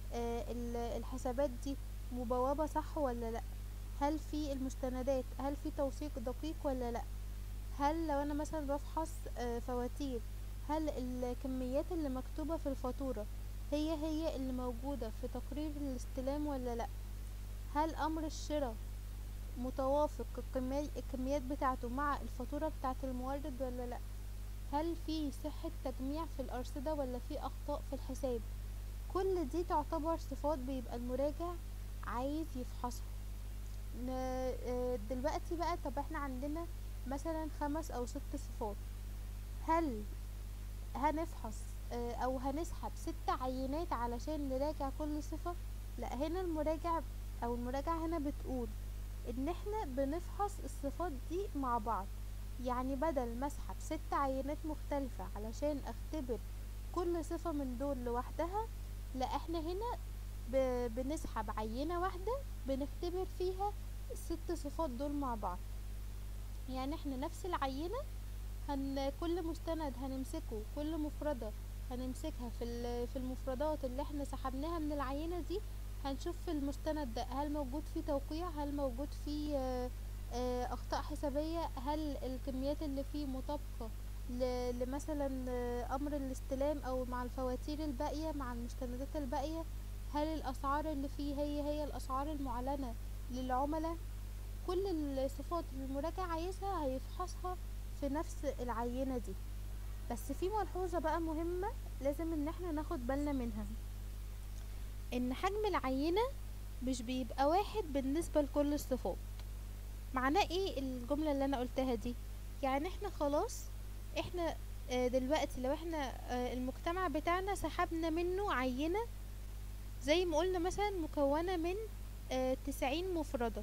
آه، ال- الحسابات دي مبوبة صح ولا لا هل في المستندات هل في توثيق دقيق ولا لا هل لو انا مثلا بفحص آه، فواتير هل الكميات اللي مكتوبة في الفاتورة هي هي اللي موجودة في تقرير الاستلام ولا لا هل امر الشراء متوافق الكمي- الكميات بتاعته مع الفاتورة بتاعة المورد ولا لا هل في صحة تجميع في الأرصدة ولا في أخطاء في الحساب كل دي تعتبر صفات بيبقى المراجع عايز يفحصها ن- آه، دلوقتي بقى طب احنا عندنا مثلا خمس او ست صفات هل هنفحص آه، او هنسحب ست عينات علشان نراجع كل صفة لا هنا المراجع او المراجعة هنا بتقول ان احنا بنفحص الصفات دي مع بعض يعني بدل ما اسحب ست عينات مختلفة علشان اختبر كل صفة من دول لوحدها لا احنا هنا ب... بنسحب عينة واحدة بنختبر فيها الست صفات دول مع بعض يعني احنا نفس العينة هن كل مستند هنمسكه كل مفردة هنمسكها في ال- في المفردات اللي احنا سحبناها من العينة دي هنشوف في المستند ده هل موجود فيه توقيع هل موجود فيه آه، آه، اخطاء حسابية هل الكميات اللي فيه مطابقة ل- لمثلا آه، امر الاستلام او مع الفواتير الباقية مع المستندات الباقية هل الاسعار اللي فيه هي هي الاسعار المعلنة للعملاء كل الصفات اللي المراجع عايزها هيفحصها في نفس العينة دي بس في ملحوظة بقى مهمة لازم ان احنا ناخد بالنا منها ان حجم العينة مش بيبقى واحد بالنسبة لكل الصفات معناه ايه الجملة اللي انا قلتها دي يعني احنا خلاص احنا آه، دلوقتي لو احنا آه، المجتمع بتاعنا سحبنا منه عينة زي ما قلنا مثلا مكونة من آه، تسعين مفردة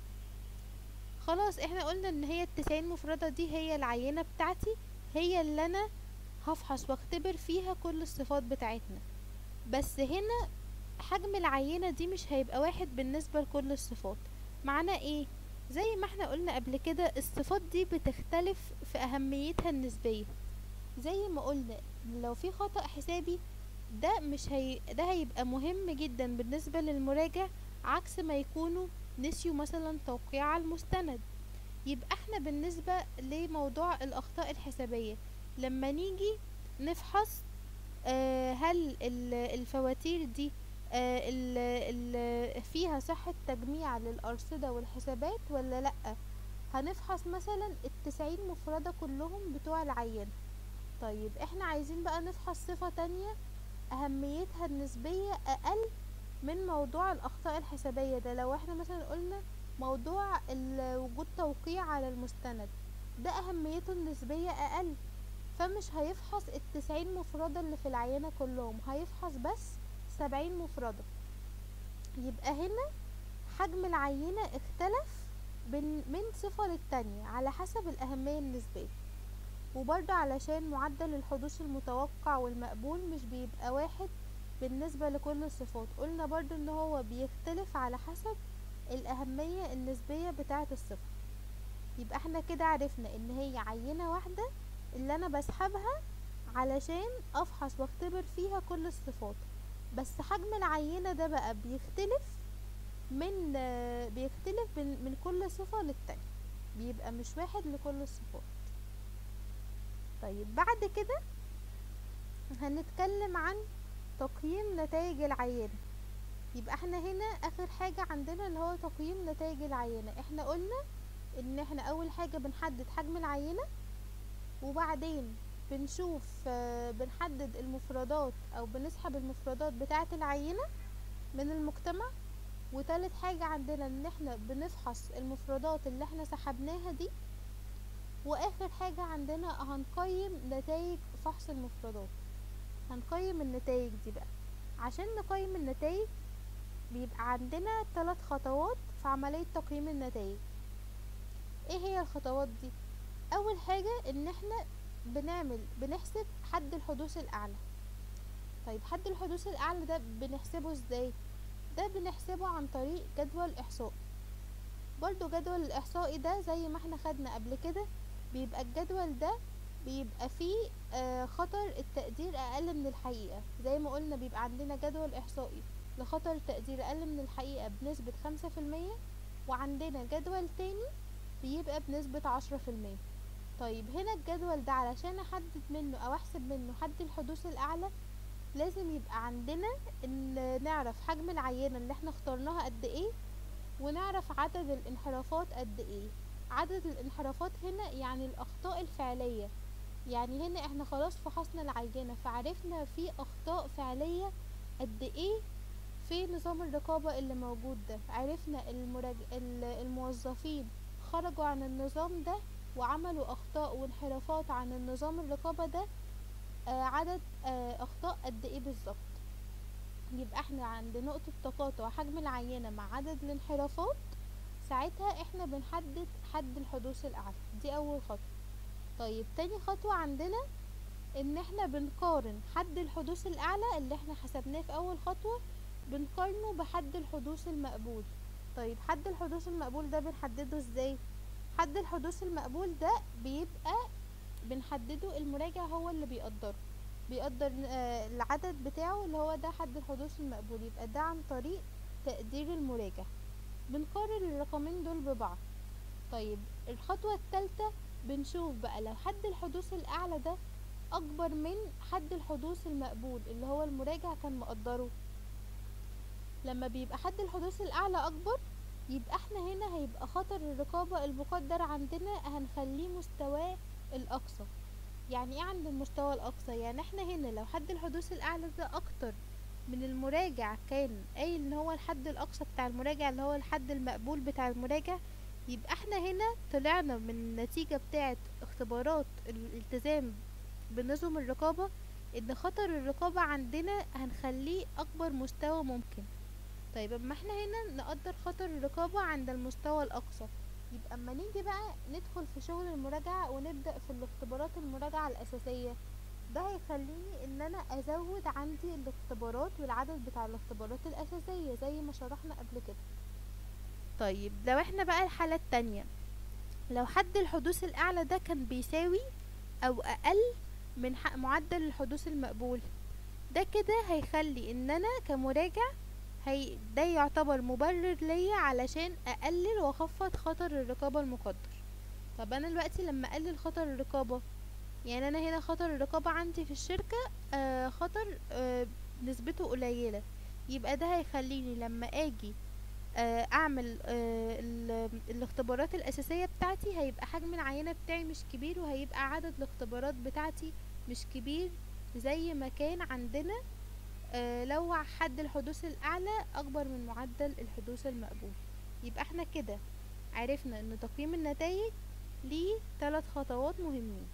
خلاص احنا قلنا ان هي التسعين مفردة دي هي العينة بتاعتي هي اللي انا هفحص واختبر فيها كل الصفات بتاعتنا بس هنا حجم العينة دي مش هيبقى واحد بالنسبة لكل الصفات معناه ايه زي ما احنا قلنا قبل كده الصفات دي بتختلف في اهميتها النسبية زي ما قلنا لو في خطأ حسابي ده مش هي... ده هيبقى مهم جدا بالنسبة للمراجع عكس ما يكونوا نسيوا مثلا توقيع على المستند يبقى احنا بالنسبة لموضوع الأخطاء الحسابية لما نيجي نفحص آه هل ال- الفواتير دي آه ال ال فيها صحة تجميع للأرصدة والحسابات ولا لأ هنفحص مثلا التسعين مفردة كلهم بتوع العينة طيب احنا عايزين بقى نفحص صفة تانية أهميتها النسبية أقل من موضوع الأخطاء الحسابية ده لو احنا مثلا قلنا موضوع ال- وجود توقيع على المستند ده أهميته النسبية أقل فمش هيفحص التسعين مفردة اللي في العينة كلهم هيفحص بس سبعين مفردة يبقى هنا حجم العينة اختلف بين من صفة للتانية على حسب الأهمية النسبية وبرضه علشان معدل الحدوث المتوقع والمقبول مش بيبقى واحد بالنسبة لكل الصفات قلنا برضه ان هو بيختلف على حسب الأهمية النسبية بتاعة الصفة يبقى احنا كده عرفنا ان هي عينة واحدة اللي انا بسحبها علشان افحص واختبر فيها كل الصفات بس حجم العينة ده بقى بيختلف من آه، بيختلف من, من كل صفة للتانية بيبقى مش واحد لكل الصفات طيب بعد كده هنتكلم عن تقييم نتائج العينة يبقى احنا هنا اخر حاجة عندنا اللي هو تقييم نتائج العينة احنا قلنا ان احنا اول حاجة بنحدد حجم العينة وبعدين بنشوف آه، بنحدد المفردات او بنسحب المفردات بتاعة العينة من المجتمع وتالت حاجة عندنا ان احنا بنفحص المفردات اللي احنا سحبناها دي واخر حاجة عندنا هنقيم نتائج فحص المفردات هنقيم النتائج دي بقى عشان نقيم النتائج بيبقى عندنا ثلاث خطوات في عملية تقييم النتائج ايه هي الخطوات دي اول حاجة ان احنا بنعمل بنحسب حد الحدوث الاعلى طيب حد الحدوث الاعلى ده بنحسبه ازاي ده بنحسبه عن طريق جدول احصائي برضو جدول الاحصائي ده زي ما احنا خدنا قبل كده بيبقى الجدول ده بيبقى فيه آه، خطر التقدير اقل من الحقيقة زي ما قلنا بيبقى عندنا جدول احصائي لخطر تقدير اقل من الحقيقة بنسبة خمسة في المية وعندنا جدول تاني بيبقى بنسبة عشرة في المية طيب هنا الجدول ده علشان احدد منه او احسب منه حد الحدوث الاعلى لازم يبقى عندنا ان نعرف حجم العينة اللي احنا اخترناها قد ايه ونعرف عدد الانحرافات قد ايه عدد الانحرافات هنا يعني الاخطاء الفعلية يعني هنا احنا خلاص فحصنا العينة فعرفنا في اخطاء فعلية قد ايه في نظام الرقابة اللي موجود ده عرفنا المراج... ال- الموظفين خرجوا عن النظام ده وعملوا اخطاء وانحرافات عن النظام الرقابة ده آه عدد آه اخطاء قد ايه بالظبط يبقى احنا عند نقطة تقاطع حجم العينة مع عدد الانحرافات ساعتها احنا بنحدد حد الحدوث الاعلى دي اول خطوة طيب تاني خطوة عندنا ان احنا بنقارن حد الحدوث الاعلى اللي احنا حسبناه في اول خطوة بنقارنه بحد الحدوث المقبول طيب حد الحدوث المقبول ده بنحدده ازاي حد الحدوث المقبول ده بيبقى بنحدده المراجع هو اللي بيقدره بيقدر آه، العدد بتاعه اللي هو ده حد الحدوث المقبول يبقى ده عن طريق تقدير المراجع بنقارن الرقمين دول ببعض طيب الخطوة التالتة بنشوف بقى لو حد الحدوث الأعلى ده أكبر من حد الحدوث المقبول اللي هو المراجع كان مقدره لما بيبقى حد الحدوث الأعلى أكبر يبقى احنا هنا هيبقى خطر الرقابة المقدر عندنا هنخليه مستواه الأقصى يعني ايه عند المستوى الأقصى يعني احنا هنا لو حد الحدوث الأعلى ده أكتر من المراجع كان قايل ان هو الحد الأقصى بتاع المراجع اللي هو الحد المقبول بتاع المراجع يبقى احنا هنا طلعنا من النتيجة بتاعة اختبارات الالتزام بنظم الرقابة ان خطر الرقابة عندنا هنخليه أكبر مستوى ممكن طيب اما احنا هنا نقدر خطر الرقابة عند المستوى الأقصى يبقى اما نيجي بقى ندخل في شغل المراجعة ونبدأ في الاختبارات المراجعة الأساسية ده هيخليني ان انا ازود عندي الاختبارات والعدد بتاع الاختبارات الأساسية زي ما شرحنا قبل كده طيب لو احنا بقى الحالة التانية لو حد الحدوث الأعلى ده كان بيساوي أو أقل من ح- معدل الحدوث المقبول ده كده هيخلي ان انا كمراجع هي ده يعتبر مبرر ليا علشان اقلل واخفض خطر الرقابة المقدر طب انا دلوقتي لما اقلل خطر الرقابة يعني انا هنا خطر الرقابة عندي في الشركة آه خطر آه نسبته قليلة يبقى ده هيخليني لما اجي آه اعمل آه ال- الاختبارات الاساسية بتاعتي هيبقى حجم العينة بتاعي مش كبير وهيبقى عدد الاختبارات بتاعتي مش كبير زي ما كان عندنا آه، لو حد الحدوث الأعلى أكبر من معدل الحدوث المقبول يبقى احنا كده عرفنا ان تقييم النتائج ليه ثلاث خطوات مهمين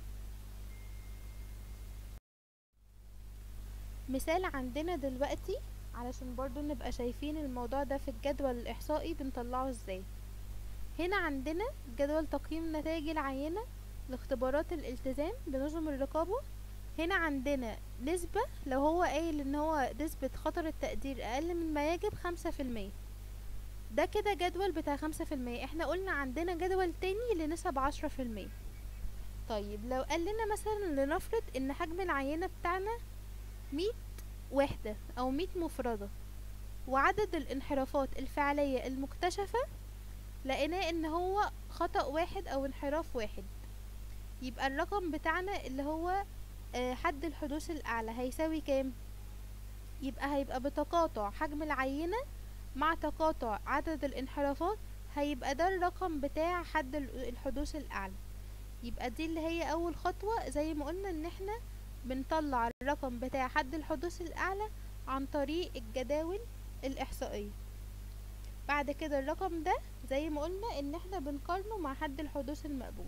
مثال عندنا دلوقتي علشان برضو نبقى شايفين الموضوع ده في الجدول الإحصائي بنطلعه ازاي هنا عندنا جدول تقييم نتائج العينة لاختبارات الالتزام بنظم الرقابة هنا عندنا نسبة لو هو قايل ان هو نسبة خطر التقدير اقل من ما يجب خمسة في المية ده كده جدول بتاع خمسة في المية احنا قلنا عندنا جدول تاني لنسب عشرة في المية طيب لو قال لنا مثلا لنفرض ان حجم العينة بتاعنا مية وحدة او مية مفردة وعدد الانحرافات الفعلية المكتشفة لقيناه ان هو خطأ واحد او انحراف واحد يبقى الرقم بتاعنا اللي هو آه، حد الحدوث الأعلى هيساوي كام؟ يبقى هيبقى بتقاطع حجم العينة مع تقاطع عدد الانحرافات هيبقى ده الرقم بتاع حد ال- الحدوث الأعلى يبقى دي اللي هي أول خطوة زي ما قلنا إن احنا بنطلع الرقم بتاع حد الحدوث الأعلى عن طريق الجداول الإحصائية بعد كده الرقم ده زي ما قلنا إن احنا بنقارنه مع حد الحدوث المقبول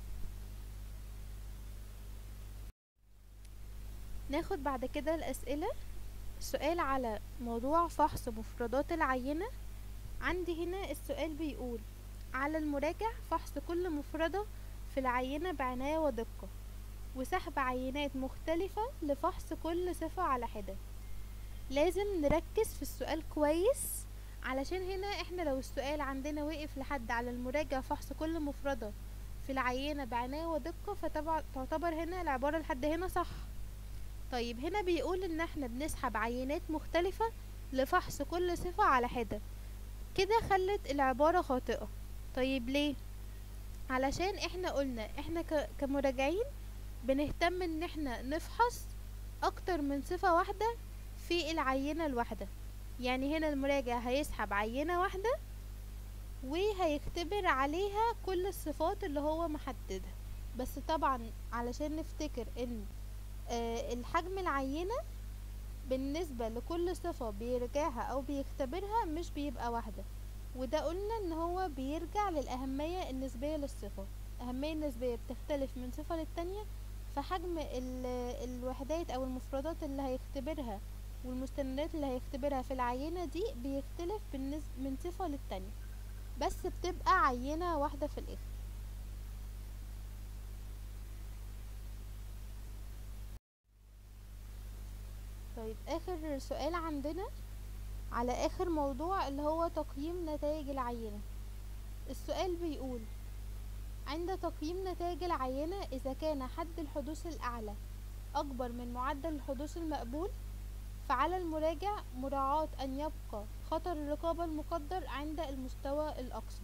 ناخد بعد كده الأسئلة السؤال على موضوع فحص مفردات العينة عندي هنا السؤال بيقول على المراجع فحص كل مفردة في العينة بعناية ودقة وسحب عينات مختلفة لفحص كل صفة على حدة لازم نركز في السؤال كويس علشان هنا احنا لو السؤال عندنا وقف لحد على المراجع فحص كل مفردة في العينة بعناية ودقة فطبعا تعتبر هنا العبارة لحد هنا صح طيب هنا بيقول ان احنا بنسحب عينات مختلفة لفحص كل صفة على حدة كده خلت العبارة خاطئة طيب ليه علشان احنا قلنا احنا ك- كمراجعين بنهتم ان احنا نفحص اكتر من صفة واحدة في العينة الواحدة يعني هنا المراجع هيسحب عينة واحدة وهيختبر عليها كل الصفات اللي هو محددها بس طبعا علشان نفتكر ان آه، الحجم العينة بالنسبة لكل صفة بيرجعها او بيختبرها مش بيبقى واحدة وده قلنا ان هو بيرجع للأهمية النسبية للصفة الأهمية النسبية بتختلف من صفة للتانية فحجم ال- الوحدات او المفردات اللي هيختبرها والمستندات اللي هيختبرها في العينة دي بيختلف بالنسبة من صفة للتانية بس بتبقى عينة واحدة في الآخر طيب آخر سؤال عندنا على آخر موضوع اللي هو تقييم نتائج العينة السؤال بيقول عند تقييم نتائج العينة إذا كان حد الحدوث الأعلى أكبر من معدل الحدوث المقبول فعلى المراجع مراعاة أن يبقى خطر الرقابة المقدر عند المستوى الأقصى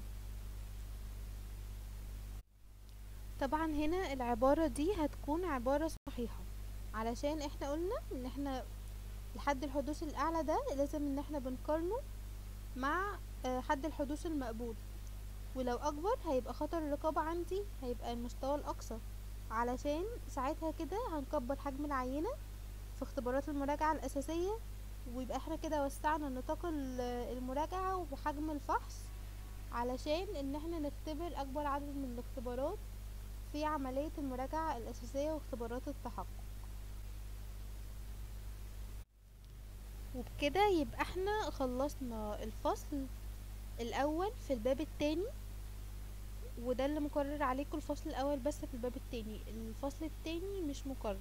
طبعا هنا العبارة دي هتكون عبارة صحيحة علشان احنا قلنا ان احنا الحد الحدوث الأعلى ده لازم ان احنا بنقارنه مع آه، حد الحدوث المقبول ولو أكبر هيبقى خطر الرقابة عندي هيبقى المستوى الأقصى علشان ساعتها كده هنكبر حجم العينة في اختبارات المراجعة الأساسية ويبقى احنا كده وسعنا نطاق ال- المراجعة وحجم الفحص علشان ان احنا نختبر اكبر عدد من الاختبارات في عملية المراجعة الأساسية واختبارات التحقق وبكده يبقى احنا خلصنا الفصل الأول في الباب التاني وده اللي مقرر عليكم الفصل الأول بس في الباب التاني الفصل التاني مش مقرر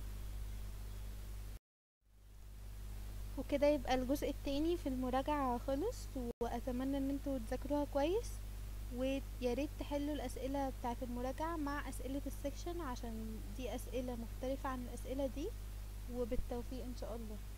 وكده يبقى الجزء التاني في المراجعة خلص وأتمنى ان انتوا تذاكروها كويس وياريت تحلوا الأسئلة بتاعة المراجعة مع أسئلة السكشن عشان دي أسئلة مختلفة عن الأسئلة دي وبالتوفيق إن شاء الله